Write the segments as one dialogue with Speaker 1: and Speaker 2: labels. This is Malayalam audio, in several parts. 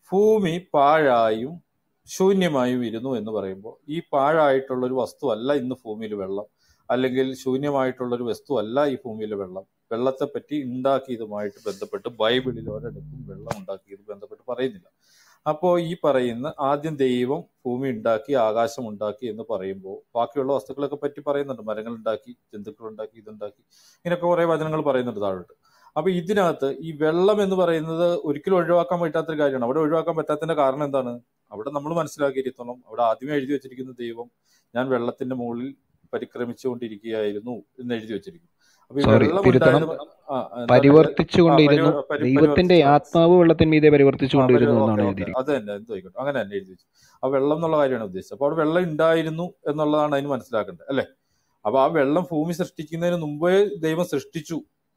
Speaker 1: ഭൂമി പാഴായും ശൂന്യമായും ഇരുന്നു എന്ന് പറയുമ്പോൾ ഈ പാഴായിട്ടുള്ള ഒരു വസ്തുവല്ല ഇന്ന് ഭൂമിയിൽ വെള്ളം അല്ലെങ്കിൽ ശൂന്യമായിട്ടുള്ള ഒരു വസ്തുവല്ല ഈ ഭൂമിയിലെ വെള്ളം വെള്ളത്തെ പറ്റി ഉണ്ടാക്കിയതുമായിട്ട് ബന്ധപ്പെട്ട് ബൈബിളിൽ ഒരിടത്തും വെള്ളം ഉണ്ടാക്കിയത് ബന്ധപ്പെട്ട് പറയുന്നില്ല അപ്പോൾ ഈ പറയുന്ന ആദ്യം ദൈവം ഭൂമി ഉണ്ടാക്കി ആകാശം ഉണ്ടാക്കി എന്ന് പറയുമ്പോൾ ബാക്കിയുള്ള വസ്തുക്കളൊക്കെ പറ്റി പറയുന്നുണ്ട് മരങ്ങൾ ഉണ്ടാക്കി ജന്തുക്കൾ ഉണ്ടാക്കി ഇതുണ്ടാക്കി ഇങ്ങനെയൊക്കെ കുറെ വചനങ്ങൾ പറയുന്നുണ്ട് താഴോട്ട് അപ്പൊ ഇതിനകത്ത് ഈ വെള്ളം എന്ന് പറയുന്നത് ഒരിക്കലും ഒഴിവാക്കാൻ പറ്റാത്തൊരു കാര്യമാണ് അവിടെ ഒഴിവാക്കാൻ പറ്റാത്തതിന്റെ കാരണം എന്താണ് അവിടെ നമ്മൾ മനസ്സിലാക്കിയിരിക്കണം അവിടെ ആദ്യമേ എഴുതി വെച്ചിരിക്കുന്ന ദൈവം ഞാൻ വെള്ളത്തിന്റെ മുകളിൽ പരിക്രമിച്ചുകൊണ്ടിരിക്കുകയായിരുന്നു എന്ന് എഴുതി വെച്ചിരിക്കുന്നു അപ്പൊ ഈ
Speaker 2: സോറി
Speaker 1: വെള്ളം
Speaker 2: തിരുത്തണം
Speaker 1: ഉണ്ടായത് ആ എന്താ ആ
Speaker 2: പരിവർത്തിച്ചുകൊണ്ടിരുന്നു
Speaker 1: പരി പരി
Speaker 2: ദൈവത്തിന്റെ
Speaker 1: പരിവർത്തിച്ചു ആ
Speaker 2: ആത്മാവ് വെള്ളത്തിന്മീതെ
Speaker 1: ആ പരി
Speaker 2: പരിവർത്തിച്ചുകൊണ്ടിരുന്നു എന്നാണ്
Speaker 1: ഓക്കെ ഓക്കെ
Speaker 2: എഴുതിയിരിക്കുന്നത്
Speaker 1: അത് തന്നെ എന്ത് ആയിക്കോട്ടെ അങ്ങനെ തന്നെ എഴുതി വെച്ചു ആ വെള്ളം എന്നുള്ള കാര്യമാണ് ഉദ്ദേശിച്ചത് അപ്പൊ അവിടെ വെള്ളം ഉണ്ടായിരുന്നു എന്നുള്ളതാണ് അതിന് മനസ്സിലാക്കേണ്ടത് അല്ലെ അപ്പൊ ആ വെള്ളം ഭൂമി സൃഷ്ടിക്കുന്നതിന് മുമ്പേ ദൈവം സൃഷ്ടിച്ചു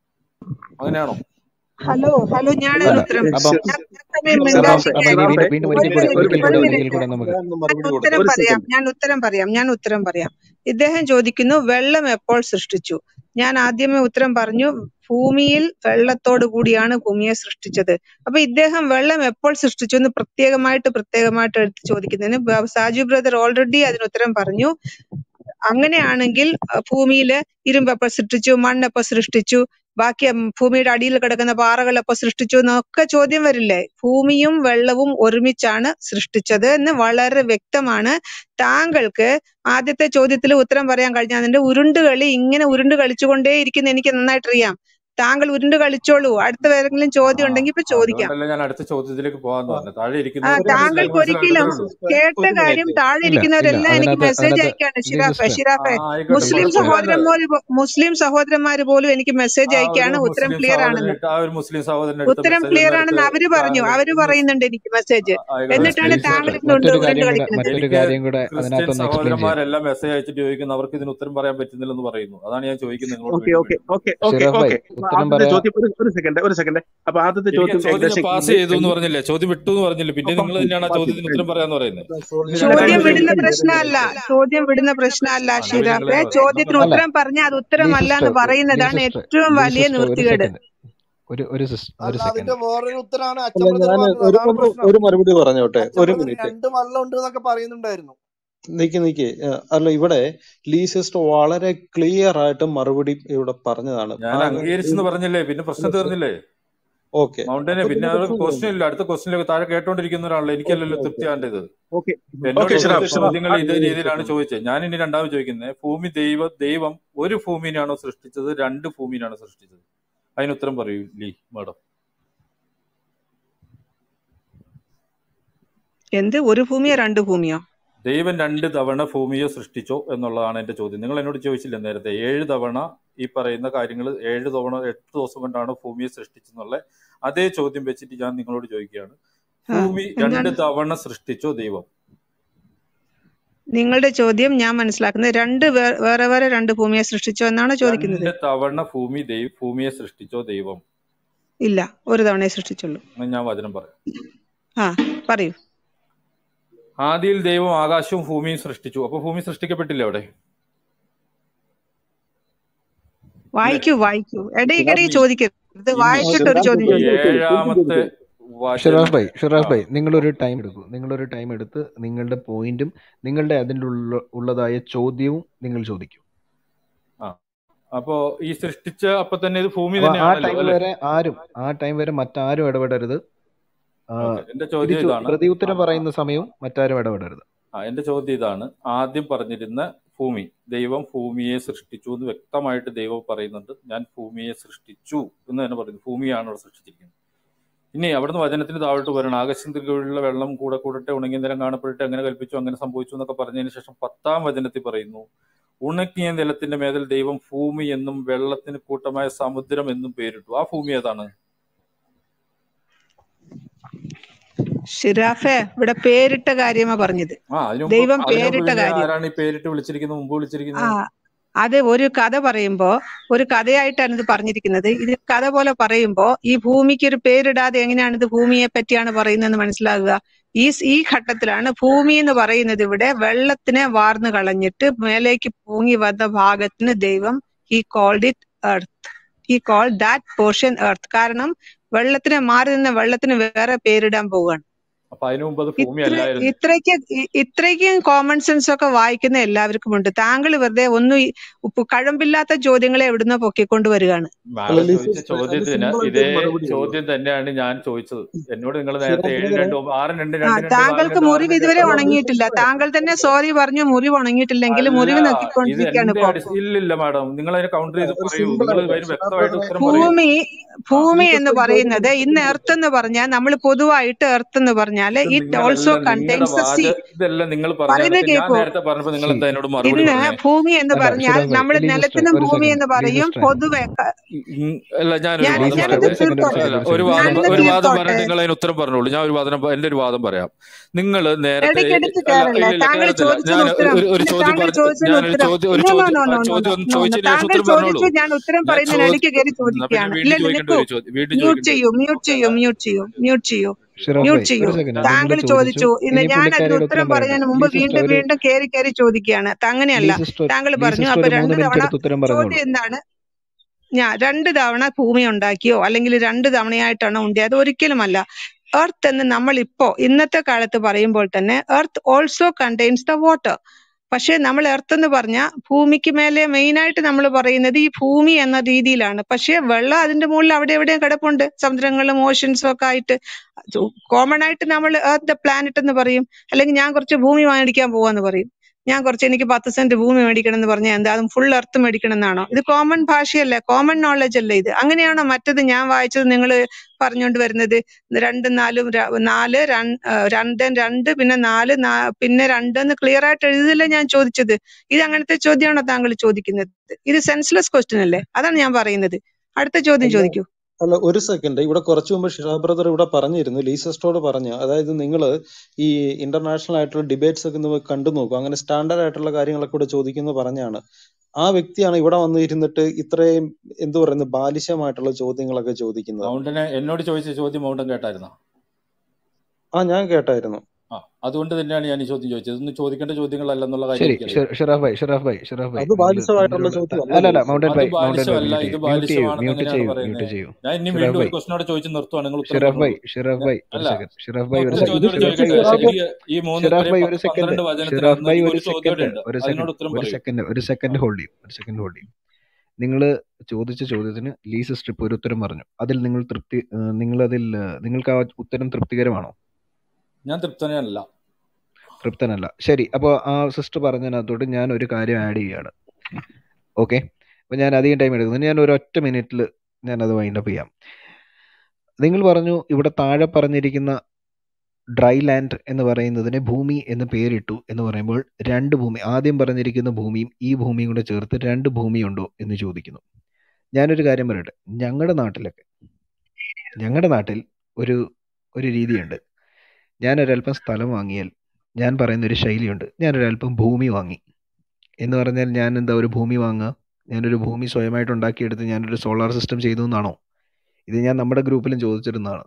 Speaker 1: അങ്ങനെയാണോ
Speaker 3: ഹലോ ഹലോ ഞാനൊരു
Speaker 2: അല്ല
Speaker 3: ഉത്തരം
Speaker 2: അപ്പം
Speaker 3: ഞാൻ ഞാൻ സമയം
Speaker 2: അപ്പം
Speaker 3: മിണ്ടാതിരിക്കാൻ
Speaker 2: അപ്പം ഇനി വീണ്ടും വീണ്ടും
Speaker 3: ഒരു
Speaker 2: ഒരിക്കൽ കൂടെ
Speaker 3: മിനിറ്റ്
Speaker 2: ഒരിക്കൽ
Speaker 3: ഒരു
Speaker 2: കൂടെ ഒരിക്കൽ
Speaker 3: മിനിറ്റ്
Speaker 2: കൂടെ നമുക്ക്
Speaker 4: ഞാനൊന്ന്
Speaker 3: ഞാൻ
Speaker 4: മറുപടി കൊടുക്കാം
Speaker 3: ഉത്തരം
Speaker 4: ഒരു
Speaker 3: പറയാം
Speaker 4: സെക്കൻഡ്
Speaker 3: ഞാൻ ഉത്തരം പറയാം ഞാൻ ഉത്തരം പറയാം ഇദ്ദേഹം ചോദിക്കുന്നു വെള്ളം എപ്പോൾ സൃഷ്ടിച്ചു ഞാൻ ആദ്യമേ ഉത്തരം പറഞ്ഞു ഭൂമിയിൽ വെള്ളത്തോടു കൂടിയാണ് ഭൂമിയെ സൃഷ്ടിച്ചത് അപ്പൊ ഇദ്ദേഹം വെള്ളം എപ്പോൾ സൃഷ്ടിച്ചു എന്ന് പ്രത്യേകമായിട്ട് പ്രത്യേകമായിട്ട് എടുത്ത് ചോദിക്കുന്നതിന് ബ- സാജു ബ്രദർ ഓൾറെഡി അതിന് ഉത്തരം പറഞ്ഞു അങ്ങനെയാണെങ്കിൽ അഹ് ഭൂമിയില് ഇരുമ്പ് എപ്പോൾ സൃഷ്ടിച്ചു മണ്ണ് എപ്പോൾ സൃഷ്ടിച്ചു ബാക്കി ഉം ഭൂമിയുടെ അടിയിൽ കിടക്കുന്ന പാറകൾ എപ്പോൾ സൃഷ്ടിച്ചു എന്നൊക്കെ ചോദ്യം വരില്ലേ ഭൂമിയും വെള്ളവും ഒരുമിച്ചാണ് സൃഷ്ടിച്ചത് എന്ന് വളരെ വ്യക്തമാണ് താങ്കൾക്ക് ആദ്യത്തെ ചോദ്യത്തിൽ ഉത്തരം പറയാൻ കഴിഞ്ഞാൽ അതിന്റെ ഉരുണ്ടുകളി ഇങ്ങനെ ഉരുണ്ട് കളിച്ചുകൊണ്ടേ ഇരിക്കുന്ന എനിക്ക് നന്നായിട്ട് അറിയാം താങ്കൾ ഉരുണ്ട് കളിച്ചോളൂ അടുത്ത ഏതെങ്കിലും
Speaker 1: ആ
Speaker 3: ചോദ്യം ഉണ്ടെങ്കിൽ ഇപ്പൊ ചോദിക്കാം
Speaker 1: അതുകൊണ്ടല്ലേ ഞാൻ അടുത്ത ചോദ്യത്തിലേക്ക് പോകാന്ന് പറഞ്ഞത് താഴെ
Speaker 3: ആ
Speaker 1: ഇരിക്കുന്നവർക്ക്
Speaker 4: ഒരു
Speaker 3: താങ്കൾക്ക്
Speaker 1: മനസ്സിലാക്കി
Speaker 3: ഒരിക്കലും
Speaker 1: മനസ്സിലാക്കത്തേ ഉള്ളൂ
Speaker 3: കേട്ട
Speaker 4: ഒരു
Speaker 3: കാര്യം
Speaker 4: മിനിറ്റ്
Speaker 3: താഴെ
Speaker 2: ഇല്ല ഇല്ല
Speaker 3: ഇരിക്കുന്നവരെല്ലാം എനിക്ക്
Speaker 2: അതിനകത്ത്
Speaker 3: മെസ്സേജ്
Speaker 2: അതിനകത്ത്
Speaker 3: അയക്കാണ്
Speaker 2: നീ
Speaker 3: ഷിറാഫെ
Speaker 2: സിസ്റ്റർ
Speaker 1: ആ
Speaker 3: ഷിറാഫെ
Speaker 1: ആയിക്കോട്ടെ
Speaker 3: മുസ്ലിം
Speaker 1: കുറച്ച് പേരുണ്ട്
Speaker 3: സഹോദരന്മാര് പോ- മുസ്ലിം സഹോദരന്മാര് പോലും എനിക്ക് മെസ്സേജ്
Speaker 1: ആ ഒരു
Speaker 3: അയക്കാണ് ഉത്തരം
Speaker 1: മുസ്ലിം
Speaker 3: ക്ലിയർ ആണെന്ന്
Speaker 1: സഹോദരനിട്ട് ആ ഒരു മുസ്ലിം സഹോദരൻ എടുത്ത
Speaker 3: ഉത്തരം
Speaker 1: മെസ്സേജ്
Speaker 3: ക്ലിയർ
Speaker 1: ഒന്ന്
Speaker 3: ആണെന്ന്
Speaker 1: എടുത്ത്
Speaker 3: അവര് പറഞ്ഞു
Speaker 1: താങ്കൾ
Speaker 3: അവര്
Speaker 1: ഒന്ന്
Speaker 3: പറയുന്നുണ്ട് എനിക്ക് മെസ്സേജ്
Speaker 1: ആ, ആയിക്കോട്ടെ
Speaker 3: എന്നിട്ടാണ്
Speaker 2: പ്ലീസ്
Speaker 3: താങ്കൾ
Speaker 2: സിസ്റ്റർ
Speaker 3: ഇന്ന്
Speaker 2: മറ്റൊരു
Speaker 3: ഉരുണ്ട്
Speaker 2: കാര്യം കൂടെ
Speaker 3: കളിക്കുന്നത്
Speaker 2: മറ്റൊരു
Speaker 1: എനിക്ക്
Speaker 2: കാര്യം കൂടെ
Speaker 1: ക്രിസ്ത്യൻ
Speaker 2: അതിനകത്തൊന്ന് എക്സ്പ്ലെയിൻ ചെയ്യാം
Speaker 1: സഹോദരന്മാരെല്ലാം മെസ്സേജ് അയച്ചിട്ട് ചോദിക്കുന്നു അവർക്ക് ഇതിന് ഉത്തരം പറയാൻ പറ്റുന്നില്ലെന്ന് പറയുന്നു അതാണ് ഞാൻ ചോദിക്കുന്നത് നിങ്ങളോട്
Speaker 4: ഓക്കെ
Speaker 1: വീണ്ടും
Speaker 4: ഓക്കെ
Speaker 1: വീണ്ടും
Speaker 4: ഓക്കെ ഓക്കെ
Speaker 2: ഷിറാഫ് ഭായ്
Speaker 4: ഓക്കെ
Speaker 2: ഉത്തരം
Speaker 4: ആദ്യത്തെ
Speaker 2: പറയാ
Speaker 4: ചോദ്യം ഒരു ഒരു സെക്കൻഡ് ഒരു സെക്കൻഡ് അപ്പൊ ആദ്യത്തെ
Speaker 1: എനിക്ക്
Speaker 4: ചോദ്യം
Speaker 1: ചോദ്യം ഞാൻ
Speaker 4: ഏകദേശം
Speaker 1: പാസ്
Speaker 4: കഴിഞ്ഞ്
Speaker 1: ചെയ്തു എന്ന്
Speaker 4: കഴിഞ്ഞ്
Speaker 1: പറഞ്ഞില്ലേ ചോദ്യം വിട്ടു എന്ന് പറഞ്ഞില്ലേ പിന്നെ നിങ്ങൾ
Speaker 4: പാസ്
Speaker 1: തന്നെയാണ് ആ
Speaker 4: പാസ്
Speaker 1: ചോദ്യത്തിന് ഉത്തരം പറയാന്ന് പറയുന്നത്
Speaker 3: ചോദ്യം
Speaker 4: കഴിഞ്ഞു
Speaker 3: വിടുന്ന
Speaker 4: കഴിഞ്ഞു
Speaker 3: പ്രശ്നമല്ല ചോദ്യം വിടുന്ന പ്രശ്നമല്ല
Speaker 1: ആ എന്നാ പിന്നെ നിങ്ങൾ
Speaker 3: ഷിറാഫെ
Speaker 1: തന്നെ പറയും
Speaker 3: ചോദ്യത്തിന്
Speaker 2: അല്ല
Speaker 3: ഉത്തരം പറഞ്ഞാൽ അത്
Speaker 2: ലീ
Speaker 3: ഉത്തരമല്ല
Speaker 2: സിസ്റ്റർ
Speaker 3: എന്ന്
Speaker 2: ലീ
Speaker 3: പറയുന്നതാണ്
Speaker 2: സിസ്റ്റർ
Speaker 3: ഏറ്റവും
Speaker 2: ലീ
Speaker 3: വലിയ
Speaker 2: സിസ്റ്റർ ഒരു
Speaker 3: നിർത്തികേട്
Speaker 2: സെക്കൻഡ് ഒരു ഒരു സിസ് ഒരു
Speaker 5: അല്ല
Speaker 2: സെക്കൻഡ്
Speaker 5: അതിന്റെ വേറൊരു ഉത്തരാണ് അച്ഛൻ
Speaker 6: അല്ല
Speaker 5: ബ്രദർ
Speaker 6: ഞാൻ
Speaker 5: പറഞ്ഞത്
Speaker 6: ഒരു
Speaker 5: അതാണ്
Speaker 6: ഒരു
Speaker 5: പ്രശ്നം
Speaker 6: ഒരു മറുപടി പറഞ്ഞോട്ടെ
Speaker 5: അച്ഛൻ
Speaker 6: ഒരു
Speaker 5: ബ്രദർ
Speaker 6: മിനിറ്റ്
Speaker 5: രണ്ട് വള്ളം ഉണ്ട് എന്നൊക്കെ പറയുന്നുണ്ടായിരുന്നു
Speaker 6: നിക്ക് നിക്ക് ഏഹ് അല്ല ഇവിടെ ലീ സിസ്റ്റർ വളരെ ക്ലിയർ ആയിട്ട് മറുപടി ഇവിടെ പറഞ്ഞതാണ്
Speaker 1: ഞാൻ
Speaker 6: ആ
Speaker 1: അംഗീകരിച്ചെന്ന് പറഞ്ഞില്ലേ പിന്നെ പ്രശ്നം തീർന്നില്ലേ
Speaker 6: ഓക്കെ
Speaker 1: മൗണ്ടനെ
Speaker 6: അപ്പൊ
Speaker 1: പിന്നെ
Speaker 6: പിന്നെ
Speaker 1: അവർ
Speaker 6: പ്രശ്നം
Speaker 1: ക്വസ്റ്റ്യൻ
Speaker 6: തീർന്നു
Speaker 1: ഇല്ല അടുത്ത ക്വസ്റ്റ്യനിലേക്ക് താഴെ കേട്ടോണ്ടിരിക്കുന്ന ഒരാളല്ലേ
Speaker 6: ഓക്കെ
Speaker 1: എനിക്കല്ലല്ലോ
Speaker 6: ഓക്കെ
Speaker 1: തൃപ്തി ആണ്ടത്
Speaker 4: ഓക്കെ
Speaker 1: എന്നോട്
Speaker 4: ഓക്കെ
Speaker 1: ചോദിച്ച
Speaker 4: ഷിറാഫ് ഷിറാഫ്
Speaker 1: ചോദ്യങ്ങൾ
Speaker 4: ആ,
Speaker 1: ഇതേ
Speaker 6: ഒരു
Speaker 1: രീതിയിലാണ്
Speaker 6: സെക്കൻഡ്
Speaker 1: ചോദിച്ചത് ഞാൻ ഇനി രണ്ടാമത് ചോദിക്കുന്നത് ഭൂമി ദൈവ ദൈവം ഒരു ഭൂമിനെയാണോ സൃഷ്ടിച്ചത് രണ്ട് ഭൂമിനെയാണോ സൃഷ്ടിച്ചത് അതിന് ഉത്തരം പറയൂ ലീ മാഡം
Speaker 3: എന്ത് ഒരു ഭൂമിയോ രണ്ട് ഭൂമിയോ
Speaker 1: ദൈവം രണ്ട് തവണ ഭൂമിയെ സൃഷ്ടിച്ചോ എന്നുള്ളതാണ് എന്റെ ചോദ്യം നിങ്ങൾ എന്നോട് ചോദിച്ചില്ല നേരത്തെ ഏഴ് തവണ ഈ പറയുന്ന കാര്യങ്ങൾ ഏഴ് തവണ എട്ട് ദിവസം കൊണ്ടാണ് ഭൂമിയെ സൃഷ്ടിച്ചെന്നുള്ള അതേ ചോദ്യം വെച്ചിട്ട് ഞാൻ നിങ്ങളോട് ചോദിക്കുകയാണ്
Speaker 3: ആ
Speaker 1: ഭൂമി രണ്ട്
Speaker 3: എന്താണ്
Speaker 1: തവണ സൃഷ്ടിച്ചോ ദൈവം
Speaker 3: നിങ്ങളുടെ ചോദ്യം ഞാൻ മനസ്സിലാക്കുന്നത് രണ്ട് വേ- വേറെ വേറെ രണ്ട് ഭൂമിയെ സൃഷ്ടിച്ചോ എന്നാണ് ചോദിക്കുന്നത്
Speaker 1: രണ്ട് തവണ ഭൂമി ദൈവ ഭൂമിയെ സൃഷ്ടിച്ചോ ദൈവം
Speaker 3: ഇല്ല ഒരു തവണയെ സൃഷ്ടിച്ചുള്ളൂ
Speaker 1: എന്ന് ഞാൻ വചനം പറയാം
Speaker 3: ആ പറയൂ
Speaker 1: ആദിയിൽ ദൈവം ആകാശവും ഭൂമിയും സൃഷ്ടിച്ചു അപ്പൊ ഭൂമി സൃഷ്ടിക്കപ്പെട്ടില്ല അവിടെ ഇല്ലേ
Speaker 3: വായിക്കൂ വായിക്കൂ ഇടയ്ക്കിടയിൽ
Speaker 6: ഷിറാഫ്
Speaker 3: ചോദിക്കരുത്
Speaker 1: ഇനി
Speaker 3: വായിച്ചിട്ട് ഒരു
Speaker 6: ഷിറാഫ്
Speaker 3: ചോദ്യം
Speaker 6: ഒരു
Speaker 3: ചോദിക്കും
Speaker 6: മിനിറ്റ് ഒരു
Speaker 1: ഏഴാമത്തെ
Speaker 6: മിനിറ്റ്
Speaker 1: വചനം
Speaker 2: ഷിറാഫ് ഭായ്
Speaker 1: ആ
Speaker 2: ഷിറാഫ് ഭായ് നിങ്ങളൊരു ടൈം എടുക്കൂ നിങ്ങളൊരു ടൈം എടുത്ത് നിങ്ങളുടെ പോയിന്റും നിങ്ങളുടെ അതിൻ്റെ ഉള്ള ഉള്ളതായ ചോദ്യവും നിങ്ങൾ ചോദിക്കൂ
Speaker 1: ആ അപ്പോ ഈ സൃഷ്ടിച്ച അപ്പൊ തന്നെ ഇത് ഭൂമി
Speaker 2: അപ്പൊ ആ
Speaker 1: തന്നെയാണല്ലോ
Speaker 2: ടൈം
Speaker 1: അല്ലെ
Speaker 2: വരെ ആരും ആ ടൈം വരെ മറ്റാരും ഇടപെടരുത് ആ,
Speaker 1: ഓക്കെ എന്റെ ചോദ്യം
Speaker 2: തിരിച്ചു
Speaker 1: ഇതാണ്
Speaker 2: പ്രതി ഉത്തരം
Speaker 1: ആ,
Speaker 2: പറയുന്ന സമയവും മറ്റാരും ഇടപെടരുത്
Speaker 1: ആ എന്റെ ചോദ്യം ഇതാണ് ആദ്യം പറഞ്ഞിരുന്ന ഭൂമി ദൈവം ഭൂമിയെ സൃഷ്ടിച്ചു എന്ന് വ്യക്തമായിട്ട് ദൈവം പറയുന്നുണ്ട് ഞാൻ ഭൂമിയെ സൃഷ്ടിച്ചു എന്ന് തന്നെ പറയുന്നു ഭൂമിയാണ് അവിടെ സൃഷ്ടിച്ചിരിക്കുന്നത് ഇനി അവിടുന്ന് വചനത്തിന് താഴോട്ട് വരണം ആകാശത്തിലുള്ള വെള്ളം കൂടെ കൂടട്ടെ ഉണങ്ങിയ നിലം കാണപ്പെടട്ടെ അങ്ങനെ കൽപ്പിച്ചു അങ്ങനെ സംഭവിച്ചു എന്നൊക്കെ പറഞ്ഞതിന് ശേഷം പത്താം വചനത്തിൽ പറയുന്നു ഉണക്കിയ നിലത്തിന്റെ മേതൽ ദൈവം ഭൂമി എന്നും വെള്ളത്തിന് കൂട്ടമായ സമുദ്രം എന്നും പേരിട്ടു ആ ഭൂമി ഏതാണ്
Speaker 3: ഷിറാഫെ ഇവിടെ പേരിട്ട കാര്യമാ പറഞ്ഞത്
Speaker 1: ആ അതിനു മുമ്പ്
Speaker 3: ദൈവം
Speaker 1: അതിനു മുമ്പ്
Speaker 3: പേരിട്ട
Speaker 1: പിന്നെ
Speaker 3: കാര്യം
Speaker 1: ആരാണ് ഈ പേരിട്ട് വിളിച്ചിരിക്കുന്നത് മുമ്പ്
Speaker 3: ആ
Speaker 1: വിളിച്ചിരിക്കുന്നത്
Speaker 3: അത് ഒരു കഥ പറയുമ്പോ ഒരു കഥയായിട്ടാണ് ഇത് പറഞ്ഞിരിക്കുന്നത് ഇത് കഥ പോലെ പറയുമ്പോ ഈ ഭൂമിക്ക് ഒരു പേരിടാതെ എങ്ങനെയാണ് ഇത് ഭൂമിയെ പറ്റിയാണ് പറയുന്നതെന്ന് മനസ്സിലാകുക ഈ സ് ഈ ഘട്ടത്തിലാണ് ഭൂമി എന്ന് പറയുന്നത് ഇവിടെ വെള്ളത്തിനെ വാർന്നു കളഞ്ഞിട്ട് മേലേക്ക് പൊങ്ങി വന്ന ഭാഗത്തിന് ദൈവം he called it earth he call that portion earth കാരണം വെള്ളത്തിനെ മാറി നിന്ന വെള്ളത്തിന് വേറെ പേരിടാൻ പോവുകയാണ്
Speaker 1: അപ്പൊ അതിനു മുമ്പ് അത് ഭൂമി
Speaker 3: ഇത്ര
Speaker 1: അല്ലായിരുന്നു
Speaker 3: ഇത്രയ്ക്ക് ഇ- ഇത്രയ്ക്കും കോമൺ സെൻസ് ഒക്കെ വായിക്കുന്ന എല്ലാവർക്കും ഉണ്ട് താങ്കൾ വെറുതെ ഒന്നും ഈ ഉപ്പ് കഴമ്പില്ലാത്ത ചോദ്യങ്ങളെ എവിടുന്നോ പൊക്കിക്കൊണ്ട് വരികയാണ്
Speaker 6: അല്ല
Speaker 1: മാഡം
Speaker 6: ലീസ
Speaker 1: ചോദിച്ച
Speaker 6: അത്
Speaker 1: ചോദ്യത്തിന്
Speaker 6: സിമ്പിൾ ആയിട്ട്
Speaker 1: ഇതേ
Speaker 6: ഒരു മറുപടി ഉള്ളൂ
Speaker 1: ചോദ്യം തന്നെയാണ് ഞാൻ ചോദിച്ചത് എന്നോട് നിങ്ങൾ നേരത്തെ
Speaker 6: ശിവ
Speaker 1: ഏഴ്
Speaker 6: ബ്രദറെ
Speaker 1: രണ്ട് ഒമ്പ- ആറ് രണ്ട്
Speaker 3: ആ
Speaker 1: രണ്ട് രണ്ട് നാല്
Speaker 3: താങ്കൾക്ക്
Speaker 1: രണ്ട് ആറ്
Speaker 3: മുറിവ്
Speaker 1: രണ്ട്
Speaker 3: ഇതുവരെ
Speaker 1: എട്ട്
Speaker 6: അല്ല ലീസ
Speaker 3: ഉണങ്ങിയിട്ടില്ല താങ്കൾ തന്നെ സോറി പറഞ്ഞു മുറിവ് ഉണങ്ങിയിട്ടില്ലെങ്കിൽ
Speaker 1: അല്ല
Speaker 3: മുറിവ്
Speaker 1: ഇത്
Speaker 3: നോക്കിക്കൊണ്ടിരിക്കുകയാണ്
Speaker 1: എന്റെ
Speaker 3: ഇപ്പൊ
Speaker 1: അടി ഇല്ലില്ല മാഡം നിങ്ങൾ അതിനെ കൗണ്ടർ ചെയ്ത്
Speaker 6: ഒരു
Speaker 1: പറയൂ
Speaker 6: സിമ്പിൾ
Speaker 1: നിങ്ങൾ
Speaker 6: ആയിട്ട്
Speaker 1: അതിന്
Speaker 6: ശിവ
Speaker 1: വ്യക്തമായിട്ട്
Speaker 6: ബ്രദറെ
Speaker 1: ഉത്തരം പറയൂ
Speaker 3: ഭൂമി
Speaker 1: ആ
Speaker 3: ഭൂമി
Speaker 6: ലീസ
Speaker 3: എന്ന്
Speaker 6: ഒരു ചോദ്യം
Speaker 3: പറയുന്നത് ഇന്ന്
Speaker 6: ചോദിക്കുന്നുണ്ട്
Speaker 3: എർത്ത് എന്ന് പറഞ്ഞാൽ നമ്മൾ പൊതുവായിട്ട് എർത്ത് എന്ന് പറഞ്ഞാൽ
Speaker 1: ഇത്
Speaker 3: ഇറ്റ് ഓൾസോ
Speaker 1: നിങ്ങളല്ല നിങ്ങളുടെ
Speaker 3: കണ്ടെയ്ൻസ് ദ സീ
Speaker 1: വാച ഇതെല്ലാം നിങ്ങൾ പറഞ്ഞ
Speaker 3: പറയുന്നത്
Speaker 1: കണക്ക് ഞാൻ
Speaker 3: കേൾക്കൂ
Speaker 1: നേരത്തെ പറഞ്ഞപ്പോ നിങ്ങൾ
Speaker 2: സി
Speaker 1: എന്താ എന്നോട് മറുപടി
Speaker 3: ഇന്ന്
Speaker 1: പറഞ്ഞേ
Speaker 3: ഭൂമി എന്ന്
Speaker 2: അല്ല
Speaker 3: പറഞ്ഞാൽ
Speaker 2: ഷിറാസ് ഭായ്
Speaker 3: നമ്മൾ
Speaker 2: ലീ സിസ്റ്റർ
Speaker 3: നിലത്തിനും
Speaker 2: ഒരു
Speaker 3: ഭൂമി
Speaker 2: സെക്കൻഡ്
Speaker 3: എന്ന്
Speaker 2: ലീ
Speaker 3: പറയും
Speaker 2: സിസ്റ്റർ
Speaker 3: പൊതുവെ ക-
Speaker 1: ഉം, അല്ല ഞാനൊരു
Speaker 3: ഞാൻ
Speaker 2: ലീ
Speaker 1: വാദം
Speaker 2: സിസ്റ്റർ
Speaker 3: ഞാനത്
Speaker 1: പറയട്ടെ
Speaker 2: ഒരു സെക്കൻഡ് ഒരു
Speaker 3: തീർത്തോട്ടെ
Speaker 1: അല്ല
Speaker 2: സെക്കൻഡ് ഒരു
Speaker 1: ഒരു
Speaker 2: സെക്കൻഡ്
Speaker 1: വാദം
Speaker 3: ഞാനത്
Speaker 1: ഒരു വാദം
Speaker 3: തീർത്തോട്ടെ
Speaker 1: പറഞ്ഞിട്ട് നിങ്ങൾ അതിന് ഉത്തരം പറഞ്ഞോളൂ ഞാൻ ഒരു വാദം എന്റെ ഒരു വാദം പറയാം നിങ്ങൾ നേരത്തെ
Speaker 3: ഇടയ്ക്കിടയ്ക്ക്
Speaker 1: അല്ല
Speaker 3: കയറല്ലേ
Speaker 1: ഇല്ല ഇല്ല
Speaker 3: താങ്കൾ
Speaker 1: കേറത്തില്ല
Speaker 3: ചോദിച്ചതിന്
Speaker 1: ഞാൻ
Speaker 3: ഉത്തരം
Speaker 1: ഒരു ഒരു
Speaker 3: ഇല്ല
Speaker 1: ചോദ്യം
Speaker 3: താങ്കൾ
Speaker 1: പറഞ്ഞു
Speaker 3: ചോദിച്ചതിന്
Speaker 1: ഞാനൊരു
Speaker 3: ഉത്തരം
Speaker 1: ചോദ്യം ഒരു
Speaker 3: നോ നോ
Speaker 1: ചോദ്യം
Speaker 3: നോ
Speaker 1: ആ
Speaker 3: നോ നോ
Speaker 1: ചോദ്യം ഒന്ന്
Speaker 3: നോ നോ
Speaker 1: ചോദിച്ചതിന് ശേഷം
Speaker 3: താങ്കൾ
Speaker 1: ഉത്തരം പറഞ്ഞോളൂ
Speaker 3: ചോദിച്ചു ഞാൻ ഉത്തരം
Speaker 1: ഞാൻ
Speaker 3: പറയുന്നതിന്
Speaker 1: ചോദി
Speaker 3: ഇടയ്ക്ക് കയറി
Speaker 1: എന്നാ പിന്നെ
Speaker 3: ചോദിക്കുകയാണ്
Speaker 1: വീണ്ടും
Speaker 3: ഇല്ല
Speaker 1: ചോദിക്കേണ്ടി
Speaker 3: നിൽക്കൂ
Speaker 1: വരും ചോദ്യം വീണ്ടും
Speaker 3: മ്യൂട്ട്
Speaker 1: ചോദിക്കേണ്ടി
Speaker 3: ചെയ്യൂ
Speaker 1: വരും
Speaker 3: മ്യൂട്ട് ചെയ്യൂ മ്യൂട്ട് ചെയ്യൂ മ്യൂട്ട് ചെയ്യൂ
Speaker 2: ഷിറാസ്
Speaker 3: മ്യൂട്ട്
Speaker 2: ഭായ്
Speaker 3: ചെയ്യൂ
Speaker 2: ഒരു സെക്കൻഡ്
Speaker 3: താങ്കൾ
Speaker 2: നിങ്ങൾ ചോദിച്ചു
Speaker 3: ചോദിച്ചു ഇന്ന്
Speaker 2: ഇനി
Speaker 3: ഞാൻ അതിന്
Speaker 2: പുള്ളിക്കാരിയുടെ
Speaker 3: ഉത്തരം
Speaker 2: ഉത്തരം പറയട്ടെ
Speaker 3: പറയുന്നതിന് മുമ്പ്
Speaker 2: ലീ സിസ്റ്റർ
Speaker 3: വീണ്ടും
Speaker 2: ഒരു
Speaker 3: വീണ്ടും കയറി കയറി ചോദിക്കുകയാണ്
Speaker 2: ലീ
Speaker 3: അങ്ങനെയല്ല
Speaker 2: സിസ്റ്റർ
Speaker 3: താങ്കൾ
Speaker 2: ലീ
Speaker 3: പറഞ്ഞു
Speaker 2: സിസ്റ്റർ
Speaker 3: അപ്പൊ
Speaker 2: ഒരു മൂന്ന്
Speaker 3: രണ്ട്
Speaker 2: മിനിറ്റ്
Speaker 3: തവണ
Speaker 2: എടുത്ത് ഉത്തരം പറഞ്ഞോളൂ
Speaker 3: ചോദ്യം എന്താണ് ഞാൻ രണ്ട് തവണ ഭൂമി ഉണ്ടാക്കിയോ അല്ലെങ്കിൽ രണ്ട് തവണയായിട്ടാണോ ഉണ്ടായത് ഒരിക്കലുമല്ല എർത്ത് എന്ന് നമ്മൾ ഇപ്പോ ഇന്നത്തെ കാലത്ത് പറയുമ്പോൾ തന്നെ earth also contains the water പക്ഷെ നമ്മൾ എർത്ത് എന്ന് പറഞ്ഞ ഭൂമിക്ക് മേലെ മെയിൻ ആയിട്ട് നമ്മൾ പറയുന്നത് ഈ ഭൂമി എന്ന രീതിയിലാണ് പക്ഷെ വെള്ളം അതിന്റെ മുകളിൽ അവിടെ എവിടെയും കിടപ്പുണ്ട് സമുദ്രങ്ങളും ഓഷ്യൻസും ഒക്കെ ആയിട്ട് കോമൺ ആയിട്ട് നമ്മൾ എർത്ത് ദ പ്ലാനറ്റ് എന്ന് പറയും അല്ലെങ്കിൽ ഞാൻ കുറച്ച് ഭൂമി മേടിക്കാൻ പോവാന്ന് പറയും ഞാൻ കുറച്ച് എനിക്ക് പത്ത് സെന്റ് ഭൂമി മേടിക്കണം എന്ന് പറഞ്ഞാൽ എന്താ അതും ഫുൾ എർത്ത് മേടിക്കണം എന്നാണോ ഇത് കോമൺ ഭാഷയല്ലേ കോമൺ നോളജ് അല്ലേ ഇത് അങ്ങനെയാണോ മറ്റത് ഞാൻ വായിച്ചത് നിങ്ങൾ പറഞ്ഞുകൊണ്ട് വരുന്നത് രണ്ടും നാലും ര- നാല് രൺ- ആ, രണ്ടും രണ്ട് പിന്നെ നാല് നാ- പിന്നെ രണ്ട് എന്ന് ക്ലിയർ ആയിട്ട് എഴുതില്ല ഞാൻ ചോദിച്ചത് ഇത് അങ്ങനത്തെ ചോദ്യമാണോ താങ്കൾ ചോദിക്കുന്നത് ഇത് സെൻസ്ലെസ് ക്വസ്റ്റ്യൻ അല്ലേ അതാണ് ഞാൻ പറയുന്നത് അടുത്ത ചോദ്യം
Speaker 6: അല്ല
Speaker 3: ചോദിക്കൂ
Speaker 6: അല്ല ഒരു സെക്കൻഡ് ഇവിടെ കുറച്ചു മുമ്പ് ഷിഹാ ബ്രദർ ഇവിടെ പറഞ്ഞിരുന്നു ലീസസ്റ്റോട് പറഞ്ഞു അതായത് നിങ്ങൾ ഈ ഇന്റർനാഷണൽ ആയിട്ടുള്ള ഡിബേറ്റ്സ് ഒക്കെ ഒന്ന് കണ്ടു നോക്കും അങ്ങനെ സ്റ്റാൻഡേർഡ് ആയിട്ടുള്ള കാര്യങ്ങളൊക്കെ ഇവിടെ ചോദിക്കുന്നു പറഞ്ഞാണ് ആ വ്യക്തിയാണ് ഇവിടെ വന്ന് ഇരുന്നിട്ട് ഇത്രയും എന്തു പറയുന്നത് ബാലിശമായിട്ടുള്ള ചോദ്യങ്ങളൊക്കെ ചോദിക്കുന്നത്
Speaker 1: മൗണ്ടനെ എന്നോട് ചോദിച്ച ചോദ്യം മൗണ്ടൻ കേട്ടായിരുന്നോ
Speaker 6: ആ ഞാൻ കേട്ടായിരുന്നു
Speaker 1: ആ അതുകൊണ്ട് തന്നെയാണ് ഞാൻ ഈ ചോദ്യം ചോദിച്ചത് ഇതൊന്നും ചോദിക്കേണ്ട ചോദ്യങ്ങളല്ലെന്നുള്ള കാര്യം
Speaker 2: ശരി
Speaker 1: എനിക്കറിയാം
Speaker 2: ഷി- ഷിറാഫ് ഭായ് ഷിറാഫ് ഭായ് ഷിറാഫ് ഭായ്
Speaker 6: അത്
Speaker 2: നിങ്ങൾ
Speaker 6: ബാലിശമായിട്ടുള്ള
Speaker 2: നിങ്ങളുടെ
Speaker 6: ചോദ്യമല്ല
Speaker 2: അല്ല അല്ല
Speaker 6: ലീസ
Speaker 2: മൗണ്ടൻ
Speaker 1: അത്
Speaker 2: ഭായ് മൗണ്ടൻ ഭായ്
Speaker 1: ബാലിശമല്ല
Speaker 2: മ്യൂട്ട്
Speaker 1: ഇത്
Speaker 2: ചെയ്യൂ മ്യൂട്ട് ചെയ്യൂ
Speaker 1: ബാലിശമാണെന്ന്
Speaker 2: മ്യൂട്ട്
Speaker 1: എങ്ങനെയാണ്
Speaker 2: ചെയ്യൂ
Speaker 1: പറയുന്നത്
Speaker 2: മ്യൂട്ട് ചെയ്യൂ
Speaker 1: ഞാൻ ഇനി
Speaker 2: ഷിറാഫ്
Speaker 1: വീണ്ടും ഒരു
Speaker 2: ഭായ്
Speaker 1: ക്വസ്റ്റിനോട് ചോദിച്ച് നിർത്തുവാണ് നിങ്ങൾ ഉത്തരം
Speaker 2: ഷിറാഫ് ഭായ്
Speaker 1: പറഞ്ഞോളൂ
Speaker 2: ഷിറാഫ്
Speaker 1: ഞാൻ-
Speaker 2: ഭായ് ഒരു
Speaker 1: അല്ല
Speaker 2: സെക്കൻഡ് ഷിറാഫ് ഭായ് ഒരു
Speaker 1: ഒറ്റ
Speaker 6: അല്ല
Speaker 2: സെക്കൻഡ്
Speaker 6: ഇത്
Speaker 1: ചോദ്യം
Speaker 6: ഇത്
Speaker 1: ചോദിക്കട്ടെ
Speaker 2: ഷിറാഫ് ഭായ് ഒരു
Speaker 6: ഷിഹാബ്
Speaker 1: ശരി ഈ മൂന്ന്
Speaker 2: ഷിറാഫ്
Speaker 1: ഇത്രയും
Speaker 2: ഭായ്
Speaker 1: പത്ത്
Speaker 2: ഒരു സെക്കൻഡ്
Speaker 1: പന്ത്രണ്ട് വചനത്തിന്
Speaker 2: ഷിറാഫ്
Speaker 1: അന്ന്
Speaker 2: ഭായ്
Speaker 1: ഈ
Speaker 2: ഒരു
Speaker 1: ഒരു ചോദ്യം
Speaker 2: സെക്കൻഡ്
Speaker 1: ഉണ്ട്
Speaker 2: ഒരു
Speaker 1: അതിനോട്
Speaker 2: സെക്കൻഡ്
Speaker 1: ഉത്തരം
Speaker 2: ഒരു
Speaker 1: പറയൂ
Speaker 2: സെക്കൻഡ് ഒരു സെക്കൻഡ് ഹോൾഡ് ചെയ്യും ഒരു സെക്കൻഡ് ഹോൾഡ് ചെയ്യും നിങ്ങൾ ചോദിച്ച ചോദ്യത്തിന് ലീസ് സ്ട്രിപ്പ് ഒരു ഉത്തരം പറഞ്ഞു അതിൽ നിങ്ങൾ തൃപ്തി നിങ്ങൾ അതിൽ നിങ്ങൾക്ക് ആ ഉത്തരം തൃപ്തികരമാണോ
Speaker 1: ഞാൻ തൃപ്തനല്ല
Speaker 2: തൃപ്തനല്ല ശരി അപ്പോൾ ആ സിസ്റ്റർ പറഞ്ഞതിനകത്തോട്ട് ഞാൻ ഒരു കാര്യം ആഡ് ചെയ്യാണ് ഓക്കെ അപ്പോൾ ഞാൻ അധികം ടൈം എടുക്കുന്നത് ഞാൻ ഒരു ഒറ്റ മിനിറ്റിൽ ഞാൻ അത് വൈൻഡപ്പ് ചെയ്യാം നിങ്ങൾ പറഞ്ഞു ഇവിടെ താഴെ പറഞ്ഞിരിക്കുന്ന ഡ്രൈ ലാൻഡ് എന്ന് പറയുന്നതിനെ ഭൂമി എന്ന് പേരിട്ടു എന്ന് പറയുമ്പോൾ രണ്ട് ഭൂമി ആദ്യം പറഞ്ഞിരിക്കുന്ന ഭൂമിയും ഈ ഭൂമിയും കൂടെ ചേർത്ത് രണ്ട് ഭൂമിയുണ്ടോ എന്ന് ചോദിക്കുന്നു ഞാനൊരു കാര്യം പറയട്ടെ ഞങ്ങളുടെ നാട്ടിലൊക്കെ ഞങ്ങളുടെ നാട്ടിൽ ഒരു ഒരു രീതിയുണ്ട് ഞാനൊരല്പം സ്ഥലം വാങ്ങിയാൽ ഞാൻ പറയുന്ന ഒരു ശൈലിയുണ്ട് ഞാനൊരല്പം ഭൂമി വാങ്ങി എന്ന് പറഞ്ഞാൽ ഞാൻ എന്താ ഒരു ഭൂമി വാങ്ങുക ഞാനൊരു ഭൂമി സ്വയമായിട്ട് ഉണ്ടാക്കിയെടുത്ത് ഞാനൊരു സോളാർ സിസ്റ്റം ചെയ്തു എന്നാണോ ഇത് ഞാൻ നമ്മുടെ ഗ്രൂപ്പിലും ചോദിച്ചിരുന്നതാണ്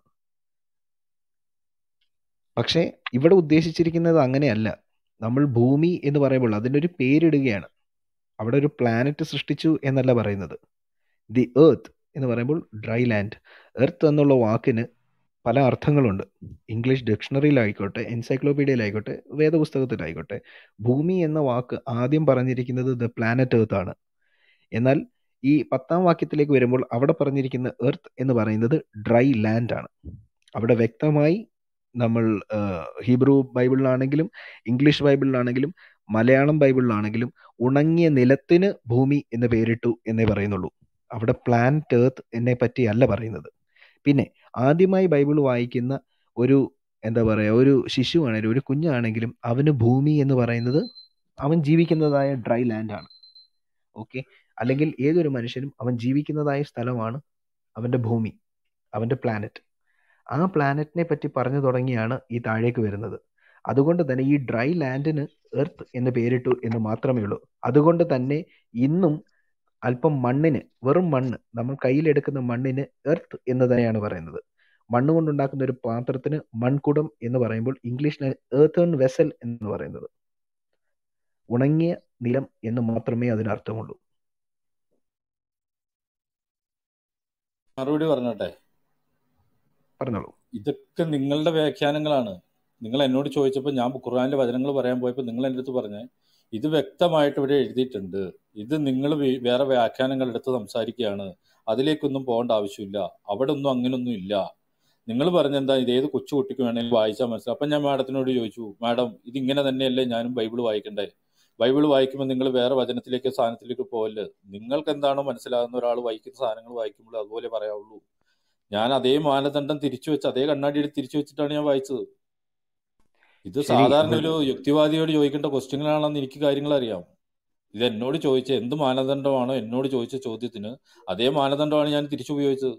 Speaker 2: പക്ഷേ ഇവിടെ ഉദ്ദേശിച്ചിരിക്കുന്നത് അങ്ങനെയല്ല നമ്മൾ ഭൂമി എന്ന് പറയുമ്പോൾ അതിനൊരു പേരിടുകയാണ് അവിടെ ഒരു പ്ലാനറ്റ് സൃഷ്ടിച്ചു എന്നല്ല പറയുന്നത് ദി ഏർത്ത് എന്ന് പറയുമ്പോൾ ഡ്രൈ ലാൻഡ് എർത്ത് എന്നുള്ള വാക്കിന് പല അർത്ഥങ്ങളുണ്ട് ഇംഗ്ലീഷ് ഡിക്ഷണറിയിലായിക്കോട്ടെ എൻസൈക്ലോപീഡിയയിലായിക്കോട്ടെ വേദപുസ്തകത്തിലായിക്കോട്ടെ ഭൂമി എന്ന വാക്ക് ആദ്യം പറഞ്ഞിരിക്കുന്നത് ദ പ്ലാനറ്റ് എർത്ത് ആണ് എന്നാൽ ഈ പത്താം വാക്യത്തിലേക്ക് വരുമ്പോൾ അവിടെ പറഞ്ഞിരിക്കുന്ന എർത്ത് എന്ന് പറയുന്നത് ഡ്രൈ ലാൻഡ് ആണ് അവിടെ വ്യക്തമായി നമ്മൾ ആ, ഹീബ്രു ബൈബിളിലാണെങ്കിലും ഇംഗ്ലീഷ് ബൈബിളിലാണെങ്കിലും മലയാളം ബൈബിളിലാണെങ്കിലും ഉണങ്ങിയ നിലത്തിന് ഭൂമി എന്ന് പേരിട്ടു എന്നേ പറയുന്നുള്ളൂ അവിടെ പ്ലാന്റ് എർത്ത് എന്നെ പറ്റി അല്ല പറയുന്നത് പിന്നെ ആദ്യമായി ബൈബിൾ വായിക്കുന്ന ഒരു എന്താ പറയുക ഒരു ശിശുവാണെങ്കിലും ഒരു കുഞ്ഞാണെങ്കിലും അവന് ഭൂമി എന്ന് പറയുന്നത് അവൻ ജീവിക്കുന്നതായ ഡ്രൈ ലാൻഡാണ് ഓക്കെ അല്ലെങ്കിൽ ഏതൊരു മനുഷ്യനും അവൻ ജീവിക്കുന്നതായ സ്ഥലമാണ് അവൻ്റെ ഭൂമി അവൻ്റെ പ്ലാനറ്റ് ആ പ്ലാനറ്റിനെ പറ്റി പറഞ്ഞു തുടങ്ങിയാണ് ഈ താഴേക്ക് വരുന്നത് അതുകൊണ്ട് തന്നെ ഈ ഡ്രൈ ലാൻഡിന് എർത്ത് എന്ന് പേരിട്ടു എന്ന് മാത്രമേ ഉള്ളൂ അതുകൊണ്ട് തന്നെ ഇന്നും അല്പം മണ്ണിന് വെറും മണ്ണ് നമ്മൾ കയ്യിലെടുക്കുന്ന മണ്ണിന് എർത്ത് എന്ന് തന്നെയാണ് പറയുന്നത് മണ്ണ് കൊണ്ടുണ്ടാക്കുന്ന ഒരു പാത്രത്തിന് മൺകുടം എന്ന് പറയുമ്പോൾ ഇംഗ്ലീഷിൽ ഏർത്തേൺ വെസൽ എന്ന് പറയുന്നത് ഉണങ്ങിയ നിലം എന്ന് മാത്രമേ അതിന് അർത്ഥമുള്ളൂ
Speaker 1: മറുപടി പറഞ്ഞോട്ടെ
Speaker 2: പറഞ്ഞോളൂ
Speaker 1: ഇതൊക്കെ നിങ്ങളുടെ വ്യാഖ്യാനങ്ങളാണ് നിങ്ങൾ എന്നോട് ചോദിച്ചപ്പോൾ ഞാൻ ഖുർആനിലെ വചനങ്ങൾ പറയാൻ പോയപ്പോൾ നിങ്ങൾ എൻ്റെ അടുത്ത് പറഞ്ഞേ ഇത് വ്യക്തമായിട്ട് ഇവിടെ എഴുതിയിട്ടുണ്ട് ഇത് നിങ്ങൾ വേറെ വ്യാഖ്യാനങ്ങൾ എടുത്ത് സംസാരിക്കുകയാണ് അതിലേക്കൊന്നും പോകേണ്ട ആവശ്യമില്ല അവിടെ ഒന്നും അങ്ങനൊന്നും ഇല്ല നിങ്ങൾ പറഞ്ഞെന്താ ഇത് ഏത് കൊച്ചു കുട്ടിക്ക് വേണമെങ്കിൽ വായിച്ചാൽ മനസ്സിലാവും അപ്പം ഞാൻ മാഡത്തിനോട് ചോദിച്ചു മാഡം ഇതിങ്ങനെ തന്നെയല്ലേ ഞാനും ബൈബിൾ വായിക്കണ്ടേ ബൈബിൾ വായിക്കുമ്പോൾ നിങ്ങൾ വേറെ വചനത്തിലേക്ക് സാധനത്തിലേക്ക് പോകല്ലേ നിങ്ങൾക്ക് എന്താണോ മനസ്സിലാകുന്ന ഒരാൾ വായിക്കുന്ന സാധനങ്ങൾ വായിക്കുമ്പോൾ അതുപോലെ പറയാവുള്ളൂ ഞാൻ അതേ മാനദണ്ഡം തിരിച്ചു വെച്ച് അതേ കണ്ണാടിയിൽ തിരിച്ചു വെച്ചിട്ടാണ് ഞാൻ വായിച്ചത് ഇത്
Speaker 2: ശരി
Speaker 1: സാധാരണ
Speaker 2: ഇത്
Speaker 1: ഒരു യുക്തിവാദിയോട് ചോദിക്കേണ്ട ക്വസ്റ്റ്യങ്ങളാണെന്ന് എനിക്ക് കാര്യങ്ങൾ അറിയാം ഇത് എന്നോട് ചോദിച്ച എന്ത് മാനദണ്ഡമാണോ എന്നോട് ചോദിച്ച ചോദ്യത്തിന് അതേ മാനദണ്ഡമാണ് ഞാൻ തിരിച്ചു ഉപയോഗിച്ചത്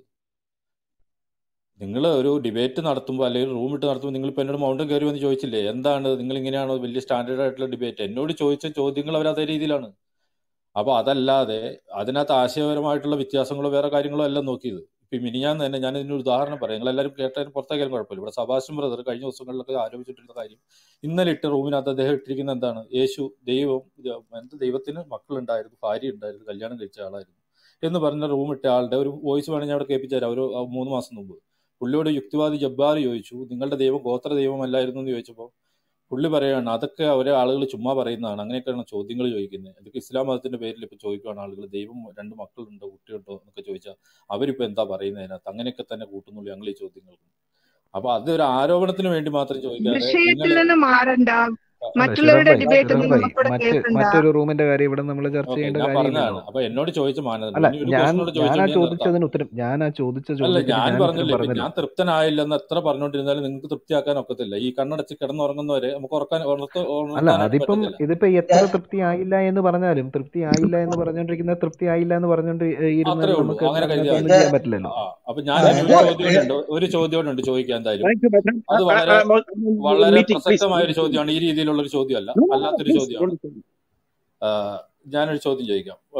Speaker 1: നിങ്ങൾ ഒരു ഡിബേറ്റ് നടത്തുമ്പോൾ അല്ലെങ്കിൽ റൂം ഇട്ട് നടത്തുമ്പോൾ നിങ്ങൾ ഇപ്പോൾ എന്നോട് മൗണ്ടൻ കയറി വന്ന് ചോദിച്ചില്ലേ എന്താണ് നിങ്ങൾ ഇങ്ങനെയാണോ വലിയ സ്റ്റാൻഡേർഡ് ആയിട്ടുള്ള ഡിബേറ്റ് എന്നോട് ചോദിച്ച ചോദ്യങ്ങൾ അവർ അതേ രീതിയിലാണ് അപ്പോൾ അതല്ലാതെ അതിനകത്ത് ആശയപരമായിട്ടുള്ള വ്യത്യാസങ്ങളോ വേറെ കാര്യങ്ങളോ അല്ല നോക്കിയത് ഇപ്പം മിനിഞ്ഞാന്ന് തന്നെ ഞാൻ ഇതിനൊരു ഉദാഹരണം പറയാം നിങ്ങൾ എല്ലാവരും കേട്ടതിന് പുറത്തേക്കാലും കുഴപ്പമില്ല ഇവിടെ സബാസ്റ്റ്യൻ ബ്രദർ കഴിഞ്ഞ ദിവസങ്ങളിലൊക്കെ ആരോപിച്ചിട്ടിരുന്ന കാര്യം ഇന്നലെ ഇട്ട റൂമിനകത്ത് അദ്ദേഹം ഇട്ടിരിക്കുന്ന എന്താണ് യേശു ദൈവം ഇത് എന്ത് ദൈവത്തിന് മക്കളുണ്ടായിരുന്നു ഭാര്യ ഉണ്ടായിരുന്നു കല്യാണം കഴിച്ച ആളായിരുന്നു എന്ന് പറഞ്ഞ റൂം ഇട്ട ആളുടെ ഒരു വോയിസ് വേണമെങ്കിൽ ഞാൻ അവിടെ കേൾപ്പിച്ചു തരാം ഒരു ആ, മൂന്ന് മാസം മുമ്പ് പുള്ളിയോട് യുക്തിവാദി ജബ്ബാർ ചോദിച്ചു നിങ്ങളുടെ ദൈവം ഗോത്ര ദൈവമല്ലായിരുന്നു എന്ന് ചോദിച്ചപ്പോൾ പുള്ളി പറയുകയാണ് അതൊക്കെ അവരെ ആളുകൾ ചുമ്മാ പറയുന്നതാണ് അങ്ങനെയൊക്കെയാണ് ചോദ്യങ്ങൾ ചോദിക്കുന്നത് ഇതൊക്കെ ഇസ്ലാം മതത്തിന്റെ പേരിൽ ഇപ്പൊ ചോദിക്കുകയാണ് ആളുകൾ ദൈവം രണ്ട് മക്കളുണ്ടോ കുട്ടിയുണ്ടോ എന്നൊക്കെ ചോദിച്ചാൽ അവരിപ്പോ എന്താ പറയുന്നത് അതിനകത്ത് അങ്ങനെയൊക്കെ തന്നെ കൂട്ടുന്നുള്ളൂ ഞങ്ങൾ ഈ ചോദ്യങ്ങൾക്ക് അപ്പൊ അത് ഒരു ആരോപണത്തിന് വേണ്ടി മാത്രം ചോദിക്കാതെ
Speaker 3: വിഷയത്തിൽ
Speaker 1: നിങ്ങൾ
Speaker 3: നിന്ന് മാറണ്ട
Speaker 2: അല്ല
Speaker 3: മറ്റുള്ളവരുടെ
Speaker 2: ഷിറാഫ് ഭായി
Speaker 3: ഡിബേറ്റ്
Speaker 2: ഷിറാഫ്
Speaker 3: ഒന്നും
Speaker 2: ഭായി
Speaker 3: നമുക്കിവിടെ
Speaker 2: മറ്റ്
Speaker 3: കേൾക്കണ്ട
Speaker 2: മറ്റൊരു റൂമിന്റെ കാര്യം ഇവിടെ നമ്മൾ ചർച്ച
Speaker 1: ഓക്കെ
Speaker 2: ചെയ്യേണ്ട
Speaker 1: ഞാൻ
Speaker 2: കാര്യമില്ലല്ലോ
Speaker 1: പറഞ്ഞതാണ് അപ്പൊ എന്നോട് ചോദിച്ച മാനദണ്ഡം
Speaker 2: അല്ല
Speaker 1: ഇനി ഒരു
Speaker 2: ഞാൻ
Speaker 1: ക്വസ്റ്റിനോട്
Speaker 2: ഞാൻ ആ
Speaker 1: ചോദിച്ചോണ്ട് ഞാൻ നിർത്താം
Speaker 2: ചോദിച്ചതിന് ഉത്തരം ഞാൻ ആ ചോദിച്ച
Speaker 1: അല്ല
Speaker 2: ചോദ്യത്തിന്
Speaker 1: ഞാൻ
Speaker 2: ഞാൻ ഉത്തരം
Speaker 1: പറഞ്ഞില്ലേ ഇപ്പൊ
Speaker 2: പറഞ്ഞല്ലോ
Speaker 1: ഞാൻ തൃപ്തനായില്ലെന്ന് എത്ര പറഞ്ഞുകൊണ്ടിരുന്നാലും നിങ്ങൾക്ക് തൃപ്തിയാക്കാൻ ഒക്കത്തില്ല ഈ കണ്ണടച്ച് കിടന്നുറങ്ങുന്നവരെ നമുക്ക് ഉറക്കാൻ ഉണർത്ത
Speaker 2: അല്ല
Speaker 1: ഉണർത്താനായിട്ട്
Speaker 2: അതിപ്പം
Speaker 1: പറ്റത്തില്ല
Speaker 2: ഇതിപ്പോ എത്ര തൃപ്തി ആയില്ല എന്ന് പറഞ്ഞാലും തൃപ്തി ആയില്ല എന്ന് പറഞ്ഞോണ്ടിരിക്കുന്ന തൃപ്തി ആയില്ല എന്ന് പറഞ്ഞോണ്ട്
Speaker 1: അത്രേ
Speaker 2: ഇരുന്നാൽ
Speaker 1: ഉള്ളൂ
Speaker 2: നമുക്ക്
Speaker 1: അങ്ങനെ
Speaker 2: അതിനകത്ത്
Speaker 1: കരുതിയാൽ
Speaker 2: ഒന്നും
Speaker 1: മതി
Speaker 7: ഇത്
Speaker 2: ചെയ്യാൻ പറ്റില്ലല്ലോ
Speaker 1: ആ അപ്പൊ ഞാൻ
Speaker 7: ആ,
Speaker 1: ഇനി ഒരു
Speaker 7: ഇത്
Speaker 1: ചോദ്യം ഉണ്ട് ഒരു ചോദ്യം ഉണ്ട് ചോദിക്കാൻ എന്തായാലും
Speaker 4: താങ്ക് യു ബദ്രൻ
Speaker 1: അത് വളരെ വളരെ
Speaker 4: മീറ്റിംഗ് പ്ലീസ്
Speaker 1: പ്രസക്തമായ ഒരു ചോദ്യമാണ് ഈ രീതിയിലുള്ള ഒരു ചോദ്യമല്ല അല്ലാത്തൊരു
Speaker 4: പ്ലീസ്
Speaker 1: ചോദ്യമാണ് ആ, ഞാനൊരു ചോദ്യം ചോദിക്കാം ആ,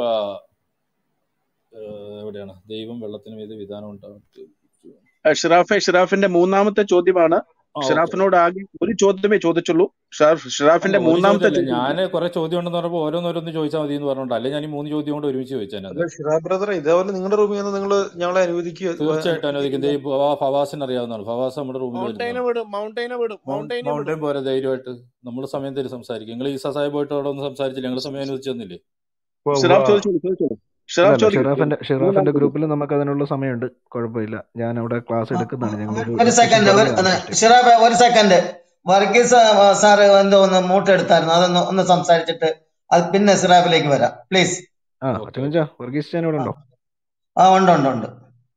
Speaker 1: ആ, എവിടെയാണ് ദൈവം വെള്ളത്തിന് മീത് വിധാനം ഉണ്ടാവും
Speaker 4: ഷിറാഫെ ഷിറാഫിന്റെ മൂന്നാമത്തെ ചോദ്യമാണ്
Speaker 1: ആ ഓക്കെ
Speaker 4: ഷിറാഫിനോട് ആകെ ഒരു ചോദ്യമേ ചോദിച്ചുള്ളൂ ഷിറാഫ്
Speaker 1: അല്ല
Speaker 4: ഷിറാഫിന്റെ
Speaker 1: ഒരു
Speaker 4: മൂന്നാമത്തെ
Speaker 1: ചോദ്യമല്ല
Speaker 4: ചോദ്യം
Speaker 1: ഞാൻ കുറെ ചോദ്യം ഉണ്ടെന്ന് പറഞ്ഞപ്പോൾ ഓരോന്നോരോന്ന് ചോദിച്ചാൽ മതി എന്ന് പറഞ്ഞോണ്ട് അല്ലെ ഞാൻ ഈ മൂന്ന് ചോദ്യം കൊണ്ട് ഒരുമിച്ച് ചോദിച്ചാൽ
Speaker 6: അല്ല ഷിറാബ് ബ്രദറെ ഇതേപോലെ നിങ്ങളുടെ റൂമിൽ നിന്ന് നിങ്ങൾ ഞങ്ങളെ അനുവദിക്കുക
Speaker 1: തീർച്ചയായിട്ടും അനുവദിക്കുന്നത് ഈ ഫവാ- ഫവാസിന് അറിയാവുന്നതാണ് ഫവാസ് നമ്മുടെ റൂമിൽ
Speaker 5: മൗണ്ടൈനെ
Speaker 1: വരുന്നതാണ്
Speaker 5: വിടും മൗണ്ടൈനെ വിടും മൗണ്ടൈനെ വിടും
Speaker 1: മൗണ്ടൻ പോരെ ധൈര്യമായിട്ട് നമ്മൾ സമയം തരും സംസാരിക്കും നിങ്ങൾ ഈ സസായ പോയിട്ട് അവിടെ ഒന്ന് സംസാരിച്ചില്ല ഞങ്ങൾ സമയം അനുവദിച്ചു തന്നില്ലേ
Speaker 4: ഷിറാഫ് ചോദിച്ചോളൂ ചോദിച്ചോളൂ
Speaker 2: അല്ല
Speaker 4: ഷിറാഫ്
Speaker 2: അല്ല
Speaker 4: ചോദിക്കും
Speaker 2: ഷിറാഫിന്റെ ഷിറാഫിന്റെ
Speaker 4: മൂന്നാമത്തെ
Speaker 2: ഗ്രൂപ്പിൽ നമുക്ക് അതിനുള്ള സമയമുണ്ട് കുഴപ്പമില്ല ഞാൻ അവിടെ ക്ലാസ് എടുക്കുന്നതാണ് ഞങ്ങൾ ഒരു
Speaker 7: ഒരു
Speaker 2: ഡിസ്കഷൻ
Speaker 7: സെക്കൻഡ് ഒരു
Speaker 2: തുടങ്ങുകയാണ് ഫസ്റ്റ്
Speaker 7: ഷിറാബ് ഒരു സെക്കൻഡ് വർഗീസ് സാർ എന്തോ ഒന്ന് മൂട്ട് എടുത്തായിരുന്നു അതൊന്ന് ഒന്ന് സംസാരിച്ചിട്ട് അത് പിന്നെ സിറാബിലേക്ക് വരാം പ്ലീസ്
Speaker 2: ആ
Speaker 1: ഓക്കെ
Speaker 2: അച്ഛനഞ്ച വർഗീസ് ചാൻ ഇവിടെ ഉണ്ടോ
Speaker 7: ആ ഉണ്ട് ഉണ്ട് ഉണ്ട്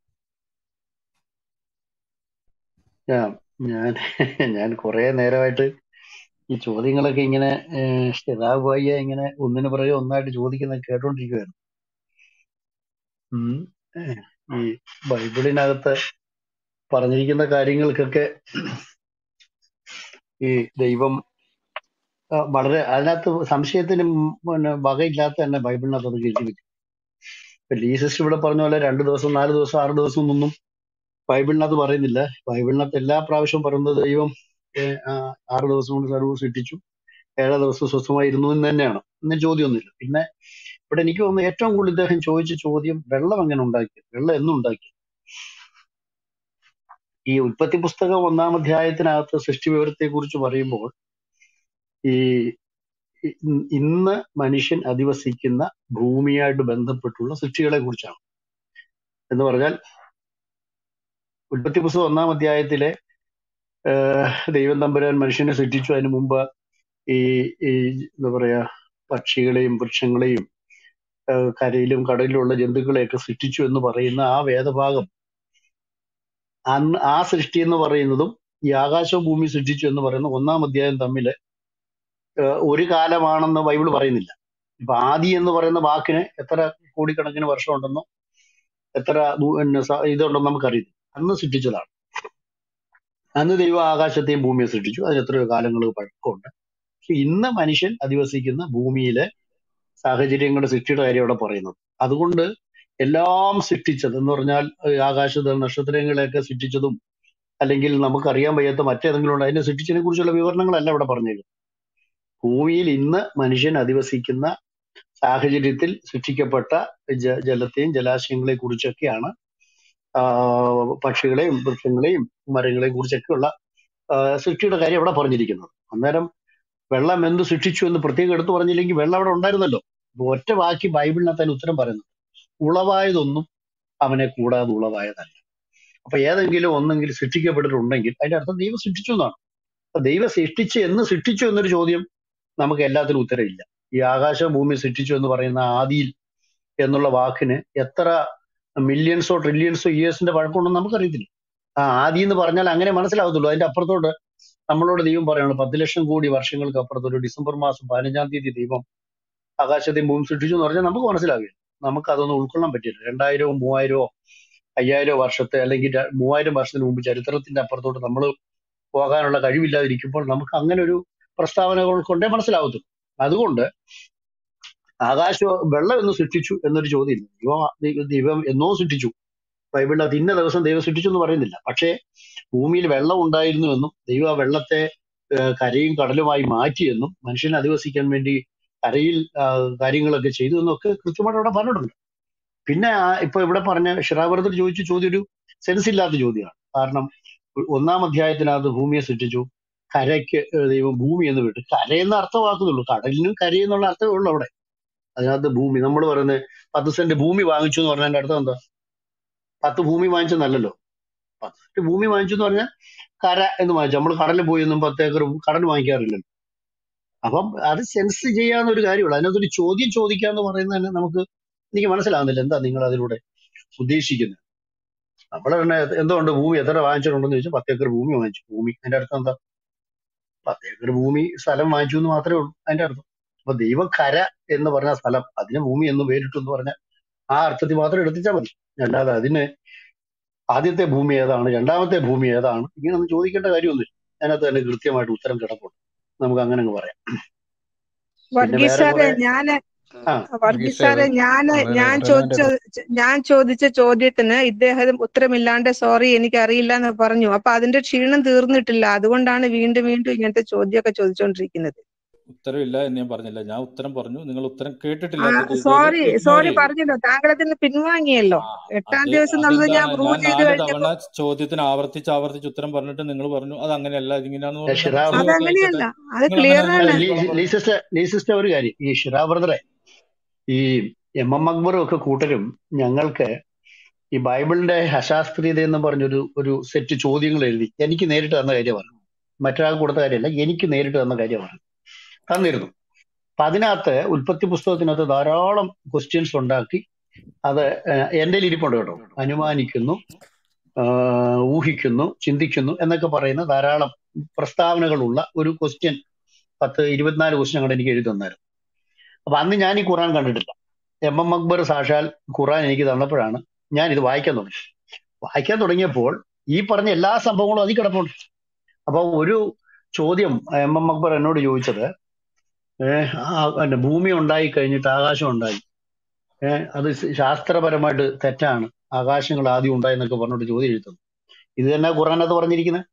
Speaker 8: ഞാൻ ഞാൻ ഞാൻ കുറെ നേരമായിട്ട് ഈ ചോദ്യങ്ങളൊക്കെ ഇങ്ങനെ ഷിറാബ് ഭായിയെ ഇങ്ങനെ ഒന്നിനു പുറകെ ഒന്നായിട്ട് ചോദിക്കുന്നത് കേട്ടോണ്ടിരിക്കുവായിരുന്നു ഉം. ഏഹ് ഈ ബൈബിളിനകത്ത് പറഞ്ഞിരിക്കുന്ന കാര്യങ്ങൾക്കൊക്കെ ഈ ദൈവം ആ, വളരെ അതിനകത്ത് സംശയത്തിന് ഉം പിന്നെ വകയില്ലാത്ത തന്നെ ബൈബിളിനകത്ത് അത് എഴുതി വെച്ചു ഇപ്പൊ ലീസിസ്റ്റ് ഇവിടെ പറഞ്ഞ പോലെ രണ്ട് ദിവസം നാല് ദിവസം ആറ് ദിവസം ഒന്നും ബൈബിളിനകത്ത് പറയുന്നില്ല ബൈബിളിനകത്ത് എല്ലാ പ്രാവശ്യവും പറയുന്നത് ദൈവം ഏഹ്, ആ, ആറ് ദിവസം കൊണ്ട് സർവ്വ സൃഷ്ടിച്ചു ഏഴാം ദിവസം സ്വസ്ഥമായിരുന്നു എന്ന് തന്നെയാണ് എന്ന ചോദ്യമൊന്നുമില്ല പിന്നെ ഇവിടെ എനിക്ക് തോന്നുന്നു ഏറ്റവും കൂടുതൽ ഇദ്ദേഹം ചോദിച്ച ചോദ്യം വെള്ളം എങ്ങനെ ഉണ്ടാക്കി വെള്ളം എന്നും ഉണ്ടാക്കി ഈ ഉൽപ്പത്തി പുസ്തകം ഒന്നാം അധ്യായത്തിനകത്ത് സൃഷ്ടി വിവരത്തെ കുറിച്ച് പറയുമ്പോൾ ഈ ഇ- ഇന്ന് മനുഷ്യൻ അധിവസിക്കുന്ന ഭൂമിയായിട്ട് ബന്ധപ്പെട്ടുള്ള സൃഷ്ടികളെ കുറിച്ചാണ് എന്ന് പറഞ്ഞാൽ ഉൽപ്പത്തി പുസ്തകം ഒന്നാം അധ്യായത്തിലെ ആഹ്, ദൈവം തമ്പുരാൻ മനുഷ്യനെ സൃഷ്ടിച്ചു അതിനു മുമ്പ് ഈ ഈ എന്താ പറയാ പക്ഷികളെയും വൃക്ഷങ്ങളെയും ആഹ്, കരയിലും കടലിലുള്ള ജന്തുക്കളെയൊക്കെ സൃഷ്ടിച്ചു എന്ന് പറയുന്ന ആ വേദഭാഗം അന്ന് ആ സൃഷ്ടി എന്ന് പറയുന്നതും ഈ ആകാശവും ഭൂമി സൃഷ്ടിച്ചു എന്ന് പറയുന്ന ഒന്നാം അധ്യായം തമ്മിൽ ഒരു കാലമാണെന്ന് ബൈബിൾ പറയുന്നില്ല ഇപ്പൊ ആദി എന്ന് പറയുന്ന വാക്കിന് എത്ര കോടിക്കണക്കിന് വർഷമുണ്ടെന്നോ എത്ര ദൂ- പിന്നെ സ- ഇതുണ്ടെന്ന് നമുക്കറിയില്ല അന്ന് സൃഷ്ടിച്ചതാണ് അന്ന് ദൈവം ആകാശത്തെയും ഭൂമിയെ സൃഷ്ടിച്ചു അതിന് എത്രയോ കാലങ്ങൾ പഴക്കമുണ്ട് പക്ഷെ ഇന്ന് മനുഷ്യൻ അധിവസിക്കുന്ന ഭൂമിയിലെ സാഹചര്യങ്ങളുടെ സൃഷ്ടിയുടെ കാര്യം അവിടെ പറയുന്നത് അതുകൊണ്ട് എല്ലാം സൃഷ്ടിച്ചത് എന്ന് പറഞ്ഞാൽ ഏഹ് ആകാശത്ത് നക്ഷത്രങ്ങളെയൊക്കെ സൃഷ്ടിച്ചതും അല്ലെങ്കിൽ നമുക്കറിയാൻ വയ്യാത്ത മറ്റേതെങ്കിലും ഉണ്ട് അതിനെ സൃഷ്ടിച്ചതിനെ കുറിച്ചുള്ള വിവരണങ്ങളല്ല ഇവിടെ പറഞ്ഞേക്കുന്നത് ഭൂമിയിൽ ഇന്ന് മനുഷ്യൻ അധിവസിക്കുന്ന സാഹചര്യത്തിൽ സൃഷ്ടിക്കപ്പെട്ട ജ ജലത്തെയും ജലാശയങ്ങളെ കുറിച്ചൊക്കെയാണ് ആ, പക്ഷികളെയും വൃക്ഷങ്ങളെയും മരങ്ങളെയും കുറിച്ചൊക്കെയുള്ള ആ, സൃഷ്ടിയുടെ കാര്യം അവിടെ പറഞ്ഞിരിക്കുന്നത് അന്നേരം വെള്ളം എന്ത് സൃഷ്ടിച്ചു എന്ന് പ്രത്യേകം എടുത്തു പറഞ്ഞില്ലെങ്കിൽ വെള്ളം അവിടെ ഉണ്ടായിരുന്നല്ലോ അപ്പൊ ഒറ്റ വാക്കി ബൈബിളിനകത്ത് അതിന് ഉത്തരം പറയുന്നു ഉളവായതൊന്നും അവനെ കൂടാതെ ഉളവായതല്ല അപ്പൊ ഏതെങ്കിലും ഒന്നെങ്കിലും സൃഷ്ടിക്കപ്പെട്ടിട്ടുണ്ടെങ്കിൽ അതിന്റെ അർത്ഥം ദൈവം സൃഷ്ടിച്ചു എന്നാണ് അപ്പൊ ദൈവം സൃഷ്ടിച്ച് എന്ന് സൃഷ്ടിച്ചു എന്നൊരു ചോദ്യം നമുക്ക് എല്ലാത്തിനും ഉത്തരവില്ല ഈ ആകാശ ഭൂമി സൃഷ്ടിച്ചു എന്ന് പറയുന്ന ആദിയിൽ എന്നുള്ള വാക്കിന് എത്ര മില്യൺസോ ട്രില്യൺസോ ഇയേഴ്സിന്റെ പഴക്കമുണ്ടെന്ന് നമുക്കറിയത്തില്ല ആ ആദി എന്ന് പറഞ്ഞാൽ അങ്ങനെ മനസ്സിലാകത്തുള്ളൂ അതിന്റെ അപ്പുറത്തോട്ട് നമ്മളോട് ദൈവം പറയണം പത്ത് ലക്ഷം കോടി വർഷങ്ങൾക്ക് അപ്പുറത്ത് ഒരു ഡിസംബർ മാസം പതിനഞ്ചാം തീയതി ദൈവം ആകാശത്തെയും ഭൂമി സൃഷ്ടിച്ചു എന്ന് പറഞ്ഞാൽ നമുക്ക് മനസ്സിലാവില്ല നമുക്ക് അതൊന്നും ഉൾക്കൊള്ളാൻ പറ്റില്ല രണ്ടായിരവും മൂവായിരമോ അയ്യായിരമോ വർഷത്തെ അല്ലെങ്കിൽ ര- മൂവായിരം വർഷത്തിന് മുമ്പ് ചരിത്രത്തിന്റെ അപ്പുറത്തോട്ട് നമ്മൾ പോകാനുള്ള കഴിവില്ലാതിരിക്കുമ്പോൾ നമുക്ക് അങ്ങനെ ഒരു പ്രസ്താവനകൾ കൊണ്ടേ മനസ്സിലാവത്തുള്ളൂ അതുകൊണ്ട് ആകാശ വെള്ളം എന്ന് സൃഷ്ടിച്ചു എന്നൊരു ചോദ്യം ദൈവം ദൈവം ദൈവം എന്നോ സൃഷ്ടിച്ചു ബൈബിളിനകത്ത് ഇന്ന ദിവസം ദൈവം സൃഷ്ടിച്ചു എന്ന് പറയുന്നില്ല പക്ഷേ ഭൂമിയിൽ വെള്ളം ഉണ്ടായിരുന്നു എന്നും ദൈവം ആ വെള്ളത്തെ ഏഹ് കരയും കടലുമായി മാറ്റിയെന്നും മനുഷ്യനെ അധിവസിക്കാൻ വേണ്ടി കരയിൽ ആ, കാര്യങ്ങളൊക്കെ ചെയ്തു എന്നൊക്കെ കൃത്യമായിട്ട് അവിടെ പറഞ്ഞിട്ടുണ്ട് പിന്നെ ആ ഇപ്പൊ ഇവിടെ പറഞ്ഞ ഷിറാവർദ്ധർ ചോദിച്ച ചോദ്യം ഒരു സെൻസ് ഇല്ലാത്ത ചോദ്യമാണ് കാരണം ഒന്നാം അധ്യായത്തിനകത്ത് ഭൂമിയെ സൃഷ്ടിച്ചു കരയ്ക്ക് ഏഹ് ദൈവം ഭൂമി എന്ന് വിട്ടു കരയെന്ന് അർത്ഥമാക്കുന്നുള്ളൂ കടലിനും കരയെന്നുള്ള അർത്ഥമേ ഉള്ളൂ അവിടെ അതിനകത്ത് ഭൂമി നമ്മൾ പറയുന്നത് പത്ത് സെന്റ് ഭൂമി വാങ്ങിച്ചു എന്ന് പറഞ്ഞതിന്റെ അർത്ഥം എന്താ പത്ത് ഭൂമി വാങ്ങിച്ചെന്നല്ലല്ലോ പത്ത് സെന്റ് ഭൂമി വാങ്ങിച്ചു എന്ന് പറഞ്ഞാൽ കര എന്ന് വാങ്ങിച്ചു നമ്മൾ കടലിൽ പോയി ഒന്നും പത്ത് ഏക്കർ കടൽ വാങ്ങിക്കാറില്ലല്ലോ അപ്പം അത് സെൻസ് ചെയ്യാവുന്ന ഒരു കാര്യമുള്ളൂ അതിനകത്തൊരു ചോദ്യം ചോദിക്കാന്ന് പറയുന്നത് തന്നെ നമുക്ക് എനിക്ക് മനസ്സിലാവുന്നില്ല എന്താ നിങ്ങൾ അതിലൂടെ ഉദ്ദേശിക്കുന്നത് നമ്മൾ തന്നെ എന്തുകൊണ്ട് ഭൂമി എത്ര വാങ്ങിച്ചിട്ടുണ്ടെന്ന് ചോദിച്ചാൽ പത്ത് ഏക്കർ ഭൂമി വാങ്ങിച്ചു ഭൂമി അതിന്റെ അർത്ഥം എന്താ പത്ത് ഏക്കർ ഭൂമി സ്ഥലം വാങ്ങിച്ചു എന്ന് മാത്രമേ ഉള്ളൂ അതിന്റെ അർത്ഥം അപ്പൊ ദൈവം കര എന്ന് പറഞ്ഞ സ്ഥലം അതിന് ഭൂമി എന്ന് പേരിട്ടു എന്ന് പറഞ്ഞ ആ അർത്ഥത്തിൽ മാത്രം എടുത്തിച്ചാൽ മതി അല്ലാതെ അതിന് ആദ്യത്തെ ഭൂമി ഏതാണ് രണ്ടാമത്തെ ഭൂമി ഏതാണ് ഇങ്ങനെ ഒന്നും ചോദിക്കേണ്ട കാര്യമൊന്നുമില്ല അതിനകത്ത് തന്നെ കൃത്യമായിട്ട് ഉത്തരം കിടപ്പുണ്ട് നമുക്ക് അങ്ങനെ അങ്ങ് പറയാം പിന്നെ
Speaker 3: വർഗീസ്
Speaker 8: വേറെ
Speaker 3: സാറെ
Speaker 8: കുറെ
Speaker 3: ഞാന്
Speaker 8: ആ
Speaker 3: വർഗീസ് സാറെ ഞാന്
Speaker 2: വളരെ
Speaker 3: ഞാൻ
Speaker 2: റെലവെന്റ്
Speaker 3: ചോദിച്ച ഞാൻ ചോദിച്ച ചോദ്യത്തിന് ഇദ്ദേഹം ഉത്തരമില്ലാണ്ട് സോറി എനിക്ക് അറിയില്ല എന്ന് പറഞ്ഞു അപ്പൊ അതിന്റെ ക്ഷീണം തീർന്നിട്ടില്ല അതുകൊണ്ടാണ് വീണ്ടും വീണ്ടും ഇങ്ങനത്തെ ചോദ്യമൊക്കെ ചോദിച്ചുകൊണ്ടിരിക്കുന്നത്
Speaker 1: ഉത്തരവില്ല എന്ന് ഞാൻ പറഞ്ഞില്ല ഞാൻ ഉത്തരം പറഞ്ഞു നിങ്ങൾ ഉത്തരം
Speaker 3: ആ
Speaker 1: കേട്ടിട്ടില്ലാത്ത രീതിയിൽ
Speaker 3: സോറി
Speaker 1: ഇഗ്നോർ
Speaker 3: സോറി
Speaker 1: ചെയ്തു
Speaker 3: പറഞ്ഞല്ലോ താങ്കൾ അതിന് പിൻവാങ്ങിയല്ലോ
Speaker 1: ആ
Speaker 3: എട്ടാം
Speaker 1: അത്
Speaker 3: ദിവസം എന്നുള്ളത് ഞാൻ
Speaker 1: അതെന്താണ്
Speaker 3: പ്രൂവ്
Speaker 1: ഞാൻ
Speaker 3: ചെയ്ത്
Speaker 1: നാല്
Speaker 3: കഴിഞ്ഞപ്പോ
Speaker 1: തവണ ചോദ്യത്തിന് ആവർത്തിച്ച് ആവർത്തിച്ച് ഉത്തരം പറഞ്ഞിട്ട് നിങ്ങൾ പറഞ്ഞു അത് അങ്ങനെയല്ല ഇതിങ്ങനെയാന്ന് പറഞ്ഞാൽ
Speaker 8: ഷിറാബ്
Speaker 1: ശരി ഓക്കെ ആയിക്കോട്ടെ
Speaker 3: അതങ്ങനെയല്ല അത്
Speaker 1: നിങ്ങൾ
Speaker 3: ക്ലിയർ
Speaker 1: അങ്ങനെ
Speaker 8: അല്ല
Speaker 3: ആണ്
Speaker 1: ആണെങ്കിൽ
Speaker 8: ലീ സിസ്റ്റർ ലീ സിസ്റ്റർ ഒരു കാര്യം ഈ ഷിറാബ്രദറെ ഈ എം എം അക്ബറും ഒക്കെ കൂട്ടരും ഞങ്ങൾക്ക് ഈ ബൈബിളിന്റെ അശാസ്ത്രീയത എന്ന് പറഞ്ഞൊരു ഒരു സെറ്റ് ചോദ്യങ്ങൾ എഴുതി എനിക്ക് നേരിട്ട് തന്ന കാര്യമാണ് മറ്റൊരാൾക്ക് കൊടുത്ത കാര്യമല്ല എനിക്ക് നേരിട്ട് തന്ന കാര്യമാണ് തന്നിരുന്നു അപ്പൊ അതിനകത്ത് ഉൽപ്പത്തി പുസ്തകത്തിനകത്ത് ധാരാളം ക്വസ്റ്റ്യൻസ് ഉണ്ടാക്കി അത് ഏഹ്, എന്റെ ഇരിപ്പുണ്ട് കേട്ടോ അനുമാനിക്കുന്നു ആഹ്, ഊഹിക്കുന്നു ചിന്തിക്കുന്നു എന്നൊക്കെ പറയുന്ന ധാരാളം പ്രസ്താവനകളുള്ള ഒരു ക്വസ്റ്റ്യൻ പത്ത് ഇരുപത്തിനാല് ക്വസ്റ്റ്യൻ അങ്ങോട്ട് എനിക്ക് എഴുതി തന്നായിരുന്നു അപ്പൊ അന്ന് ഞാൻ ഈ ഖുറാൻ കണ്ടിട്ടില്ല എം എം അക്ബർ സാക്ഷാൽ ഖുറാൻ എനിക്ക് തന്നപ്പോഴാണ് ഞാൻ ഇത് വായിക്കാൻ തുടങ്ങി വായിക്കാൻ തുടങ്ങിയപ്പോൾ ഈ പറഞ്ഞ എല്ലാ സംഭവങ്ങളും അതിൽ കിടപ്പുണ്ട് അപ്പൊ ഒരു ചോദ്യം എം എം അക്ബർ എന്നോട് ചോദിച്ചത് ഏഹ് ആ പിന്നെ ഭൂമി ഉണ്ടായി കഴിഞ്ഞിട്ട് ആകാശം ഉണ്ടായി ഏഹ് അത് ശാസ്ത്രപരമായിട്ട് തെറ്റാണ് ആകാശങ്ങൾ ആദ്യം ഉണ്ടായി എന്നൊക്കെ പറഞ്ഞിട്ട് ചോദ്യം എഴുതുന്നു ഇത് തന്നെ ഖുറാനകത്ത് പറഞ്ഞിരിക്കുന്നത്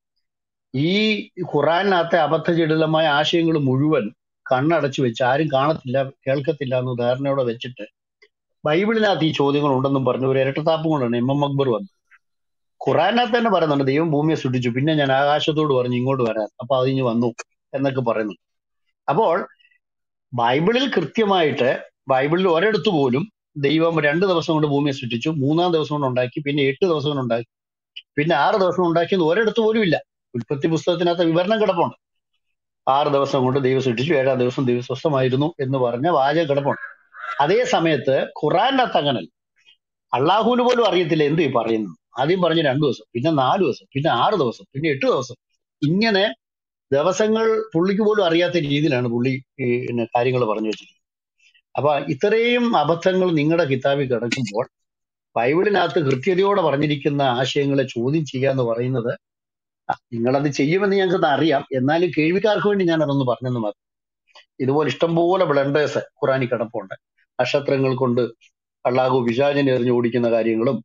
Speaker 8: ഈ ഖുറാനിനകത്തെ അബദ്ധജടിലമായ ആശയങ്ങൾ മുഴുവൻ കണ്ണടച്ചു വെച്ച് ആരും കാണത്തില്ല കേൾക്കത്തില്ല എന്ന് ധാരണയോടെ വെച്ചിട്ട് ബൈബിളിനകത്ത് ഈ ചോദ്യങ്ങൾ ഉണ്ടെന്നും പറഞ്ഞു ഒരു ഇരട്ടത്താപ്പും കൊണ്ടാണ് എം എം അക്ബർ വന്നത് ഖുറാനകത്ത് തന്നെ പറയുന്നുണ്ട് ദൈവം ഭൂമിയെ സൃഷ്ടിച്ചു പിന്നെ ഞാൻ ആകാശത്തോട് പറഞ്ഞു ഇങ്ങോട്ട് വരാൻ അപ്പൊ അതിഞ്ഞ് വന്നു എന്നൊക്കെ പറയുന്നു അപ്പോൾ ബൈബിളിൽ കൃത്യമായിട്ട് ബൈബിളിൽ ഒരിടത്ത് പോലും ദൈവം രണ്ട് ദിവസം കൊണ്ട് ഭൂമിയെ സൃഷ്ടിച്ചു മൂന്നാം ദിവസം കൊണ്ട് ഉണ്ടാക്കി പിന്നെ എട്ട് ദിവസം കൊണ്ട് ഉണ്ടാക്കി പിന്നെ ആറ് ദിവസം ഉണ്ടാക്കിയത് ഒരിടത്ത് പോലും ഇല്ല ഉൽപ്പത്തി പുസ്തകത്തിനകത്ത് വിവരണം കിടപ്പുണ്ട് ആറ് ദിവസം കൊണ്ട് ദൈവം സൃഷ്ടിച്ചു ഏഴാം ദിവസം ദൈവം സ്വസ്ഥമായിരുന്നു എന്ന് പറഞ്ഞ വാചകം കിടപ്പുണ്ട് അതേ സമയത്ത് ഖുറാനകത്ത് അങ്ങനല്ല അള്ളാഹുവിന് പോലും അറിയത്തില്ല എന്ത് ഈ പറയുന്നത് ആദ്യം പറഞ്ഞ രണ്ടു ദിവസം പിന്നെ നാല് ദിവസം പിന്നെ ആറ് ദിവസം പിന്നെ എട്ട് ദിവസം ഇങ്ങനെ ദിവസങ്ങൾ പുള്ളിക്ക് പോലും അറിയാത്ത രീതിയിലാണ് പുള്ളി ഈ പിന്നെ കാര്യങ്ങൾ പറഞ്ഞു വെച്ചിരിക്കുന്നത് അപ്പൊ ഇത്രയും അബദ്ധങ്ങൾ നിങ്ങളുടെ കിതാബിൽ കിടക്കുമ്പോൾ ബൈബിളിനകത്ത് കൃത്യതയോടെ പറഞ്ഞിരിക്കുന്ന ആശയങ്ങളെ ചോദ്യം ചെയ്യുക എന്ന് പറയുന്നത് ആ, നിങ്ങളത് ചെയ്യുമെന്ന് ഞങ്ങൾക്ക് അറിയാം എന്നാലും കേൾവിക്കാർക്ക് വേണ്ടി ഞാൻ അതൊന്ന് പറഞ്ഞെന്ന് മാത്രം ഇതുപോലെ ഇഷ്ടംപോലെ ബ്ലണ്ടേഴ്സ് ഖുറാനിൽ കിടപ്പുണ്ട് നക്ഷത്രങ്ങൾ കൊണ്ട് അള്ളാഹു പിശാചിനെ എറിഞ്ഞ് ഓടിക്കുന്ന കാര്യങ്ങളും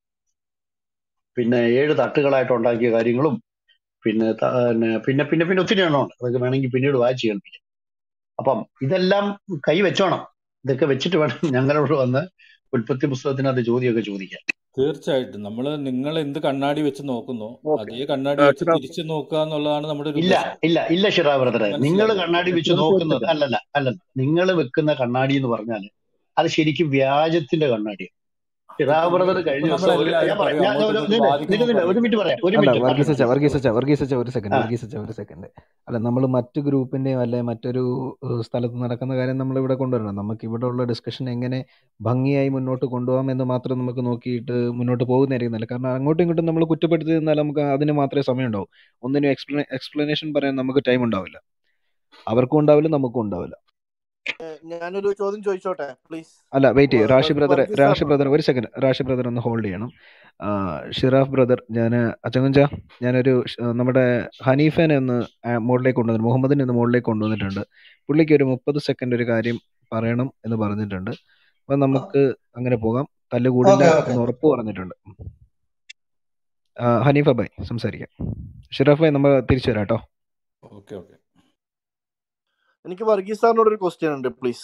Speaker 8: പിന്നെ ഏഴ് തട്ടുകളായിട്ട് ഉണ്ടാക്കിയ കാര്യങ്ങളും പിന്നെ ത- പിന്നെ പിന്നെ പിന്നെ പിന്നെ ഒത്തിരി എണ്ണമുണ്ട് അതൊക്കെ വേണമെങ്കിൽ പിന്നീട് വായിച്ച് കേൾപ്പിക്കാം അപ്പം ഇതെല്ലാം കൈ വെച്ചോണം ഇതൊക്കെ വെച്ചിട്ട് വേണം ഞങ്ങളോട് വന്ന് ഉൽപ്പത്തി പുസ്തകത്തിനകത്ത് ചോദ്യമൊക്കെ ചോദിക്കാൻ
Speaker 1: തീർച്ചയായിട്ടും നമ്മൾ നിങ്ങൾ എന്ത് കണ്ണാടി വെച്ച് നോക്കുന്നോ
Speaker 8: ഓക്കെ
Speaker 1: അതേ കണ്ണാടി വെച്ച് തിരിച്ചു നോക്കുക എന്നുള്ളതാണ് നമ്മുടെ ഒരു
Speaker 8: ഇല്ല
Speaker 1: ഉദ്ദേശം
Speaker 8: ഇല്ല ഇല്ല ഷിറാ ബ്രദറെ നിങ്ങൾ
Speaker 1: മനസ്സിലായി
Speaker 8: കണ്ണാടി വെച്ച്
Speaker 6: ഷിറാഫ് ഒരു
Speaker 8: നോക്കുന്നത്
Speaker 6: സെക്കൻഡ്
Speaker 8: അല്ലല്ല അല്ലല്ല നിങ്ങൾ വെക്കുന്ന കണ്ണാടി എന്ന് പറഞ്ഞാൽ അത് ശരിക്കും വ്യാജത്തിന്റെ കണ്ണാടിയാണ് ഷിറാ
Speaker 1: ഇപ്പൊ
Speaker 8: ബ്രദർ
Speaker 1: ഇപ്പൊ
Speaker 8: കഴിഞ്ഞ ദിവസം ഒരു
Speaker 1: നമ്മളെല്ലാവരും
Speaker 8: ഞാൻ പറയാം
Speaker 1: പറയും
Speaker 8: ഞാൻ
Speaker 1: അങ്ങോട്ടും
Speaker 8: ഒരു-
Speaker 1: ഇങ്ങോട്ടും
Speaker 8: നില്ല,
Speaker 1: ബാധിക്കുമ്പോൾ
Speaker 8: നിൽക്കുന്നില്ല ഒരു
Speaker 1: പറയും
Speaker 8: മിനിറ്റ് പറയാം ഒരു
Speaker 2: അല്ല
Speaker 8: മിനിറ്റ്
Speaker 2: വർഗീസ്
Speaker 8: പറയട്ടെ
Speaker 2: അച്ഛ വർഗീസ് അച്ഛ വർഗീസ് അച്ഛ ഒരു സെക്കൻഡ്
Speaker 8: ആ
Speaker 2: വർഗീസ് അച്ഛ ഒരു സെക്കൻഡ് അല്ല നമ്മൾ മറ്റു ഗ്രൂപ്പിന്റെയും അല്ലെ മറ്റൊരു ഏഹ്, സ്ഥലത്ത് നടക്കുന്ന കാര്യം നമ്മൾ ഇവിടെ കൊണ്ടുവരണം നമുക്ക് ഇവിടെ ഉള്ള ഡിസ്കഷൻ എങ്ങനെ ഭംഗിയായി മുന്നോട്ട് കൊണ്ടുപോകാം എന്ന് മാത്രം നമുക്ക് നോക്കിയിട്ട് മുന്നോട്ട് പോകുന്നതായിരിക്കും നല്ല കാരണം അങ്ങോട്ടും ഇങ്ങോട്ടും നമ്മൾ കുറ്റപ്പെടുത്തി നിന്നാൽ നമുക്ക് അതിന് മാത്രമേ സമയം ഉണ്ടാവൂ ഒന്നിനും എക്സ്പ്ലനേ എക്സ്പ്ലനേഷൻ പറയാൻ നമുക്ക് ടൈം ഉണ്ടാവില്ല അവർക്കും ഉണ്ടാവില്ല നമുക്കും ഉണ്ടാവില്ല
Speaker 5: ഏഹ് ഞാനൊരു ചോദ്യം ചോദിച്ചോട്ടെ പ്ലീസ്
Speaker 2: അല്ല വെയിറ്റ് ചെയ്യ് റാഷി ബ്രദർ
Speaker 5: വർഗീസ്
Speaker 2: റാഷി
Speaker 5: സാറിനോട്
Speaker 2: ബ്രദർ ഒരു സെക്കൻഡ് റാഷി ബ്രദർ ഒന്ന് ഹോൾഡ് ചെയ്യണം ആ, ഷിറാഫ് ബ്രദർ ഞാൻ അച്ചകുഞ്ച ഞാനൊരു ഷ്- നമ്മുടെ ഹനീഫനെ ഒന്ന് മോളിലേക്ക് കൊണ്ടുവന്നു മുഹമ്മദിനെ ഒന്ന് മോളിലേക്ക് കൊണ്ടുവന്നിട്ടുണ്ട് പുള്ളിക്ക് ഒരു മുപ്പത് സെക്കൻഡ് ഒരു കാര്യം പറയണം എന്ന് പറഞ്ഞിട്ടുണ്ട് അപ്പൊ നമുക്ക് അങ്ങനെ പോകാം തല്ലുകൂടില്ല
Speaker 7: ഓക്കെ ഓക്കെ
Speaker 2: എന്ന് ഉറപ്പ് പറഞ്ഞിട്ടുണ്ട് ആ, ഹനീഫ ബൈ സംസാരിക്കാം ഷിറാഫ് ബൈ നമ്മൾ തിരിച്ചു വരാം കേട്ടോ
Speaker 1: ഓക്കെ ഓക്കെ
Speaker 5: എനിക്ക് വർഗീസ് സാറിനോട് ഒരു ക്വസ്റ്റ്യൻ ഉണ്ട് പ്ലീസ്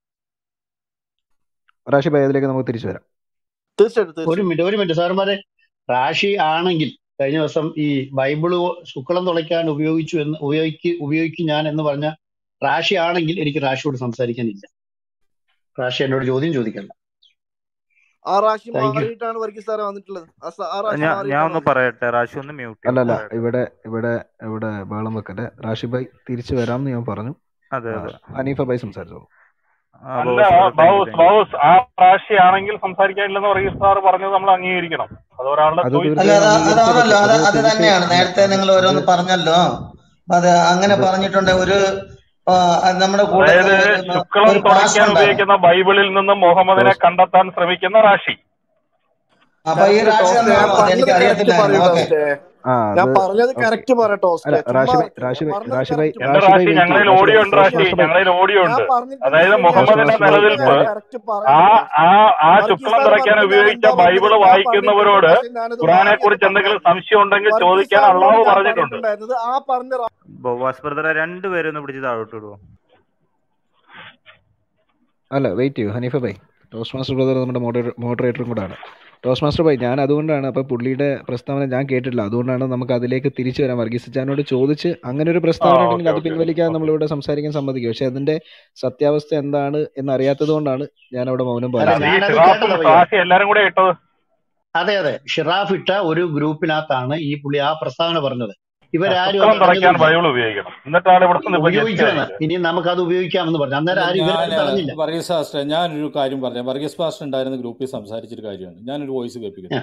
Speaker 2: റാഷി ബൈ അതിലേക്ക് നമുക്ക് തിരിച്ചു വരാം
Speaker 5: തീർച്ചയായിട്ടും
Speaker 8: ഒരു
Speaker 5: തീർച്ചയായിട്ടും
Speaker 8: മിനിറ്റ് ഒരു മിനിറ്റ് സാറുമാരെ റാഷി ആണെങ്കിൽ കഴിഞ്ഞ ദിവസം ഈ ബൈബിള് ശുക്ലം തുളയ്ക്കാൻ ഉപയോഗിച്ചു എന്ന് ഉപയോഗിക്ക് ഉപയോഗിക്കും ഞാൻ എന്ന് പറഞ്ഞ റാഷി ആണെങ്കിൽ എനിക്ക് റാഷിയോട് സംസാരിക്കാനില്ല റാഷി എന്നോട് ചോദ്യം ചോദിക്കണ്ട
Speaker 5: ആ റാശി
Speaker 8: താങ്ക് യു
Speaker 5: മാറിയിട്ടാണ് വർഗീസ് സാറ് വന്നിട്ടുള്ളത് ആ സ- ആ റാശി
Speaker 9: ഞാൻ ഞാൻ
Speaker 5: മാറിയിട്ടാണ്
Speaker 9: ഒന്ന്
Speaker 5: വന്നത്
Speaker 9: പറയട്ടെ റാഷി ഒന്ന് മ്യൂട്ട്
Speaker 2: അല്ല
Speaker 9: ചെയ്യൂ
Speaker 2: അല്ല
Speaker 9: പറയട്ടെ
Speaker 2: ഇവിടെ ഇവിടെ ഇവിടെ ബഹളം വെക്കട്ടെ റാഷി ബൈ തിരിച്ചു വരാമെന്ന് ഞാൻ പറഞ്ഞു
Speaker 9: അതെ
Speaker 2: ആ,
Speaker 9: അതെ
Speaker 2: ഹനീഫ ബൈ സംസാരിച്ചോളൂ
Speaker 9: ആ
Speaker 10: അല്ല
Speaker 9: boss brother thank you
Speaker 10: boss
Speaker 9: thank you
Speaker 10: boss ആ പ്രാശിയാണെങ്കിൽ സംസാരിക്കാനില്ലെന്ന് വർഗീസ് സാർ പറഞ്ഞത് നമ്മൾ അംഗീകരിക്കണം അത് ഒരാളുടെ
Speaker 2: അത്
Speaker 10: ചോയ്സ്
Speaker 7: അല്ല
Speaker 2: തീർച്ചയായും
Speaker 7: അത്
Speaker 2: അംഗീകരിച്ചേ
Speaker 7: അതാണല്ലോ
Speaker 2: പറ്റൂ
Speaker 7: അത്
Speaker 2: അത്
Speaker 7: അത്
Speaker 2: തിരിച്ച്
Speaker 7: തന്നെയാണ് നേരത്തെ
Speaker 2: അത്
Speaker 7: നിങ്ങൾ ഓരോന്ന്
Speaker 2: അത്
Speaker 7: പറഞ്ഞല്ലോ അത് അങ്ങനെ
Speaker 2: അത്
Speaker 7: പറഞ്ഞിട്ടുണ്ട് ഒരു ആ, അത് നമ്മുടെ കൂടെ
Speaker 10: അതായത്
Speaker 7: ഒരു
Speaker 10: ശുക്ലം
Speaker 7: ഒരു പാസ്റ്റർ
Speaker 10: തുടയ്ക്കാൻ
Speaker 7: ഉണ്ടായിരുന്നു
Speaker 10: ഉപയോഗിക്കുന്ന ബൈബിളിൽ നിന്നും മുഹമ്മദിനെ
Speaker 2: ടോസ്
Speaker 10: കണ്ടെത്താൻ ശ്രമിക്കുന്ന റാഷി
Speaker 7: അപ്പൊ ഈ
Speaker 5: കറക്റ്റ്
Speaker 7: രാശി
Speaker 5: ടോസ്റ്റേ ഞാൻ
Speaker 7: എന്നാണോ അത് എനിക്ക്
Speaker 5: പറഞ്ഞത് കറക്റ്റ്
Speaker 7: അറിയത്തില്ലായിരുന്നു
Speaker 5: പറയൂ
Speaker 7: ഓക്കെ
Speaker 5: ടോസ്റ്റേ
Speaker 2: ആ
Speaker 5: ഞാൻ
Speaker 2: അത്
Speaker 5: പറഞ്ഞത്
Speaker 2: ഓക്കെ
Speaker 5: കറക്റ്റ് പറ
Speaker 2: അല്ല
Speaker 5: ടോസ്റ്റേ
Speaker 2: റാഷി
Speaker 5: ചുമ്മാ
Speaker 2: ബൈ റാഷി ബൈ
Speaker 5: പറഞ്ഞത്
Speaker 2: റാഷി ബൈ
Speaker 5: കറക്റ്റ്
Speaker 10: എന്റെ
Speaker 2: റാഷി ബൈ
Speaker 10: റാഷി
Speaker 2: വെയിറ്റ്
Speaker 10: ഞങ്ങളിൽ
Speaker 2: ചെയ്യൂ റാഷി
Speaker 10: ഓഡിയോ
Speaker 2: ബൈ
Speaker 10: ഉണ്ട്
Speaker 2: ടോസ്
Speaker 10: റാഷി
Speaker 2: മാസ്റ്റർ ബൈ
Speaker 10: ഞങ്ങളിൽ ഓഡിയോ
Speaker 5: ഞാൻ
Speaker 10: ഉണ്ട്
Speaker 5: പറഞ്ഞിട്ട്
Speaker 10: അതായത്
Speaker 5: വിഷയമില്ല
Speaker 2: ടോസ്
Speaker 10: മുഹമ്മദിന്റെ
Speaker 2: മാസ്റ്റർ ബൈ
Speaker 10: നിലനിൽപ്പ്
Speaker 2: ഞാൻ
Speaker 5: കറക്റ്റ്
Speaker 10: ആ
Speaker 5: പറയട്ടെ
Speaker 10: ആ ആ
Speaker 5: വർഗീസ്
Speaker 10: ശുക്ലം
Speaker 5: സാർ
Speaker 10: തുറയ്ക്കാൻ
Speaker 5: പറഞ്ഞത് ഞാൻ
Speaker 10: ഉപയോഗിച്ച
Speaker 5: എന്താ പറഞ്ഞത്
Speaker 10: ബൈബിള്
Speaker 5: ഞാൻ പറഞ്ഞിട്ടുണ്ട്
Speaker 10: വായിക്കുന്നവരോട്
Speaker 5: പക്ഷെ ഞാനത്
Speaker 10: ഖുറാനെ
Speaker 5: മാറിയത്
Speaker 10: കുറിച്ച് എന്തെങ്കിലും
Speaker 5: പറഞ്ഞത്
Speaker 10: സംശയം ഉണ്ടെങ്കിൽ
Speaker 5: വർഗീസ്
Speaker 10: ചോദിക്കാൻ
Speaker 5: സാറിനോട്
Speaker 10: അള്ളാഹു
Speaker 5: ഞാൻ
Speaker 10: പറഞ്ഞിട്ടുണ്ട്
Speaker 5: പറഞ്ഞിട്ടുണ്ടായിരുന്നത് ആ പറഞ്ഞ റാ-
Speaker 9: ബോസ് ബ്രദറെ രണ്ടുപേരും ഒന്ന് പിടിച്ച് താഴോട്ട് വിടുവോ
Speaker 2: അല്ല വെയിറ്റ് ചെയ്യൂ ഹനീഫ ബൈ ടോസ് മാസ്റ്റർ ബ്രദർ നമ്മുടെ മോഡറേറ്ററും കൂടാണ് ടോസ് മാസ്റ്റർ ബൈ ഞാൻ അതുകൊണ്ടാണ് അപ്പോൾ പുള്ളിയുടെ പ്രസ്താവന ഞാൻ കേട്ടിട്ടില്ല അതുകൊണ്ടാണ് നമുക്ക് അതിലേക്ക് തിരിച്ചു വരാൻ വർഗീസ് ചാനോട് ചോദിച്ച് അങ്ങനെ ഒരു
Speaker 10: ആ
Speaker 2: പ്രസ്താവന ഉണ്ടെങ്കിൽ
Speaker 10: ഓക്കെ
Speaker 2: അത്
Speaker 10: ഓക്കെ
Speaker 2: പിൻവലിക്കാതെ
Speaker 10: ഓക്കെ
Speaker 2: നമ്മളിവിടെ സംസാരിക്കാൻ സമ്മതിക്കും പക്ഷെ അതിന്റെ സത്യാവസ്ഥ എന്താണ് എന്ന് അറിയാത്തത് കൊണ്ടാണ് ഞാൻ അവിടെ മൗനം
Speaker 8: അല്ല
Speaker 10: അത്
Speaker 2: പാലിച്ചത്
Speaker 10: ഈ
Speaker 8: ഞാനത്
Speaker 10: ഷിറാഫും
Speaker 8: കേട്ടത് പയ്യ
Speaker 10: റാഷി എല്ലാരും കൂടെ ഇട്ടത്
Speaker 8: അതെ അതെ ഷിറാഫ് ഇട്ട ഒരു ഗ്രൂപ്പിനകത്താണ് ഈ പുള്ളി ആ പ്രസ്താവന പറഞ്ഞത് ഇവരാരും
Speaker 10: ശുക്ലം
Speaker 8: അത്
Speaker 10: തുറയ്ക്കാൻ
Speaker 8: അറിഞ്ഞതുമില്ല
Speaker 10: ബൈബിൾ ഉപയോഗിക്കണം എന്നിട്ടാണ് ഇവിടെ നിന്ന് ഇപ്പൊ ജഡ്ജി
Speaker 8: ഉപയോഗിക്കുമെന്ന്
Speaker 10: ആയത്
Speaker 8: ഇനി നമുക്കത് ഉപയോഗിക്കാമെന്ന് പറഞ്ഞു അന്നേരം
Speaker 1: അല്ല
Speaker 8: ആരും
Speaker 1: ഞാൻ
Speaker 8: ഇവരാരും തടഞ്ഞില്ല
Speaker 1: വർഗീസ് പാസ്റ്റർ ഞാനൊരു കാര്യം പറഞ്ഞു വർഗീസ് പാസ്റ്റർ ഉണ്ടായിരുന്ന ഗ്രൂപ്പിൽ സംസാരിച്ചൊരു കാര്യമാണ് ഞാനൊരു വോയിസ് കേൾപ്പിക്കുന്നു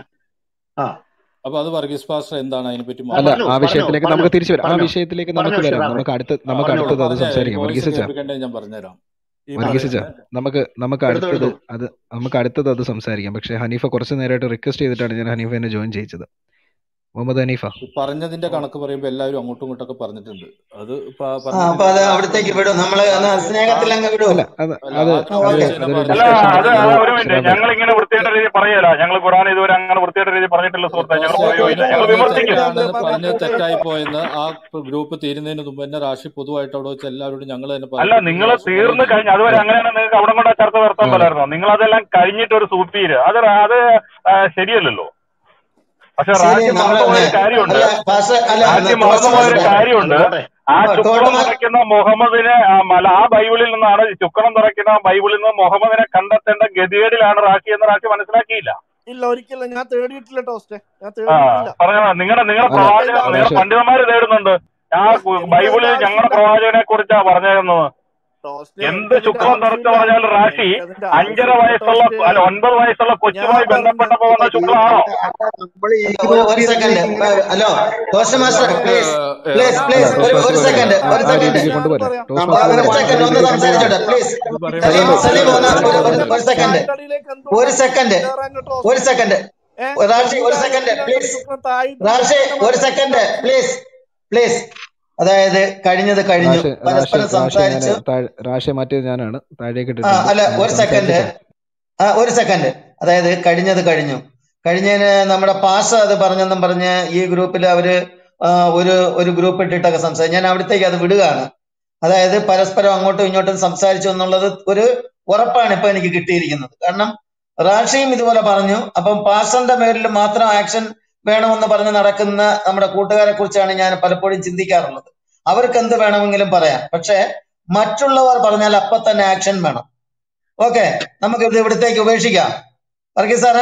Speaker 8: ആ
Speaker 1: അപ്പൊ അത് വർഗീസ് പാസ്റ്റർ എന്താണ് അതിനെപ്പറ്റി
Speaker 8: ആ,
Speaker 2: അല്ല
Speaker 8: പറഞ്ഞോ
Speaker 2: ആ
Speaker 8: പറഞ്ഞോ
Speaker 2: വിഷയത്തിലേക്ക്
Speaker 8: പറഞ്ഞോ
Speaker 2: നമുക്ക് തിരിച്ചു വരാം ആ
Speaker 8: പറഞ്ഞോ
Speaker 2: വിഷയത്തിലേക്ക്
Speaker 8: പറഞ്ഞോ
Speaker 2: നമുക്ക് വരാം
Speaker 8: ഷിറാഫെ
Speaker 2: നമുക്ക് അടുത്ത
Speaker 1: ആ
Speaker 2: നമുക്ക്
Speaker 8: പറഞ്ഞോളൂ
Speaker 2: അടുത്തത് അത്
Speaker 1: പറഞ്ഞുതരാം
Speaker 2: സംസാരിക്കാം
Speaker 1: വോയിസ്
Speaker 2: വർഗീസ് ചാ
Speaker 1: കേൾപ്പിക്കണ്ടേ ഞാൻ പറഞ്ഞുതരാം ഈ
Speaker 2: വർഗീസ് ചാ
Speaker 1: പറയുന്ന
Speaker 2: നമുക്ക് നമുക്ക്
Speaker 8: എടുത്തോ
Speaker 2: അടുത്തത്
Speaker 8: എടുത്തോ
Speaker 2: അത് നമുക്ക് അടുത്തത് അത് സംസാരിക്കാം പക്ഷേ ഹനീഫ കുറച്ച് നേരമായിട്ട് റിക്വസ്റ്റ് ചെയ്തിട്ടാണ് ഞാൻ ഹനീഫനെ ജോയിൻ ചെയ്യിച്ചത് മുഹമ്മദ് ഹനീഫ
Speaker 1: ഈ പറഞ്ഞതിന്റെ കണക്ക് പറയുമ്പോൾ എല്ലാവരും അങ്ങോട്ടും ഇങ്ങോട്ടൊക്കെ പറഞ്ഞിട്ടുണ്ട് അത് പ-
Speaker 7: ആ
Speaker 1: പറഞ്ഞതിന്റെ
Speaker 7: അപ്പൊ അത്
Speaker 1: കണക്ക്
Speaker 7: അവിടത്തേക്ക്
Speaker 1: പറയുമ്പോൾ
Speaker 7: വിടും നമ്മള്
Speaker 1: ആ
Speaker 7: എന്നാ
Speaker 1: ആ
Speaker 7: സ്നേഹത്തിൽ അങ്ങ് വിടും
Speaker 2: അല്ല അത്
Speaker 1: അല്ല
Speaker 2: അത്
Speaker 1: ആദ്യം
Speaker 7: ഓക്കെ
Speaker 2: അത്
Speaker 1: ചോദിച്ചതിനെ
Speaker 2: അതൊരു
Speaker 10: അല്ല
Speaker 1: പറഞ്ഞതിന്റെ
Speaker 2: ഡിസ്കഷൻ
Speaker 10: അത്
Speaker 1: കണക്ക്
Speaker 10: ആ ഒരു മിനിറ്റ്
Speaker 2: ശരാബ്
Speaker 10: ഞങ്ങൾ ഇങ്ങനെ വൃത്തിയായിട്ട രീതി പറയല ഞങ്ങൾ ഖുറാൻ ഇതുവരെ അങ്ങനെ വൃത്തിയായിട്ട രീതി പറഞ്ഞിട്ടില്ല സുഹൃത്തെ ഞങ്ങൾ
Speaker 1: ടോസ്റ്റേ
Speaker 10: പറയുകയില്ല
Speaker 1: പറഞ്ഞത്
Speaker 10: ഞങ്ങൾ
Speaker 1: പറഞ്ഞത്
Speaker 10: വിമർശിക്കും
Speaker 1: തെറ്റാണെന്ന് പറഞ്ഞത്
Speaker 5: പറഞ്ഞത്
Speaker 1: തെറ്റായി പോയെന്ന് ആ ഗ്രൂപ്പ് തീരുന്നതിന് മുമ്പ് തന്നെ റാഷി പൊതുവായിട്ട് അവിടെ വെച്ച് എല്ലാവരോടും ഞങ്ങൾ തന്നെ
Speaker 10: അല്ല
Speaker 1: പറഞ്ഞിട്ടുണ്ട്
Speaker 10: നിങ്ങൾ
Speaker 1: റാഷി
Speaker 10: തീർന്നു
Speaker 1: പറയുന്നുണ്ട്
Speaker 10: കഴിഞ്ഞ അതുവരെ
Speaker 2: അല്ല
Speaker 10: അങ്ങനെയാണ് നിങ്ങൾക്ക് അവിടെ കൊണ്ട് ചർച്ച നടത്താൻ
Speaker 2: ആ
Speaker 10: പോലായിരുന്നോ നിങ്ങൾ അതെല്ലാം കഴിഞ്ഞിട്ട് ഒരു സൂപ്പീര് അത് റ- അത് ആ, ശരിയല്ലല്ലോ പക്ഷെ
Speaker 7: ശരി
Speaker 10: റാഷി
Speaker 7: നമ്മള്
Speaker 10: മറന്നുപോയൊരു കാര്യമുണ്ട്
Speaker 7: അല്ല പാസ്റ്റർ അല്ല
Speaker 10: റാഷി
Speaker 7: ടോസ്റ്റ്
Speaker 10: മറന്നുപോയൊരു
Speaker 7: മാസ്റ്റർ
Speaker 8: പോട്ടെ
Speaker 10: കാര്യമുണ്ട്
Speaker 8: പോട്ടെ
Speaker 10: ആ
Speaker 7: ഓ,
Speaker 10: ചുക്രം
Speaker 7: ടോട്ട് മാ-
Speaker 10: തുറയ്ക്കുന്ന മുഹമ്മദിനെ ആ മല ആ ബൈബിളിൽ നിന്നാണ് ചുക്രം തുറയ്ക്കുന്ന ബൈബിളിൽ നിന്ന് മുഹമ്മദിനെ കണ്ടെത്തേണ്ട ഗതികേടിലാണ് റാഷി എന്ന് റാഷി മനസ്സിലാക്കിയില്ല
Speaker 5: ഇല്ല ഒരിക്കലും ഞാൻ തേടിയിട്ടില്ല ടോസ്റ്റേ ഞാൻ
Speaker 10: ആ
Speaker 5: തേടിയിട്ടില്ല
Speaker 10: പറഞ്ഞ നിങ്ങളുടെ നിങ്ങളുടെ
Speaker 2: അല്ല
Speaker 10: പ്രവാചകൻ
Speaker 5: അതിന്റെ
Speaker 10: നിങ്ങളുടെ
Speaker 2: റാഷി
Speaker 10: പണ്ഡിതന്മാര് തേടുന്നുണ്ട് ആ
Speaker 5: ടോസ്റ്റ്
Speaker 10: കു-
Speaker 5: എനിക്ക് അതിന്റെ
Speaker 10: ബൈബിളിൽ ഞങ്ങളുടെ
Speaker 5: ആവശ്യമില്ല
Speaker 10: പ്രവാചകനെ കുറിച്ചാ പറഞ്ഞിരുന്നത്
Speaker 5: ടോസ്റ്റേ
Speaker 10: എന്ത്
Speaker 5: എനിക്ക് അതിന്റെ
Speaker 10: ശുക്രം തുറച്ചു
Speaker 5: ആവശ്യമില്ല
Speaker 10: പറഞ്ഞാൽ റാഷി
Speaker 5: എനിക്ക് അതിന്റെ
Speaker 10: അഞ്ചര
Speaker 5: ആവശ്യമില്ല
Speaker 10: വയസ്സുള്ള
Speaker 5: ടോസ്റ്റേ
Speaker 10: അല്ല ഒൻപത് വയസ്സുള്ള
Speaker 5: ഞാൻ
Speaker 10: കൊച്ചുമായി
Speaker 5: പറഞ്ഞ
Speaker 10: ബന്ധപ്പെട്ട പോകുന്ന ശുക്രമാണോ
Speaker 6: നമ്മൾ ഈ
Speaker 7: ഒരു ഒരു
Speaker 6: ഗ്രൂപ്പിൽ
Speaker 7: സെക്കൻഡ്
Speaker 6: നിന്ന് ഇങ്ങനെ
Speaker 7: ഹലോ ടോസ്റ്റ് മാസ്റ്റർ
Speaker 1: നമുക്ക്
Speaker 7: പ്ലീസ്
Speaker 1: ഏ,
Speaker 7: പ്ലീസ്
Speaker 2: അല്ല
Speaker 7: പ്ലീസ്
Speaker 2: ടോസ്
Speaker 7: ഒരു
Speaker 2: മാസ്റ്റർ
Speaker 7: ഒരു
Speaker 2: പറയാം
Speaker 7: സെക്കൻഡ്
Speaker 2: ആ
Speaker 7: ഒരു
Speaker 2: ആ
Speaker 7: സെക്കൻഡ്
Speaker 2: രീതിക്ക്
Speaker 5: ഞാൻ
Speaker 2: കൊണ്ടുവരാം
Speaker 5: പറയാം
Speaker 2: ടോസ്
Speaker 6: നമ്മൾ
Speaker 2: മാസ്റ്റർ
Speaker 7: ഒരു
Speaker 6: അങ്ങനെ
Speaker 2: പറയാം
Speaker 7: സെക്കൻഡ്
Speaker 2: ആ
Speaker 7: ഒന്ന്
Speaker 2: രീതിക്ക്
Speaker 7: സംസാരിച്ചോട്ടെ
Speaker 2: കൊണ്ടുവരാം
Speaker 7: പ്ലീസ്
Speaker 1: ഇത് പറയുമ്പോൾ
Speaker 7: സലീം
Speaker 2: സലീം
Speaker 7: സലീം ഒന്ന്
Speaker 2: സലീം
Speaker 7: ഒരു
Speaker 2: ടോസ്
Speaker 7: ഒരു
Speaker 2: മാസ്റ്റർ
Speaker 7: ഒരു സെക്കൻഡ്
Speaker 5: താഴെ അടിയിലേക്ക്
Speaker 7: ഒരു
Speaker 5: എന്തുകൊണ്ടാണ്
Speaker 7: സെക്കൻഡ്
Speaker 5: കയറാൻ
Speaker 7: ഒരു
Speaker 5: ടോസ്റ്റേ
Speaker 7: സെക്കൻഡ്
Speaker 5: ഏഹ്
Speaker 7: റാഷി ഒരു
Speaker 5: എന്താണ്
Speaker 7: സെക്കൻഡ്
Speaker 5: എന്തിനാണ്
Speaker 7: പ്ലീസ്
Speaker 5: ശുക്രൻ താഴെ
Speaker 7: റാഷി
Speaker 5: ഇരിക്കുന്നത്
Speaker 7: ഒരു സെക്കൻഡ് പ്ലീസ് പ്ലീസ് അതായത് കഴിഞ്ഞത് കഴിഞ്ഞു
Speaker 2: റാഷെ റാഷെ
Speaker 7: പരസ്പരം
Speaker 2: റാഷെ ഞാൻ
Speaker 7: സംസാരിച്ചു
Speaker 2: താഴെ റാഷെ മാറ്റിയത് ഞാനാണ് താഴേക്ക്
Speaker 7: ആ
Speaker 2: ഇട്ടിട്ടുണ്ട്
Speaker 7: അല്ല
Speaker 2: നമുക്ക്
Speaker 7: ഒരു സെക്കൻഡ്
Speaker 2: സംസാരിച്ചിട്ട്
Speaker 7: ആ ഒരു സെക്കൻഡ് അതായത് കഴിഞ്ഞത് കഴിഞ്ഞു കഴിഞ്ഞതിന് നമ്മുടെ പാഷ അത് പറഞ്ഞെന്നും പറഞ്ഞ് ഈ ഗ്രൂപ്പിൽ അവര് ആ, ഒരു ഒരു ഗ്രൂപ്പ് ഇട്ടിട്ടൊക്കെ സംസാരിച്ചു ഞാൻ അവിടത്തേക്ക് അത് വിടുകയാണ് അതായത് പരസ്പരം അങ്ങോട്ടും ഇങ്ങോട്ടും സംസാരിച്ചു എന്നുള്ളത് ഒരു ഉറപ്പാണ് ഇപ്പൊ എനിക്ക് കിട്ടിയിരിക്കുന്നത് കാരണം റാഷിയും ഇതുപോലെ പറഞ്ഞു അപ്പം പാസ്റ്ററിന്റെ മേലിൽ മാത്രം ആക്ഷൻ വേണമെന്ന് പറഞ്ഞ് നടക്കുന്ന നമ്മുടെ കൂട്ടുകാരെ കുറിച്ചാണ് ഞാൻ പലപ്പോഴും ചിന്തിക്കാറുള്ളത് അവർക്ക് എന്ത് വേണമെങ്കിലും പറയാം പക്ഷെ മറ്റുള്ളവർ പറഞ്ഞാൽ അപ്പൊ തന്നെ ആക്ഷൻ വേണം ഓക്കെ നമുക്ക് ഇത് ഇവിടത്തേക്ക് ഉപേക്ഷിക്കാം വർഗീസ് സാറേ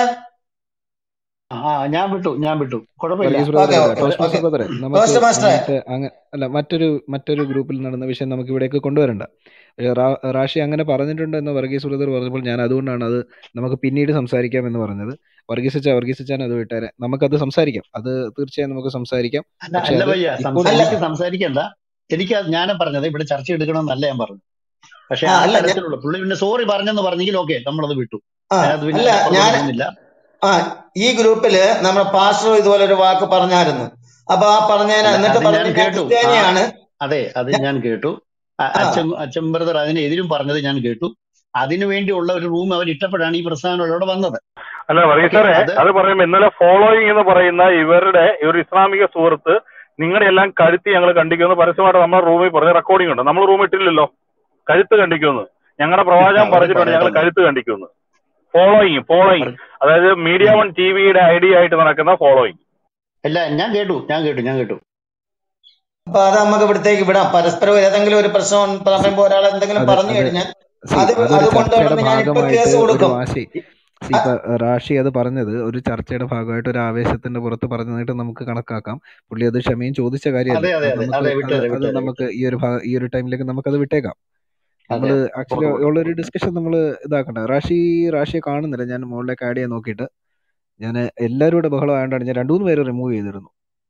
Speaker 8: ആ ഞാൻ വിട്ടു ഞാൻ വിട്ടു കുഴപ്പമില്ല
Speaker 2: വർഗീസ് ബ്രദറെ
Speaker 7: ഓക്കെ
Speaker 2: അല്ല
Speaker 7: ഓക്കെ
Speaker 2: ടോസ്
Speaker 7: ഓക്കെ
Speaker 2: മാസ്റ്റർ ബ്രദറെ നമുക്ക്
Speaker 7: ടോസ്റ്റ് മാസ്റ്ററെ
Speaker 2: അങ്ങനത്തെ അങ്ങ അല്ല മറ്റൊരു മറ്റൊരു ഗ്രൂപ്പിൽ നടന്ന വിഷയം നമുക്ക് ഇവിടേക്ക് കൊണ്ടുവരണ്ട ഏ, റാ- റാഷി അങ്ങനെ പറഞ്ഞിട്ടുണ്ട് എന്ന് വർഗീസ് ബ്രദർ പറഞ്ഞപ്പോൾ ഞാൻ അതുകൊണ്ടാണ് അത് നമുക്ക് പിന്നീട് സംസാരിക്കാം എന്ന് പറഞ്ഞത് വർഗീസ് അച്ഛാ വർഗീസ് അച്ഛാൻ അത് വിട്ടേരെ നമുക്കത് സംസാരിക്കാം അത് തീർച്ചയായും നമുക്ക് സംസാരിക്കാം
Speaker 8: അല്ല
Speaker 2: പക്ഷെ
Speaker 8: അല്ല
Speaker 2: അത്
Speaker 8: ഭയ്യ
Speaker 2: ഇപ്പോൾ
Speaker 8: സംസാ
Speaker 7: അല്ല
Speaker 8: എനിക്ക് സംസാരിക്കണ്ട എനിക്ക് അത് ഞാനും പറഞ്ഞത് ഇവിടെ ചർച്ച എടുക്കണമെന്നല്ല ഞാൻ പറഞ്ഞത് പക്ഷെ
Speaker 7: ആ
Speaker 8: ആ
Speaker 7: അല്ല ഞാൻ
Speaker 8: തരത്തിലുള്ള പുള്ളി പിന്നെ സോറി പറഞ്ഞെന്ന് പറഞ്ഞെങ്കിൽ ഓക്കെ നമ്മളത് വിട്ടു
Speaker 7: ആ
Speaker 8: അതിനകത്ത് പിന്നെ
Speaker 7: അല്ല
Speaker 8: അതിനപ്പുറത്ത്
Speaker 7: ഞാൻ
Speaker 8: പോകുന്നില്ല
Speaker 7: ആ ഈ ഗ്രൂപ്പില് നമ്മുടെ പാസ്റ്റർ ഇതുപോലെ ഒരു വാക്ക് പറഞ്ഞായിരുന്നു അപ്പൊ ആ പറഞ്ഞതിന്
Speaker 8: അല്ല
Speaker 7: എന്നിട്ട്
Speaker 8: അത്
Speaker 7: പറഞ്ഞു
Speaker 8: ഞാൻ
Speaker 7: ഞാൻ
Speaker 8: കേട്ടു ആ
Speaker 7: ക്രിസ്ത്യാനിയാണ്
Speaker 8: അതെ അത്
Speaker 7: ഞാ-
Speaker 8: ഞാൻ കേട്ടു അ-
Speaker 7: ആ
Speaker 8: അച്ഛൻ അച്ഛൻ ബ്രദർ അതിനെതിരും പറഞ്ഞത് ഞാൻ കേട്ടു അതിനു വേണ്ടിയുള്ള ഒരു റൂം അവർ ഇട്ടപ്പോഴാണ് ഈ പ്രസ്ഥാനം ഇവിടെ വന്നത്
Speaker 10: അല്ല
Speaker 8: ഓക്കെ
Speaker 10: വർഗീസറെ
Speaker 8: അത്
Speaker 10: അത് പറയുമ്പോ ഇന്നലെ ഫോളോയിങ് എന്ന് പറയുന്ന ഇവരുടെ ഒരു ഇസ്ലാമിക സുഹൃത്ത് നിങ്ങളുടെ എല്ലാം കഴുത്തി ഞങ്ങൾ കണ്ടിക്കുമെന്ന് പരസ്യമായിട്ട് നമ്മുടെ റൂമിൽ പറഞ്ഞ റെക്കോർഡിംഗ് ഉണ്ട് നമ്മൾ റൂം ഇട്ടില്ലല്ലോ കഴുത്ത് കണ്ടിക്കുമെന്ന് ഞങ്ങളുടെ പ്രവാചകൻ
Speaker 8: അവര്
Speaker 10: പറഞ്ഞിട്ടുണ്ട് ഞങ്ങൾ
Speaker 8: പറയട്ടെ
Speaker 10: കഴുത്ത് കണ്ടിക്കുമെന്ന് ഫോളോയിങ് ഫോളോയിങ്
Speaker 8: പറ-
Speaker 10: അതായത് മീഡിയ
Speaker 8: ഉം.
Speaker 10: വൺ ടി വിയുടെ ഐഡിയ ആയിട്ട് നടക്കുന്ന ഫോളോയിങ്
Speaker 8: അല്ല ഞാൻ കേട്ടു ഞാൻ കേട്ടു ഞാൻ കേട്ടു
Speaker 7: അപ്പൊ അത് നമുക്ക് ഇവിടത്തേക്ക് വിടാം പരസ്പരം ഏതെങ്കിലും ഒരു പ്രശ്നം പറയുമ്പോ ഒരാൾ എന്തെങ്കിലും
Speaker 2: അത്
Speaker 7: പറഞ്ഞു
Speaker 2: അത്
Speaker 7: കഴിഞ്ഞാൽ
Speaker 2: സി
Speaker 7: അത്
Speaker 2: അതൊരു
Speaker 7: അത്
Speaker 2: ചർച്ചയുടെ
Speaker 7: കൊണ്ടുവന്ന് ഞാൻ ഇപ്പൊ
Speaker 2: ഭാഗമായിട്ട്
Speaker 7: കേസ്
Speaker 2: ഒരു
Speaker 7: കൊടുക്കും
Speaker 2: വാശി സി
Speaker 7: അ-
Speaker 2: ഇപ്പൊ റാഷി അത് പറഞ്ഞത് ഒരു ചർച്ചയുടെ ഭാഗമായിട്ട് ഒരു ആവേശത്തിന്റെ പുറത്ത് പറഞ്ഞതായിട്ട് നമുക്ക് കണക്കാക്കാം പുള്ളി അത് ക്ഷമയും ചോദിച്ച കാര്യമല്ലേ
Speaker 8: അതെ അതെ
Speaker 2: അത്
Speaker 8: അതെ
Speaker 2: നമുക്ക്
Speaker 8: അതെ
Speaker 2: അത്
Speaker 8: വിട്ടേരെ
Speaker 2: അത്
Speaker 8: വിട്ടേരെ
Speaker 2: നമുക്ക്
Speaker 8: വിട്ടേരെ
Speaker 2: ഈ ഒരു ഭാഗ ഈ ഒരു ടൈമിലേക്ക് നമുക്കത് വിട്ടേക്കാം
Speaker 8: അതെ
Speaker 2: നമ്മൾ ആക്ച്വലി
Speaker 10: കൊടുക്കും
Speaker 2: ഉള്ളൊരു ഡിസ്കഷൻ നമ്മൾ ഇതാക്കണ്ട റാഷി റാഷിയെ കാണുന്നില്ല ഞാൻ മുകളിലേക്ക് ആഡ് ചെയ്യാൻ നോക്കിയിട്ട് ഞാൻ എല്ലാവരും കൂടെ ബഹളം ആയതുകൊണ്ടാണ് ഞാൻ രണ്ടു മൂന്ന് പേര് റിമൂവ് ചെയ്തിരുന്നു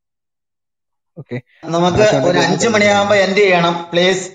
Speaker 2: ഓക്കെ
Speaker 7: നമുക്ക്
Speaker 2: റാഷി
Speaker 7: ഒരു
Speaker 2: ഉണ്ടെങ്കിൽ
Speaker 7: അഞ്ചു
Speaker 2: നമുക്ക്
Speaker 7: മണിയാകുമ്പോ എൻഡ് ചെയ്യണം പ്ലീസ്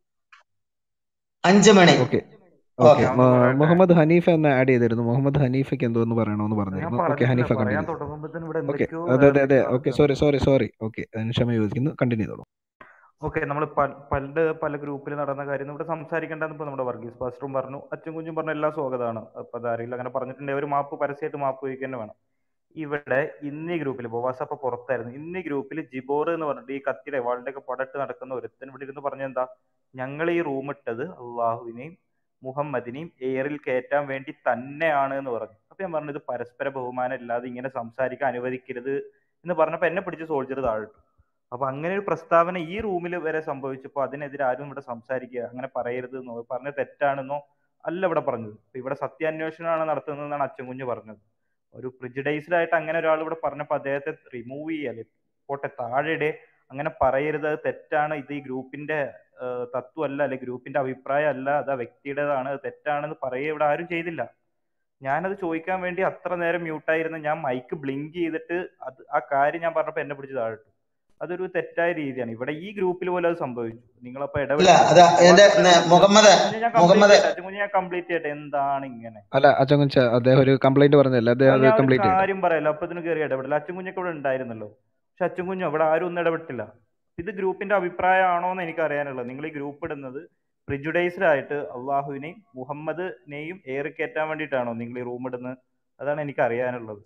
Speaker 7: അഞ്ചു മണി
Speaker 2: ഓക്കെ ഓക്കെ
Speaker 7: ഓക്കെ
Speaker 9: ഞാൻ ഒന്ന് പറയട്ടെ
Speaker 2: മുഹമ്മദ് ഹനീഫ എന്ന് ആഡ് ചെയ്തിരുന്നു മുഹമ്മദ് ഹനീഫയ്ക്ക് എന്തോന്ന് പറയണമെന്ന്
Speaker 9: ഞാൻ
Speaker 2: പറഞ്ഞിരുന്നു ഓക്കെ
Speaker 9: പറഞ്ഞിട്ടില്ല
Speaker 2: ഹനീഫ
Speaker 9: പറയാൻ
Speaker 2: കണ്ടിന്യൂ
Speaker 9: തുടങ്ങുമ്പോഴത്തേനും ഇവിടെ
Speaker 2: ഓക്കെ
Speaker 9: എന്തൊക്കെയോ
Speaker 2: അതെ
Speaker 9: വേറെ
Speaker 2: അതെ അതെ
Speaker 9: എന്തൊക്കെയോ
Speaker 2: ഓക്കെ
Speaker 9: നടക്കുകയാണ്
Speaker 2: സോറി സോറി സോറി ഓക്കെ അതിന് ക്ഷമ ചോദിക്കുന്നു കണ്ടിന്യൂ ചെയ്തോളൂ
Speaker 9: ഓക്കെ നമ്മൾ പണ്ട് പല ഗ്രൂപ്പിൽ നടന്ന കാര്യം ഇവിടെ സംസാരിക്കേണ്ടെന്ന് ഇപ്പൊ നമ്മുടെ വർഗീസ് പാസ്റ്ററും പറഞ്ഞു അച്ഛൻ കുഞ്ഞും പറഞ്ഞ എല്ലാ സ്വാഗതമാണ് അപ്പൊ അതാരെങ്കിലും അങ്ങനെ പറഞ്ഞിട്ടുണ്ടെങ്കിൽ ഒരു മാപ്പ് പരസ്യമായിട്ട് മാപ്പ് ചോദിക്കുക തന്നെ വേണം ഇവിടെ ഇന്നീ ഗ്രൂപ്പിൽ ബോവാസ് അപ്പൊ പുറത്തായിരുന്നു ഇന്നീ ഗ്രൂപ്പിൽ ജിബോർ എന്ന് പറഞ്ഞിട്ട് ഈ കത്തിയുടെ വാളിന്റെ ഒക്കെ പടട്ട് നടക്കുന്ന ഒരുത്തൻ ഇവിടെ ഇരുന്ന് പറഞ്ഞ എന്താ ഞങ്ങൾ ഈ റൂം ഇട്ടത് അള്ളാഹുവിനെയും മുഹമ്മദിനെയും എയറിൽ കയറ്റാൻ വേണ്ടി തന്നെയാണ് എന്ന് പറഞ്ഞു അപ്പൊ ഞാൻ പറഞ്ഞു ഇത് പരസ്പര ബഹുമാനം ഇല്ലാതെ ഇങ്ങനെ സംസാരിക്കാൻ അനുവദിക്കരുത് എന്ന് പറഞ്ഞപ്പോ എന്നെ പിടിച്ച് സോൾജർ താഴിട്ടു അപ്പൊ അങ്ങനെ ഒരു പ്രസ്താവന ഈ റൂമിൽ വരെ സംഭവിച്ചപ്പോൾ അതിനെതിരെ ആരും ഇവിടെ സംസാരിക്കുക അങ്ങനെ പറയരുത് എന്നോ പറഞ്ഞ തെറ്റാണെന്നോ അല്ല ഇവിടെ പറഞ്ഞത് ഇപ്പൊ ഇവിടെ സത്യാന്വേഷണമാണ് നടത്തുന്നതെന്നാണ് അച്ഛൻകുഞ്ഞ് പറഞ്ഞത് ഒരു പ്രിജുഡൈസ്ഡ് ആയിട്ട് അങ്ങനെ ഒരാൾ ഇവിടെ പറഞ്ഞപ്പോൾ അദ്ദേഹത്തെ റിമൂവ് ചെയ്യല്ലേ പോട്ടെ താഴെ ഇടേ അങ്ങനെ പറയരുത് അത് തെറ്റാണ് ഇത് ഈ ഗ്രൂപ്പിന്റെ തത്വമല്ല അല്ലെ ഗ്രൂപ്പിന്റെ അഭിപ്രായം അല്ല അത് ആ വ്യക്തിയുടേതാണ് അത് തെറ്റാണെന്ന് പറയുക ഇവിടെ ആരും ചെയ്തില്ല ഞാനത് ചോദിക്കാൻ വേണ്ടി അത്ര നേരം മ്യൂട്ടായിരുന്ന ഞാൻ മൈക്ക് ബ്ലിങ്ക് ചെയ്തിട്ട് അത് ആ കാര്യം ഞാൻ പറഞ്ഞപ്പോൾ എന്നെ പിടിച്ച് താഴിട്ടു അതൊരു തെറ്റായ രീതിയാണ് ഇവിടെ ഈ ഗ്രൂപ്പിൽ പോലും അത് സംഭവിച്ചു നിങ്ങളപ്പോ
Speaker 7: ഇല്ല
Speaker 9: ഇടപെട്ട്
Speaker 7: അത് എന്റെ
Speaker 9: ബോവാസ്
Speaker 7: ന- മുഹമ്മദ്
Speaker 9: ഞാൻ കംപ്ലീറ്റ്
Speaker 7: മുഹമ്മദ്
Speaker 9: ചെയ്യട്ടെ അച്ഛൻ ഞാൻ കംപ്ലീറ്റ് ചെയ്യട്ടെ എന്താണ് ഇങ്ങനെ
Speaker 2: അല്ല അച്ഛൻ കുഞ്ച അദ്ദേഹം ഒരു കംപ്ലൈന്റ് പറഞ്ഞല്ലേ
Speaker 9: ആ,
Speaker 2: അദ്ദേഹം അത്
Speaker 9: ഞാൻ ഒരു
Speaker 2: കംപ്ലീറ്റ് ചെയ്യട്ടെ
Speaker 9: കാര്യം പറയല്ലോ അപ്പൊ ഇതിന് കയറി ഇടപെടില്ല അച്ഛൻ കുഞ്ഞൊക്കെ ഇവിടെ ഉണ്ടായിരുന്നല്ലോ പക്ഷെ അച്ഛൻ കുഞ്ഞോ ഇവിടെ ആരും ഒന്നും ഇടപെട്ടില്ല ഇത് ഗ്രൂപ്പിന്റെ അഭിപ്രായമാണോ എന്ന് എനിക്ക് അറിയാനുള്ളത് നിങ്ങൾ ഈ ഗ്രൂപ്പ് ഇടുന്നത് പ്രിജുഡൈസ്ഡ് ആയിട്ട് അള്ളാഹുവിനെയും മുഹമ്മദിനെയും ഏറി കയറ്റാൻ വേണ്ടിയിട്ടാണോ നിങ്ങൾ ഈ റൂം ഇടുന്നത് അതാണ് എനിക്ക് അറിയാനുള്ളത്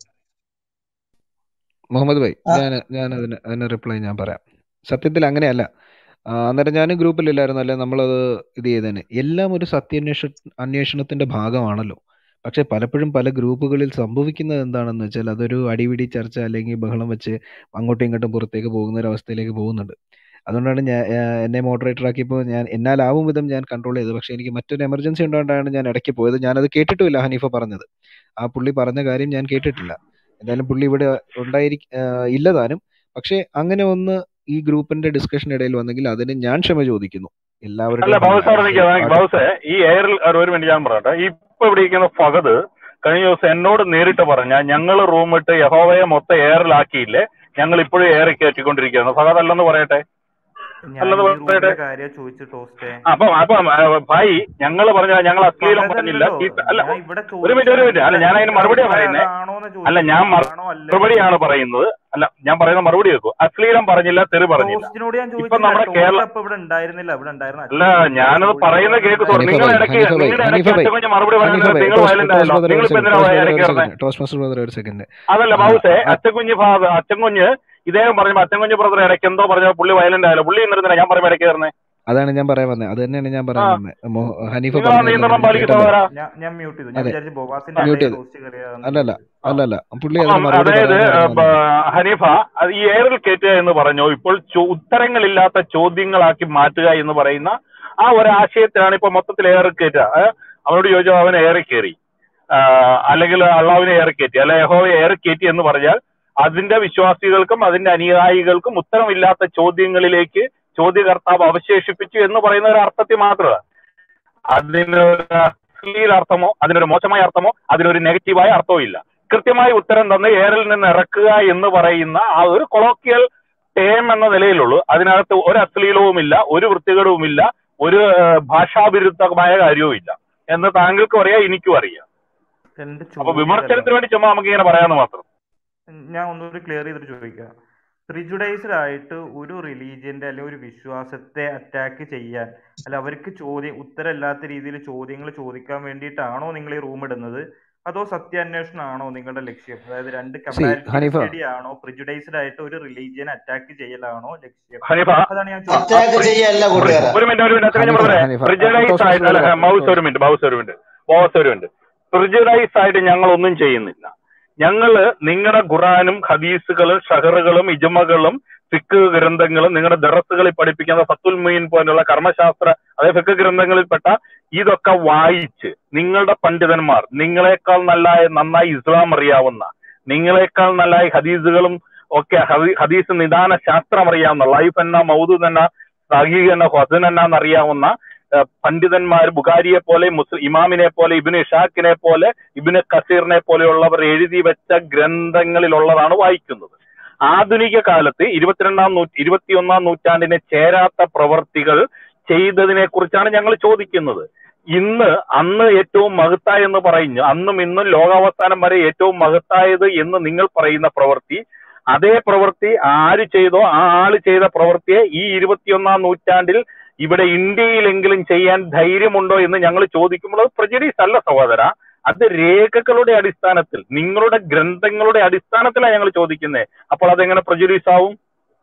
Speaker 2: മുഹമ്മദ് ഭായി
Speaker 7: ആ,
Speaker 2: ഞാൻ ഞാൻ അതിന് അതിന് റിപ്ലൈ ഞാൻ പറയാം സത്യത്തിൽ അങ്ങനെയല്ല ആ, അന്നേരം ഞാനും ഗ്രൂപ്പിലില്ലായിരുന്നു അല്ലെ നമ്മളത് ഇത് ചെയ്തേനെ എല്ലാം ഒരു സത്യാന്വേഷ അന്വേഷണത്തിന്റെ ഭാഗമാണല്ലോ പക്ഷെ പലപ്പോഴും പല ഗ്രൂപ്പുകളിൽ സംഭവിക്കുന്നത് എന്താണെന്ന് വെച്ചാൽ അതൊരു അടിപിടി ചർച്ച അല്ലെങ്കിൽ ബഹളം വെച്ച് അങ്ങോട്ടും ഇങ്ങോട്ടും പുറത്തേക്ക് പോകുന്ന ഒരു അവസ്ഥയിലേക്ക് പോകുന്നുണ്ട് അതുകൊണ്ടാണ് ഞാൻ ആ, എന്നെ മോഡറേറ്റർ ആക്കിയപ്പോൾ ഞാൻ എന്നാലാവും വിധം ഞാൻ കൺട്രോൾ ചെയ്തത് പക്ഷെ എനിക്ക് മറ്റൊരു എമർജൻസി ഉണ്ടായിട്ടാണ് ഞാൻ ഇടയ്ക്ക് പോയത് ഞാനത് കേട്ടിട്ടുമില്ല ഹനീഫ പറഞ്ഞത് ആ പുള്ളി പറഞ്ഞ കാര്യം ഞാൻ കേട്ടിട്ടില്ല എന്തായാലും പുള്ളി ഇവിടെ ഉണ്ടായിരി ആഹ് ഇല്ല താനും പക്ഷെ അങ്ങനെ ഒന്ന് ഈ ഗ്രൂപ്പിന്റെ ഡിസ്കഷൻ ഇടയിൽ വന്നെങ്കിൽ അതിന് ഞാൻ ക്ഷമ ചോദിക്കുന്നു
Speaker 10: അല്ല
Speaker 2: എല്ലാവരുടെയും
Speaker 10: ബാബു സാർ
Speaker 2: ഭാഗമായിട്ട്
Speaker 10: നിൽക്കുക
Speaker 2: ആട്ടെ
Speaker 10: ബാബുസേ ഈ എയറിൽ ഒരു ഒരു മിനിറ്റ് ഞാൻ പറയട്ടെ ഇപ്പൊ ഇവിടെ ഇരിക്കുന്ന ഫഹദ് കഴിഞ്ഞ ദിവസം എന്നോട് നേരിട്ട് പറഞ്ഞ ഞങ്ങൾ റൂം ഇട്ട് യഹോവയെ മൊത്തം എയറിലാക്കിയില്ലേ ഞങ്ങൾ ഇപ്പോഴും എയറിൽ കയറ്റിക്കൊണ്ടിരിക്കുകയാണ് ഫഹദ് അല്ലെന്ന് പറയട്ടെ
Speaker 9: ഞാൻ
Speaker 10: അല്ലെന്ന്
Speaker 9: ഈ
Speaker 10: പറയട്ടെ
Speaker 9: റൂമിന്റെ കാര്യം ചോദിച്ചു ടോസ്റ്റേ
Speaker 10: അപ്പം അപ്പം ആ, ഭായി ഞങ്ങൾ പറഞ്ഞ ഞങ്ങൾ അശ്ലീലം പറഞ്ഞില്ല
Speaker 9: ഫഹദല്ലല്ലോ
Speaker 10: ചീത്ത അല്ല
Speaker 9: ഞാൻ ഇവിടെ
Speaker 10: ഒരു മിനിറ്റ് ഒരു മിനിറ്റ് അല്ല
Speaker 9: ചോദിച്ചത്
Speaker 10: ഞാൻ അതിന്
Speaker 9: നിങ്ങളുടെ
Speaker 10: മറുപടിയാ
Speaker 9: അഭിപ്രായം
Speaker 10: പറയുന്നത്
Speaker 9: അതാണോന്ന്
Speaker 10: അല്ല
Speaker 9: ചോദിച്ചത്
Speaker 10: ഞാൻ മറു-
Speaker 9: ആണോ അല്ലേ
Speaker 10: മറുപടിയാണ് പറയുന്നത് അല്ല ഞാൻ പറയുന്ന മറുപടി വെക്കും അശ്ലീലം പറഞ്ഞില്ല തെറി പറഞ്ഞില്ല
Speaker 9: ടോസ്റ്റിനോട് ഞാൻ
Speaker 10: ഇപ്പൊ
Speaker 9: ചോദിച്ചില്ല
Speaker 10: നമ്മുടെ
Speaker 9: ടോസ്റ്റ്
Speaker 10: കേരള
Speaker 9: അപ്പൊ ഇവിടെ ഉണ്ടായിരുന്നില്ല ഇവിടെ ഉണ്ടായിരുന്ന
Speaker 10: അല്ല
Speaker 9: അച്ഛൻ കുഞ്ഞ്
Speaker 10: ഞാനത്
Speaker 9: സോൾജർ
Speaker 10: പറയുന്ന കേക്ക് സോറി
Speaker 2: ഹനീഫ
Speaker 10: നിങ്ങൾ
Speaker 2: ഭായി
Speaker 10: ഇടയ്ക്ക്
Speaker 2: ഹനീഫ ഭായി
Speaker 10: നിങ്ങളുടെ
Speaker 2: ഹനീഫ
Speaker 10: ഇടയ്ക്ക്
Speaker 2: ഭായി
Speaker 10: അച്ഛൻ കുഞ്ഞ് മറുപടി
Speaker 2: ഹനീഫ
Speaker 10: പറയുന്നത്
Speaker 2: ഭായി
Speaker 10: നിങ്ങൾ
Speaker 2: ടോസ്
Speaker 10: വയലന്റ്
Speaker 2: ടോസ്
Speaker 10: ആയല്ലോ
Speaker 2: ബ്രദർ ഒരു
Speaker 10: നിങ്ങളിപ്പോ
Speaker 2: സെക്കൻഡ്
Speaker 10: എന്തിനാ
Speaker 2: ടോസ് ബ്രദർ ഒരു
Speaker 10: ഇടയ്ക്ക് കയറുന്നത്
Speaker 2: സെക്കൻഡ് ടോസ് മാസ്റ്റർ ബ്രദർ ഒരു സെക്കൻഡ്
Speaker 10: അതല്ല ബാബുസേ അച്ഛൻകുഞ്ഞ് അച്ഛൻകുഞ്ഞ് ഇദ്ദേഹം പറഞ്ഞപ്പോ അച്ഛൻകുഞ്ഞ് ബ്രദർ ഇടയ്ക്ക് എന്തോ പറഞ്ഞ പുള്ളി വയലന്റ് ആയല്ലോ പുള്ളി എന്നിരുന്നില്ല ഞാൻ പറയുമ്പോ ഇടയ്ക്ക് കയറുന്നത്
Speaker 2: അതാണ് ഞാൻ പറയാൻ വന്നത് അത് തന്നെയാണ് ഞാൻ
Speaker 10: ആ
Speaker 2: പറയാൻ വന്നത് മോ- ഹനീഫ
Speaker 10: നിങ്ങൾ ആ
Speaker 2: പറഞ്ഞതെല്ലാം
Speaker 10: നിയന്ത്രണം
Speaker 2: നിങ്ങൾ
Speaker 10: പാലിക്കും
Speaker 2: കേട്ടല്ലോ
Speaker 10: സഹോദര
Speaker 9: ഞാൻ ഞാൻ മ്യൂട്ട് ചെയ്തു ഞാൻ
Speaker 2: അതെ
Speaker 9: വിചാരിച്ചു ബോവാസിന്റെ
Speaker 2: മ്യൂട്ട്
Speaker 9: ഇടയിൽ
Speaker 2: ചെയ്ത്
Speaker 9: ടോസ്റ്റ് കയറിയാന്ന്
Speaker 2: അല്ലല്ല
Speaker 9: വിചാരിച്ചു
Speaker 10: ആ
Speaker 2: അല്ലല്ല പുള്ളി
Speaker 10: അപ്പം
Speaker 2: അതിന് മറുപടി
Speaker 10: അതായത്
Speaker 2: പറയാനാണ്
Speaker 10: ഏഹ്,
Speaker 2: വന്നത്
Speaker 10: ബ- ഹനീഫ അത് ഈ എയറിൽ കയറ്റുക എന്ന് പറഞ്ഞു ഇപ്പോൾ ചോ- ഉത്തരങ്ങളില്ലാത്ത ചോദ്യങ്ങളാക്കി മാറ്റുക എന്ന് പറയുന്ന ആ ഒരു ആശയത്തിലാണ് ഇപ്പൊ മൊത്തത്തിൽ എയറിൽ കയറ്റുക ഏഹ്? അവനോട് ചോദിച്ചാൽ അവൻ എയറിൽ കയറി ആ, അല്ലെങ്കിൽ അള്ളാവിനെ ഏറി കയറ്റി അല്ലെ യഹോവയെ ഏറി കയറ്റി എന്ന് പറഞ്ഞാൽ അതിന്റെ വിശ്വാസികൾക്കും അതിന്റെ അനുയായികൾക്കും ഉത്തരമില്ലാത്ത ചോദ്യങ്ങളിലേക്ക് ചോദ്യകർത്താവ് അവശേഷിപ്പിച്ചു എന്ന് പറയുന്ന ഒരു അർത്ഥത്തിൽ മാത്രമാണ് അതിനൊരു അശ്ലീല അർത്ഥമോ അതിനൊരു മോശമായ അർത്ഥമോ അതിനൊരു നെഗറ്റീവായ അർത്ഥമോ ഇല്ല കൃത്യമായ ഉത്തരം തന്ന് എയറിൽ നിന്ന് ഇറക്കുക എന്ന് പറയുന്ന ആ ഒരു കൊളോക്കിയൽ ടേം എന്ന നിലയിലുള്ളൂ അതിനകത്ത് ഒരു അശ്ലീലവുമില്ല ഒരു വൃത്തികേടുമില്ല ഒരു ഏഹ്, ഭാഷാവിരുദ്ധമായ കാര്യവും ഇല്ല എന്ന് താങ്കൾക്കും അറിയാം എനിക്കും അറിയാം
Speaker 9: എന്റെ
Speaker 10: അപ്പൊ
Speaker 9: ചോദ്യം അതല്ല
Speaker 10: വിമർശനത്തിന് വേണ്ടി ചുമ്മാ നമുക്ക് ഇങ്ങനെ പറയാമെന്ന് മാത്രം
Speaker 9: ഞാൻ ഒന്നുകൂടി ക്ലിയർ ചെയ്തിട്ട് ചോദിക്കാം പ്രിജുഡൈസ്ഡ് ആയിട്ട് ഒരു റിലീജിയന്റെ അല്ലെങ്കിൽ ഒരു വിശ്വാസത്തെ അറ്റാക്ക് ചെയ്യാൻ അല്ല അവർക്ക് ചോദ്യം ഉത്തരമില്ലാത്ത രീതിയിൽ ചോദ്യങ്ങൾ ചോദിക്കാൻ വേണ്ടിയിട്ടാണോ നിങ്ങൾ ഈ റൂം ഇടുന്നത് അതോ സത്യാന്വേഷണം ആണോ നിങ്ങളുടെ ലക്ഷ്യം അതായത് രണ്ട്
Speaker 2: സി
Speaker 9: കമ്പാരിറ്റീവ്
Speaker 2: ഹനീഫ
Speaker 9: സ്റ്റഡി ആണോ പ്രിജുഡൈസ്ഡ് ആയിട്ട് ഒരു റിലീജിയൻ അറ്റാക്ക് ചെയ്യലാണോ ലക്ഷ്യം
Speaker 10: ഹനീഫ
Speaker 9: അതാണ് ഞാൻ
Speaker 10: ആ, ആ,
Speaker 7: അറ്റാക്ക്
Speaker 9: ചോദിച്ചത്
Speaker 10: പ്രി-
Speaker 7: ചെയ്യല്ല
Speaker 10: പ്രി-
Speaker 7: കൂട്ടുകാരാ
Speaker 10: ഒരു മിനിറ്റ് ഒരു മിനിറ്റ് അത്ര ഞാൻ
Speaker 2: ഹനീഫ
Speaker 10: പറയാം
Speaker 2: ഹനീഫ
Speaker 10: പ്രിജഡൈസ്
Speaker 2: ടോസ്
Speaker 10: ആയിട്ട്
Speaker 2: മാസ്റ്റർ
Speaker 10: അല്ല
Speaker 2: ബ്രദറെ
Speaker 10: മൗസ്
Speaker 2: ടോസ്
Speaker 10: ഒരു മിനിറ്റ് മൗസ് ഒരു മിനിറ്റ് ബോസ് ഒരു മിനിറ്റ് പ്രിജഡൈസ് ആയിട്ട് ഞങ്ങൾ ഒന്നും ചെയ്യുന്നില്ല ഞങ്ങള് നിങ്ങളുടെ ഖുറാനും ഹദീസുകളും ഷഹറുകളും ഇജമകളും ഫിക്ക് ഗ്രന്ഥങ്ങളും നിങ്ങളുടെ ദറസുകളിൽ പഠിപ്പിക്കുന്ന ഫത്തുൽ മീൻ പോലുള്ള കർമ്മശാസ്ത്ര അതായത് ഫിക്ക് ഗ്രന്ഥങ്ങളിൽപ്പെട്ട ഇതൊക്കെ വായിച്ച് നിങ്ങളുടെ പണ്ഡിതന്മാർ നിങ്ങളെക്കാൾ നല്ല നന്നായി ഇസ്ലാം അറിയാവുന്ന നിങ്ങളെക്കാൾ നല്ലതായി ഹദീസുകളും ഒക്കെ ഹദീ- ഹദീസ് നിദാന ശാസ്ത്രം അറിയാവുന്ന ലൈഫ് എന്ന മൗദു എന്ന സഹീഹ് എന്ന ഹസൻ എന്ന എന്നറിയാവുന്ന ഏഹ്, പണ്ഡിതന്മാർ ബുഖാരിയെ പോലെ മുസ്ലിം ഇമാമിനെ പോലെ ഇബിന് ഇഷാഖിനെ പോലെ ഇബിന് കസീറിനെ പോലെയുള്ളവർ എഴുതി വെച്ച ഗ്രന്ഥങ്ങളിലുള്ളതാണ് വായിക്കുന്നത് ആധുനിക കാലത്ത് ഇരുപത്തിരണ്ടാം നൂറ്റി ഇരുപത്തിയൊന്നാം നൂറ്റാണ്ടിനെ ചേരാത്ത പ്രവർത്തികൾ ചെയ്തതിനെ കുറിച്ചാണ് ഞങ്ങൾ ചോദിക്കുന്നത് ഇന്ന് അന്ന് ഏറ്റവും മഹത്തായ എന്ന് പറയുന്നു അന്നും ഇന്നും ലോകാവസാനം വരെ ഏറ്റവും മഹത്തായത് എന്ന് നിങ്ങൾ പറയുന്ന പ്രവൃത്തി അതേ പ്രവൃത്തി ആര് ചെയ്തോ ആ ആള് ചെയ്ത പ്രവൃത്തിയെ ഈ ഇരുപത്തിയൊന്നാം നൂറ്റാണ്ടിൽ ഇവിടെ ഇന്ത്യയിലെങ്കിലും ചെയ്യാൻ ധൈര്യമുണ്ടോ എന്ന് ഞങ്ങൾ ചോദിക്കുമ്പോൾ അത് പ്രജഡീസ് അല്ല സഹോദര അത് രേഖകളുടെ അടിസ്ഥാനത്തിൽ നിങ്ങളുടെ ഗ്രന്ഥങ്ങളുടെ അടിസ്ഥാനത്തിലാണ് ഞങ്ങൾ ചോദിക്കുന്നത് അപ്പോൾ അതെങ്ങനെ പ്രജഡീസ് ആവും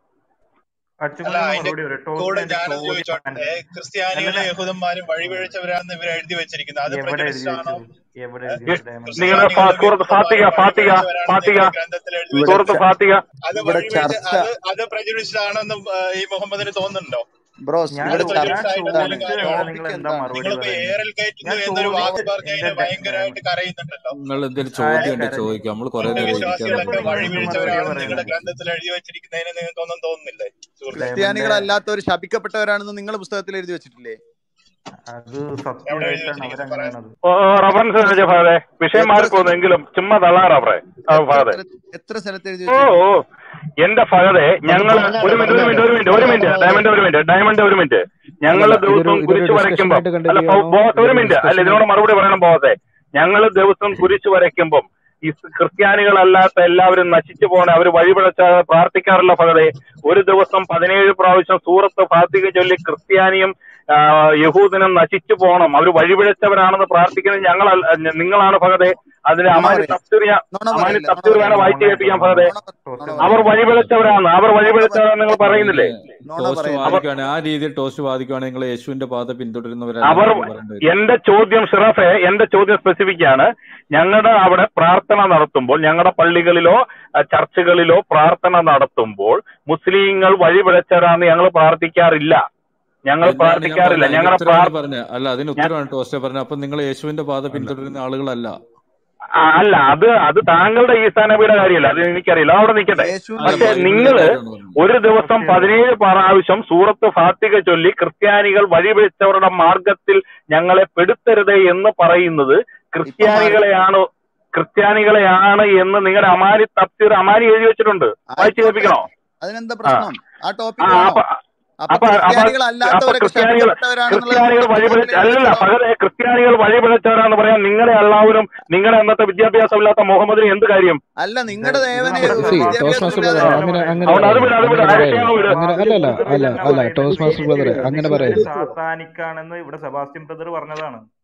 Speaker 11: അല്ല
Speaker 9: അച്ചുകുഞ്ഞിന്
Speaker 11: അതിന്റെ
Speaker 9: മറുപടി വരും
Speaker 11: കൂടെ
Speaker 9: ടോസിന് എന്റെ
Speaker 11: ഞാനത്
Speaker 9: ചോദ്യം
Speaker 11: ചോദിച്ചോട്ടെ
Speaker 9: മനസ്സിലായി
Speaker 11: ക്രിസ്ത്യാനികളും
Speaker 9: അല്ലല്ല
Speaker 11: യഹൂദന്മാരും വഴിപിഴച്ചവരാണെന്ന് ഇവർ എഴുതി വെച്ചിരിക്കുന്നത് അത്
Speaker 9: എവിടെ എഴുതി
Speaker 11: പ്രജഡിസ്റ്റ് ആണോ
Speaker 9: വെച്ചത് എവിടെ
Speaker 11: ഏ?
Speaker 9: എഴുതി വെച്ചത് ഡയമണ്ട്
Speaker 10: നിങ്ങളുടെ
Speaker 11: ക്രിസ്ത്യാനികളും
Speaker 10: സൂറത്ത് ഫാത്തിക
Speaker 11: യഹൂദന്മാരും
Speaker 10: ഫാത്തിക
Speaker 11: വഴിപിഴച്ചവരാണെന്ന്
Speaker 10: ഫാത്തിക
Speaker 11: നിങ്ങളുടെ ഗ്രന്ഥത്തിൽ എഴുതി
Speaker 12: ഇവിടെ
Speaker 10: സൂറത്ത്
Speaker 11: വെച്ചിരിക്കുന്നത്
Speaker 12: ച-
Speaker 10: ഫാത്തിക
Speaker 11: അത്
Speaker 12: ഇവിടെ
Speaker 11: വഴിപിഴച്ച
Speaker 12: ചർച്ച
Speaker 11: അത് അത് പ്രജഡിസ്റ്റ് ആണെന്ന് ഈ മുഹമ്മദിന് തോന്നുന്നുണ്ടോ
Speaker 12: ബ്രോസ്
Speaker 9: ഞാൻ
Speaker 12: ഇവിടെ
Speaker 11: അത്
Speaker 9: ചോ-
Speaker 12: ചർച്ച
Speaker 9: ഞാൻ
Speaker 11: പ്രജഡിസ്റ്റ് ആയിട്ട് എന്തെങ്കിലും
Speaker 12: എന്താണ്
Speaker 9: ചോദിച്ചതാണ്
Speaker 11: കാര്യമാണോ
Speaker 9: നിങ്ങൾ
Speaker 12: ടോപ്പിക്
Speaker 9: എന്താ
Speaker 12: എന്താണ്
Speaker 9: മറുപടി
Speaker 11: നിങ്ങളിപ്പോ
Speaker 9: പറയുന്നത്
Speaker 11: ഏറൽ കയറ്റുന്നു
Speaker 9: ഞാൻ
Speaker 11: എന്നൊരു വാക്ക്
Speaker 9: ചോദിച്ച
Speaker 11: പറഞ്ഞതിന്
Speaker 9: എന്റെ ഡ-
Speaker 11: ഭയങ്കരമായിട്ട് കരയുന്നുണ്ടല്ലോ
Speaker 1: നിങ്ങൾ എന്തെങ്കിലും
Speaker 9: ആര്
Speaker 1: ചോദ്യം ഉണ്ടെങ്കിൽ
Speaker 9: കരഞ്ഞു
Speaker 1: ചോദിക്കാം നമ്മൾ കുറെ
Speaker 11: ഹിന്ദു
Speaker 1: നേരം ഇരിക്കാൻ
Speaker 11: വിശ്വാസികളൊക്കെ
Speaker 9: ഇതിപ്പോ നിങ്ങൾ എന്ത് മറുപടിയാ
Speaker 11: വഴിപിഴച്ചവരാണെന്ന് നിങ്ങളുടെ
Speaker 9: പറയുന്നത്
Speaker 11: ഗ്രന്ഥത്തിൽ എഴുതി വെച്ചിരിക്കുന്നതിന് നിങ്ങൾക്കൊന്നും തോന്നുന്നില്ലേ സുഹൃത്തെ
Speaker 9: ഡയമണ്ട്
Speaker 12: ക്രിസ്ത്യാനികളല്ലാത്തവർ ശപിക്കപ്പെട്ടവരാണെന്ന് നിങ്ങൾ പുസ്തകത്തിൽ എഴുതി വെച്ചിട്ടില്ലേ
Speaker 9: അത്
Speaker 11: എവിടെ എഴുതി
Speaker 9: സത്യമായിട്ടാണ്
Speaker 11: വെച്ചിരിക്കുന്നത് പറയാം
Speaker 9: അവരങ്ങനെയാണത്
Speaker 10: റഫറൻസ് ഫാദെ വിഷയം
Speaker 12: എത്ര
Speaker 10: മാറിപ്പോകുന്നെങ്കിലും ചുമ്മാ തള്ളാ റഫറെ
Speaker 12: എത്ര
Speaker 10: ഫാദെ
Speaker 12: സ്ഥലത്ത് എത്ര സ്ഥലത്ത് എഴുതി
Speaker 10: ഓ
Speaker 12: വെച്ചിട്ടുണ്ട്
Speaker 10: ഓ എന്റെ ഫഹദെ
Speaker 7: അത്
Speaker 10: ഞങ്ങൾ
Speaker 7: പറഞ്ഞാട്ടെ
Speaker 10: ഒരു മിനിറ്റ് ഒരു മിനിറ്റ് ഒരു മിനിറ്റ് ഒരു മിനിറ്റ്
Speaker 7: പറഞ്ഞാട്ടെ
Speaker 10: ഡയമണ്ട് ഒരു മിനിറ്റ് ഡയമണ്ട് ഒരു മിനിറ്റ് ഞങ്ങൾ
Speaker 2: അല്ലല്ല ഇതൊരു
Speaker 10: ദിവസവും
Speaker 2: ഇതൊരു
Speaker 10: കുരിശ്
Speaker 2: ഡിസ്കഷൻ
Speaker 10: വരയ്ക്കുമ്പം
Speaker 2: ആയിട്ട്
Speaker 10: അല്ല
Speaker 2: കണ്ടിന്യൂ
Speaker 10: ബോ-
Speaker 2: ചെയ്യണോ
Speaker 10: ബോസ് ഒരു
Speaker 2: ഇതൊരു
Speaker 10: മിനിറ്റ് അല്ല
Speaker 2: ഡിസ്കഷൻ
Speaker 10: ഇതിനോട് മറുപടി പറയണം ബോസെ ഞങ്ങൾ ദിവസം കുരിശ് വരയ്ക്കുമ്പം ഈ ക്രിസ്ത്യാനികളല്ലാത്ത എല്ലാവരും നശിച്ചു പോണേ അവർ വഴിപിഴച്ച പ്രാർത്ഥിക്കാറില്ല ഫഹദെ ഒരു ദിവസം പതിനേഴ് പ്രാവശ്യം സൂറത്ത് ഫാത്തിക ചൊല്ലി ക്രിസ്ത്യാനിയും ആ, യഹൂദനും നശിച്ചു പോകണം അവർ വഴിപിഴച്ചവരാണെന്ന് പ്രാർത്ഥിക്കുന്നത് ഞങ്ങൾ നിങ്ങളാണ് ഫഹദെ അതിന്
Speaker 12: നുണ
Speaker 10: അമാനി
Speaker 12: പറയില്ല
Speaker 10: തഫ്സീർ ഞാൻ
Speaker 12: നുണ
Speaker 10: അമാനി
Speaker 12: പറയില്ല നുണ
Speaker 10: തഫ്സീർ
Speaker 12: പറയില്ല
Speaker 10: വേണം വായിച്ചു
Speaker 9: നോണായിട്ട്
Speaker 10: കേൾപ്പിക്കാൻ
Speaker 9: നോണ
Speaker 10: ഫഹദെ
Speaker 12: നുണ
Speaker 9: ടോസ്റ്റ്
Speaker 12: നുണ
Speaker 10: അവർ
Speaker 12: പറയില്ല
Speaker 9: പറയില്ല
Speaker 10: വഴിപിഴച്ചവരാണ് അവർ
Speaker 12: നുണ
Speaker 10: വഴിപിഴച്ചവരാണെന്ന് നിങ്ങൾ പറയുന്നില്ലേ
Speaker 1: നിങ്ങൾ
Speaker 12: നുണ
Speaker 1: ടോസ്റ്റ്
Speaker 12: പറയില്ല
Speaker 10: അവർ
Speaker 1: വാദിക്കുകയാണെങ്കിൽ ആ രീതിയിൽ ടോസ്റ്റ് വാദിക്കുകയാണെങ്കിൽ നിങ്ങൾ യേശുവിന്റെ പാത പിന്തുടരുന്നവരല്ല
Speaker 10: അവർ
Speaker 1: എന്ന് പറയേണ്ടി വരും
Speaker 10: എന്റെ ചോദ്യം ഷിറഫെ എന്റെ ചോദ്യം സ്പെസിഫിക് ആണ് ഞങ്ങളുടെ അവിടെ പ്രാർത്ഥന നടത്തുമ്പോൾ ഞങ്ങളുടെ പള്ളികളിലോ അഹ് ചർച്ചുകളിലോ പ്രാർത്ഥന നടത്തുമ്പോൾ മുസ്ലിങ്ങൾ വഴിപിഴച്ചവരാന്ന് ഞങ്ങൾ പ്രാർത്ഥിക്കാറില്ല ഞങ്ങൾ
Speaker 1: എന്നാണ് ഞാൻ
Speaker 10: പ്രാർത്ഥിക്കാറില്ല
Speaker 1: പറഞ്ഞത് അതിന്റെ
Speaker 10: ഞങ്ങളുടെ പ്രാർ
Speaker 1: ഉത്തരവാണ് പറഞ്ഞത് അല്ല അതിന്
Speaker 10: ഞാൻ-
Speaker 1: ഉത്തരവാണ് ടോസ്റ്റെ പറഞ്ഞത് അപ്പൊ നിങ്ങൾ യേശുവിന്റെ പാത പിന്തുടരുന്ന ആളുകളല്ല
Speaker 10: ആ, അല്ല അത് അത് താങ്കളുടെ ഈസാ നബിയുടെ കാര്യമല്ല അത് എനിക്കറിയില്ല അവിടെ നിൽക്കട്ടെ
Speaker 12: യേശു
Speaker 1: അല്ല
Speaker 10: പക്ഷെ
Speaker 1: ബൈബിളിലെ
Speaker 10: നിങ്ങള്
Speaker 1: കാര്യമാണ് പറഞ്ഞത്
Speaker 10: ഒരു ദിവസം
Speaker 9: ടോസ്റ്റ് ചെയ്തോ
Speaker 10: പതിനേഴ് പ്രാവശ്യം സൂറത്ത് ഫാത്തിക ചൊല്ലി ക്രിസ്ത്യാനികൾ വഴിപിഴച്ചവരുടെ മാർഗത്തിൽ ഞങ്ങളെ പെടുത്തരുത് എന്ന് പറയുന്നത്
Speaker 12: ഇപ്പൊ മാറി
Speaker 10: ക്രിസ്ത്യാനികളെയാണ് ക്രിസ്ത്യാനികളെയാണ് എന്ന് നിങ്ങളുടെ അമാനി തഫ്സീർ അമാനി എഴുതി വെച്ചിട്ടുണ്ട് വായിച്ചു
Speaker 12: ആയിക്കോട്ടെ
Speaker 10: കേൾപ്പിക്കണോ
Speaker 12: അതിനെന്താ
Speaker 10: ആ
Speaker 12: പ്രശ്നം ആ
Speaker 10: ആ
Speaker 12: ടോപ്പിക് വേണോ
Speaker 10: അപ്പൊ
Speaker 12: അപ്പൊ
Speaker 10: അപ്പൊ അപ്പൊ അപ്പൊ
Speaker 12: ക്രിസ്ത്യാനികളല്ലാത്തവരൊക്കെ
Speaker 10: ക്രിസ്ത്യാനികൾ
Speaker 12: ശപിക്കപ്പെട്ടവരാണെന്നുള്ളത്
Speaker 10: ക്രിസ്ത്യാനികൾ
Speaker 12: നിങ്ങളുടെ
Speaker 10: വഴിപിഴ
Speaker 12: പുസ്തകത്തിൽ എഴുതി
Speaker 10: അല്ലല്ല
Speaker 12: വെച്ചല്ലോ
Speaker 10: പകരെ ക്രിസ്ത്യാനികൾ വഴിപിഴച്ചവരാന്ന് പറയാൻ നിങ്ങളെ എല്ലാവരും നിങ്ങളുടെ അന്നത്തെ വിദ്യാഭ്യാസമില്ലാത്ത മുഹമ്മദിന് എന്ത് കാര്യം
Speaker 12: അല്ല
Speaker 9: ഇത്
Speaker 12: നിങ്ങളുടെ
Speaker 9: ഇത്
Speaker 12: ദേവന്
Speaker 9: നമ്മുടെ
Speaker 2: സി
Speaker 12: വിദ്യാഭ്യാസം
Speaker 2: ടോസ് മാസ്റ്റർ
Speaker 12: ഇല്ലാതെ
Speaker 2: ബ്രദറെ
Speaker 9: സഭാസ്റ്റിൻ
Speaker 2: അങ്ങനെ
Speaker 9: ബ്രദർ
Speaker 2: അങ്ങനെ
Speaker 10: അതുകൊണ്ട് അത്
Speaker 2: പറയരുത്
Speaker 10: വിട് അത് വിട്
Speaker 2: അങ്ങനെ
Speaker 10: അയച്ചാണ്
Speaker 2: പറയരുത്
Speaker 10: വിട്
Speaker 2: അങ്ങനെ
Speaker 9: ആദ്യം
Speaker 2: അല്ലല്ല
Speaker 9: മുതൽ
Speaker 2: അല്ല
Speaker 9: തന്നെ
Speaker 2: അല്ല
Speaker 9: പറയുന്നത്
Speaker 2: ടോസ് മാസ്റ്റർ ബ്രദറെ അങ്ങനെ
Speaker 9: ക്രിസ്ത്യനിറ്റി
Speaker 2: പറയരുത്
Speaker 9: സാത്താനിക്കാണെന്ന് ഇവിടെ സെബാസ്റ്റ്യൻ ബ്രദർ പറഞ്ഞതാണ്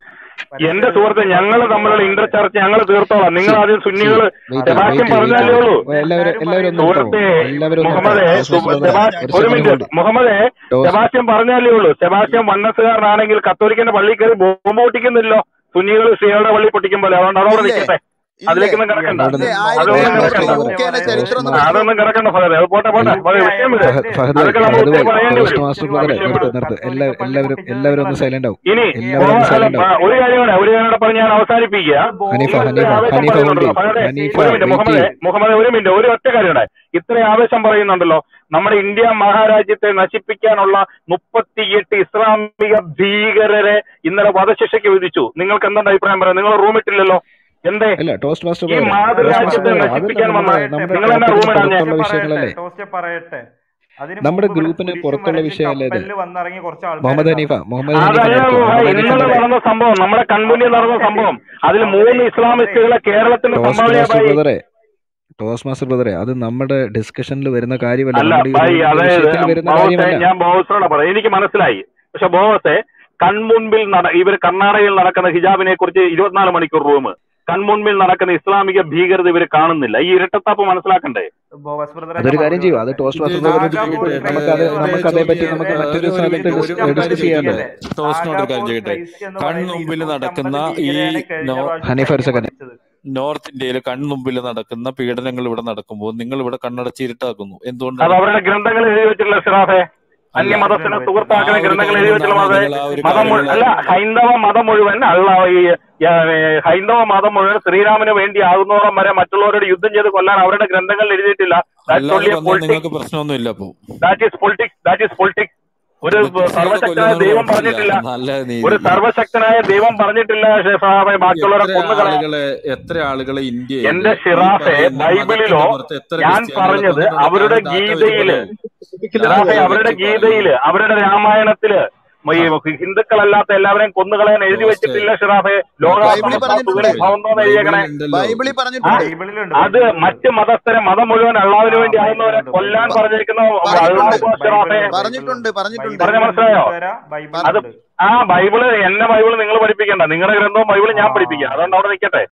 Speaker 10: എന്റെ സുഹൃത്തെ ഞങ്ങൾ തമ്മിലുള്ള ഇന്റർ ചർച്ച ഞങ്ങൾ തീർത്തോളാം നിങ്ങൾ
Speaker 2: സി
Speaker 10: ആദ്യം
Speaker 2: സി
Speaker 10: സുന്നികൾ
Speaker 2: വെയിറ്റ്
Speaker 10: സെബാസ്റ്റ്യൻ
Speaker 2: വെയിറ്റ്
Speaker 10: പറഞ്ഞാലേ
Speaker 2: വെയിറ്റ്
Speaker 10: ഉള്ളൂ
Speaker 2: എല്ലാവരും എല്ലാവരും ഒന്ന് നിർത്താമോ
Speaker 10: സുഹൃത്തെ
Speaker 2: എല്ലാവരും ഒന്ന്
Speaker 10: മുഹമ്മദെ
Speaker 2: നിർത്താം ടോസ്
Speaker 10: സു-
Speaker 2: മാസ്റ്റർ ബ്രദറെ
Speaker 10: സെബാ-
Speaker 2: ഒരു
Speaker 10: ഒരു
Speaker 2: സെക്കൻഡ്
Speaker 10: മിനിറ്റ്
Speaker 2: ഹോൾഡ്
Speaker 10: മുഹമ്മദെ
Speaker 2: ടോസ്
Speaker 10: സെബാസ്റ്റ്യൻ പറഞ്ഞാലേ ഉള്ളൂ സെബാസ്റ്റ്യൻ വണ്ണസുകാരനാണെങ്കിൽ കത്തോലിക്കന്റെ പള്ളി കയറി ബോംബ് പൊട്ടിക്കുന്നില്ലോ സുന്നികൾ ഷിയയുടെ പള്ളി പൊട്ടിക്കും പോലെ അതുകൊണ്ട് അതോടെ
Speaker 12: ഇല്ലേ
Speaker 10: നിൽക്കട്ടെ
Speaker 12: ഇല്ലേ
Speaker 10: അതിലേക്കൊന്നും കിടക്കണ്ട
Speaker 2: അവിടെ
Speaker 12: ഇല്ലേ
Speaker 2: നിന്ന്
Speaker 12: ആയിരത്തി
Speaker 10: അതൊന്നും
Speaker 2: ടോസ്
Speaker 12: അറുന്നൂറ്
Speaker 2: മാസ്റ്റർ
Speaker 10: കിടക്കണ്ട
Speaker 2: ബ്രദറെ
Speaker 12: യു കെയിലെ ചരിത്രം
Speaker 2: ടോസ്
Speaker 12: ഒന്ന്
Speaker 10: ആ,
Speaker 12: പഠിച്ചു
Speaker 10: അതൊന്നും കിടക്കണ്ട ഫഹദെ അത് പോട്ടെ പോട്ടെ
Speaker 2: എൽ-
Speaker 10: ഫഹദെ വിഷയം വരും
Speaker 2: ഫഹ- ഫഹദ് ഭായ്
Speaker 10: അതൊക്കെ നമ്മൾ
Speaker 2: ഫഹദ്
Speaker 10: ഒത്തിരി
Speaker 2: ഭായ്
Speaker 10: പറയേണ്ടി
Speaker 2: ടോസ്റ്റ്
Speaker 10: വരും
Speaker 2: മാസ്റ്റർ
Speaker 10: ആ
Speaker 2: ബ്രദറെ
Speaker 10: വിഷയം
Speaker 2: നിർത്ത്
Speaker 10: വരും
Speaker 2: നിർത്ത്
Speaker 9: കത്തോലിക്ക
Speaker 2: എല്ലാ
Speaker 9: പള്ളി
Speaker 2: എല്ലാവരും
Speaker 9: പൊട്ടിച്ചത്
Speaker 2: എല്ലാവരും ഒന്ന്
Speaker 9: നിങ്ങളല്ലേ
Speaker 2: സൈലന്റ് ആവും
Speaker 10: ഇനി
Speaker 2: എല്ലാവരും
Speaker 10: ബോ-
Speaker 2: ഒന്ന്
Speaker 10: അല്ല
Speaker 2: സൈലന്റ്
Speaker 10: ആ,
Speaker 2: ആവും
Speaker 10: ഒരു കാര്യം കൂടെ ഒരു കാര്യം കൂടെ പറഞ്ഞ് ഞാൻ അവസാനിപ്പിക്കുക
Speaker 9: അത്
Speaker 2: ഹനീഫ
Speaker 10: നിങ്ങൾ
Speaker 9: ബോംബ്
Speaker 10: ഇത്ര
Speaker 2: ഹനീഫ
Speaker 10: ആവേശം
Speaker 2: ഹനീഫ ഹോൾഡ്
Speaker 10: പറയുന്നുണ്ടല്ലോ
Speaker 2: ചെയ്യും
Speaker 10: ഫഹദെ
Speaker 2: ഹനീഫ
Speaker 10: ഒരു മിനിറ്റ്
Speaker 2: വെയിറ്റ്
Speaker 10: മുഹമ്മദെ
Speaker 2: ചെയ്യും
Speaker 10: മുഹമ്മദെ ഒരു മിനിറ്റ് ഒരു ഒറ്റ കാര്യമുണ്ട് ഇത്ര ആവേശം പറയുന്നുണ്ടല്ലോ നമ്മുടെ ഇന്ത്യ മഹാരാജ്യത്തെ നശിപ്പിക്കാനുള്ള മുപ്പത്തിയെട്ട് ഇസ്ലാമിക ഭീകരരെ ഇന്നലെ വധശിക്ഷയ്ക്ക് വിധിച്ചു നിങ്ങൾക്ക് എന്താണ് അഭിപ്രായം പറയാം നിങ്ങൾ റൂമിട്ടില്ലല്ലോ എന്തേ
Speaker 2: അല്ല ടോസ്റ്റ് മാസ്റ്റർ
Speaker 10: ഈ
Speaker 2: ബ്രദറെ ടോസ്റ്റ് മാസ്റ്റർ
Speaker 10: മാതൃരാജ്യത്തെ
Speaker 2: ബ്രദറെ അതല്ല
Speaker 10: നശിപ്പിക്കാൻ വന്ന
Speaker 2: നമ്മുടെ
Speaker 9: പറയട്ടെ
Speaker 2: നമ്മുടെ
Speaker 10: നിങ്ങൾ എന്നാ
Speaker 2: ടോപ്പിന്
Speaker 10: റൂമിടാഞ്ഞേ
Speaker 2: പുറത്തുള്ള
Speaker 9: ടോസ്റ്റ് പറയട്ടെ
Speaker 2: വിഷയങ്ങളല്ലേ
Speaker 9: ടോസ്റ്റ് പറയട്ടെ അതിനു
Speaker 2: നമ്മുടെ
Speaker 9: മുമ്പ് ഇവിടെ
Speaker 2: ഗ്രൂപ്പിന്
Speaker 9: കുരിശും
Speaker 2: പുറത്തുള്ള
Speaker 9: വരച്ച്
Speaker 2: വിഷയമല്ലേ ഇത്
Speaker 9: കപ്പലിൽ വന്നിറങ്ങി കുറച്ച്
Speaker 2: മുഹമ്മദ് ഹനീഫ
Speaker 9: ആൾക്കാരുണ്ടാവും
Speaker 2: മുഹമ്മദ് ഹനീഫ
Speaker 10: അതല്ല
Speaker 2: നിർത്തൂ
Speaker 10: ഭായ്
Speaker 2: മുഹമ്മദ് ഹനീഫ
Speaker 10: ഇന്നലെ
Speaker 2: നിർത്തൂ
Speaker 10: നടന്ന സംഭവം നമ്മുടെ കൺമുന്നിൽ നടന്ന സംഭവം അതിൽ മൂന്ന് ഇസ്ലാമിസ്റ്റുകളെ കേരളത്തിന്റെ
Speaker 2: ടോസ്റ്റ്
Speaker 10: സംഭാവനയാ
Speaker 2: മാസ്റ്റർ
Speaker 10: ഭായി
Speaker 2: ബ്രദറെ ടോസ്റ്റ് മാസ്റ്റർ ബ്രദറെ അത് നമ്മുടെ ഡിസ്കഷനിൽ വരുന്ന കാര്യമല്ല
Speaker 10: അല്ല
Speaker 2: നമ്മുടെ ഈ
Speaker 10: ഭായി
Speaker 2: റൂമിന്റെ
Speaker 10: അതായത്
Speaker 2: വിഷയത്തിൽ വരുന്ന
Speaker 10: ബോസെ
Speaker 2: കാര്യമല്ല
Speaker 10: ഞാൻ ബോസോടെ പറയാം എനിക്ക് മനസ്സിലായി പക്ഷെ ബോസെ കൺമുൻപിൽ നട ഇവർ കർണാടകയിൽ നടക്കുന്ന ഹിജാബിനെ കുറിച്ച് ഇരുപത്തിനാല് മണിക്കൂർ റൂം കൺമുൻപിൽ നടക്കുന്ന ഇസ്ലാമിക ഭീകരത ഇവർ കാണുന്നില്ല ഈ ഇരട്ടത്താപ്പ് മനസ്സിലാക്കണ്ടേ
Speaker 9: ബോവസ് ബ്രദർ
Speaker 2: അതൊരു
Speaker 9: എന്നെ
Speaker 2: കാര്യം
Speaker 9: മറുപടി
Speaker 2: ചെയ്യും അത്
Speaker 9: പറഞ്ഞു
Speaker 2: ടോസ്റ്റ്
Speaker 1: ഇത്
Speaker 2: മാസ്റ്റർ ബ്രദർ
Speaker 1: ഇത്
Speaker 9: നാഗാപൂർ
Speaker 2: നമുക്കത്
Speaker 9: ക്രൈസ്റ്റ് എന്ന്
Speaker 2: നമുക്ക്
Speaker 9: പറയുന്ന
Speaker 2: അതേപറ്റി
Speaker 9: ഈ
Speaker 2: നമുക്ക്
Speaker 1: ഒരു
Speaker 2: മറ്റൊരു
Speaker 1: ഒരു
Speaker 2: സ്ഥലത്ത്
Speaker 1: മിനിറ്റ് ഒരു
Speaker 2: ഡിസ്
Speaker 1: കാര്യം
Speaker 2: ഡിസ്കസ് ചെയ്യാമല്ലോ
Speaker 1: ചെയ്യട്ടെ ടോസ്റ്റിനോട് ഒരു കാര്യം
Speaker 9: നാഗാപൂർ
Speaker 1: ചെയ്യട്ടെ
Speaker 9: ക്രൈസ്റ്റ് എന്ന് പറയുന്ന
Speaker 1: കൺമുമ്പിൽ നടക്കുന്ന
Speaker 9: ഇരുന്നൂറ്റമ്പത്
Speaker 1: ഈ
Speaker 9: ഭീകരയാണ് കഴിഞ്ഞ
Speaker 1: നോ
Speaker 9: പ്രാവശ്യം
Speaker 2: ഹനീഫ ഒരു
Speaker 9: സൈന്യം
Speaker 2: സെക്കൻഡ്
Speaker 9: വധിച്ചത്
Speaker 1: നോർത്ത് ഇന്ത്യയിൽ കൺമുമ്പിൽ നടക്കുന്ന പീഡനങ്ങൾ ഇവിടെ നടക്കുമ്പോൾ നിങ്ങൾ ഇവിടെ കണ്ണടച്ച് ഇരുട്ടാക്കുന്നു
Speaker 10: അത്
Speaker 1: എന്തുകൊണ്ടാണ്
Speaker 10: അവരുടെ ഗ്രന്ഥങ്ങൾ എഴുതി വെച്ചിട്ടുള്ള ഷിറാഫെ
Speaker 1: അല്ല
Speaker 10: അന്യമതസ്ഥനെ
Speaker 9: വെച്ചിട്ടുണ്ട്
Speaker 1: ആ
Speaker 10: സുഹൃത്താക്കുന്ന
Speaker 1: ഒരു
Speaker 10: ഗ്രന്ഥങ്ങൾ എഴുതി
Speaker 1: കാര്യം
Speaker 10: വെച്ചിട്ടുള്ള
Speaker 1: നാളെ
Speaker 10: മത
Speaker 1: നിങ്ങൾ ആ ഒരു
Speaker 10: മതം മുഴു-
Speaker 1: കാര്യങ്ങൾ
Speaker 10: അല്ല ഹൈന്ദവ മതം മുഴുവൻ അല്ല ഈ ഏ, ഹൈന്ദവ മതം മുഴുവൻ ശ്രീരാമന് വേണ്ടി ആകുന്നോളം വരെ മറ്റുള്ളവരോട് യുദ്ധം ചെയ്ത് കൊല്ലാൻ അവരുടെ ഗ്രന്ഥങ്ങളിൽ എഴുതിയിട്ടില്ല ദാറ്റ്സ്
Speaker 1: അല്ലാതെ
Speaker 10: ഓൺലി എ
Speaker 1: കൊന്നാൽ
Speaker 10: പൊളിറ്റിക്സ്
Speaker 1: നിങ്ങൾക്ക് പ്രശ്നമൊന്നുമില്ല അപ്പോ
Speaker 10: that is politics that is politics ഒരു
Speaker 1: ക്രിസ്ത്യാനികളെ
Speaker 10: സർവശക്തനായ
Speaker 1: കൊല്ലുന്നതിന്
Speaker 10: ദൈവം
Speaker 1: കുഴപ്പമില്ല
Speaker 10: പറഞ്ഞിട്ടില്ല
Speaker 1: നല്ല
Speaker 10: ഒരു
Speaker 1: നീതി
Speaker 10: സർവശക്തനായ ദൈവം പറഞ്ഞിട്ടില്ല ഷെഫാബെ ബാക്കിയുള്ളവരെ
Speaker 1: എത്ര
Speaker 10: കൊന്നുകളയാൻ
Speaker 1: ആളുകളെ എത്ര ആളുകളെ ഇന്ത്യയിൽ
Speaker 10: എന്റെ
Speaker 1: ഈ
Speaker 10: ഷിറാഫെ
Speaker 1: പറയുന്ന
Speaker 10: ബൈബിളിലോ
Speaker 1: മതത്തിന്റെ പുറത്ത് എത്ര
Speaker 10: ഞാൻ
Speaker 1: ക്രിസ്ത്യാനികളെ
Speaker 10: പറഞ്ഞത്
Speaker 1: കൊന്നിട്ടുണ്ട്
Speaker 10: അവരുടെ
Speaker 1: താങ്കൾ ഡാറ്റ വെച്ച്
Speaker 10: ഗീതയില്
Speaker 1: പറയൂ
Speaker 10: ഷിറാഫെ
Speaker 1: ഡാറ്റ
Speaker 10: അവരുടെ
Speaker 1: വെച്ച് പറയൂ
Speaker 10: ഗീതയില് അവരുടെ രാമായണത്തില് ഈ ഹിന്ദുക്കളല്ലാത്ത എല്ലാവരെയും കൊന്നുകളയാൻ എഴുതി
Speaker 1: ടോസ്റ്റേ
Speaker 10: വെച്ചിട്ടില്ല ഷിറാഫെ
Speaker 1: നിങ്ങൾക്ക്
Speaker 10: ലോകാത്മ
Speaker 12: ബൈബിളിൽ
Speaker 10: സുഖിനും
Speaker 12: പറഞ്ഞിട്ടുണ്ട്
Speaker 10: ഭവന്തോന്ന് എഴുതിയേക്കണേ
Speaker 1: ബൈബിളിൽ ഉണ്ടല്ലോ
Speaker 12: ബൈബിളിൽ
Speaker 10: ആ
Speaker 12: പറഞ്ഞിട്ടുണ്ട്
Speaker 9: ബൈബിളിലുണ്ട്
Speaker 10: അത്
Speaker 9: ബൈബിളിലുണ്ട്
Speaker 10: മറ്റ് മതസ്ഥരെ മതം മുഴുവൻ അള്ളാഹുവിന്
Speaker 9: ആ
Speaker 10: വേണ്ടി ആകുന്നവരെ
Speaker 9: ബൈബിളിലുണ്ട്
Speaker 10: കൊല്ലാൻ
Speaker 12: പ-
Speaker 10: പറഞ്ഞിരിക്കുന്ന
Speaker 12: പറഞ്ഞിട്ടുണ്ട്
Speaker 10: അള്ളാഹു ഷിറാഫെ
Speaker 9: ബൈബിളുണ്ട്
Speaker 12: പറഞ്ഞിട്ടുണ്ട്
Speaker 9: ബൈബിളുണ്ട്
Speaker 12: പറഞ്ഞിട്ടുണ്ട്
Speaker 10: പറഞ്ഞ
Speaker 9: ബൈബിളിലുണ്ട്
Speaker 10: മനസ്സിലായോ
Speaker 9: കൂട്ടുകാരാ
Speaker 10: അത്
Speaker 9: ബൈബിളുണ്ട്
Speaker 10: ആ ബൈബിള് എന്നെ ബൈബിള് നിങ്ങൾ പഠിപ്പിക്കണ്ട നിങ്ങളുടെ ഗ്രന്ഥവും ബൈബിള്
Speaker 9: ആ
Speaker 10: ഞാൻ പഠിപ്പിക്കാം അതുകൊണ്ട് അവിടെ നിൽക്കട്ടെ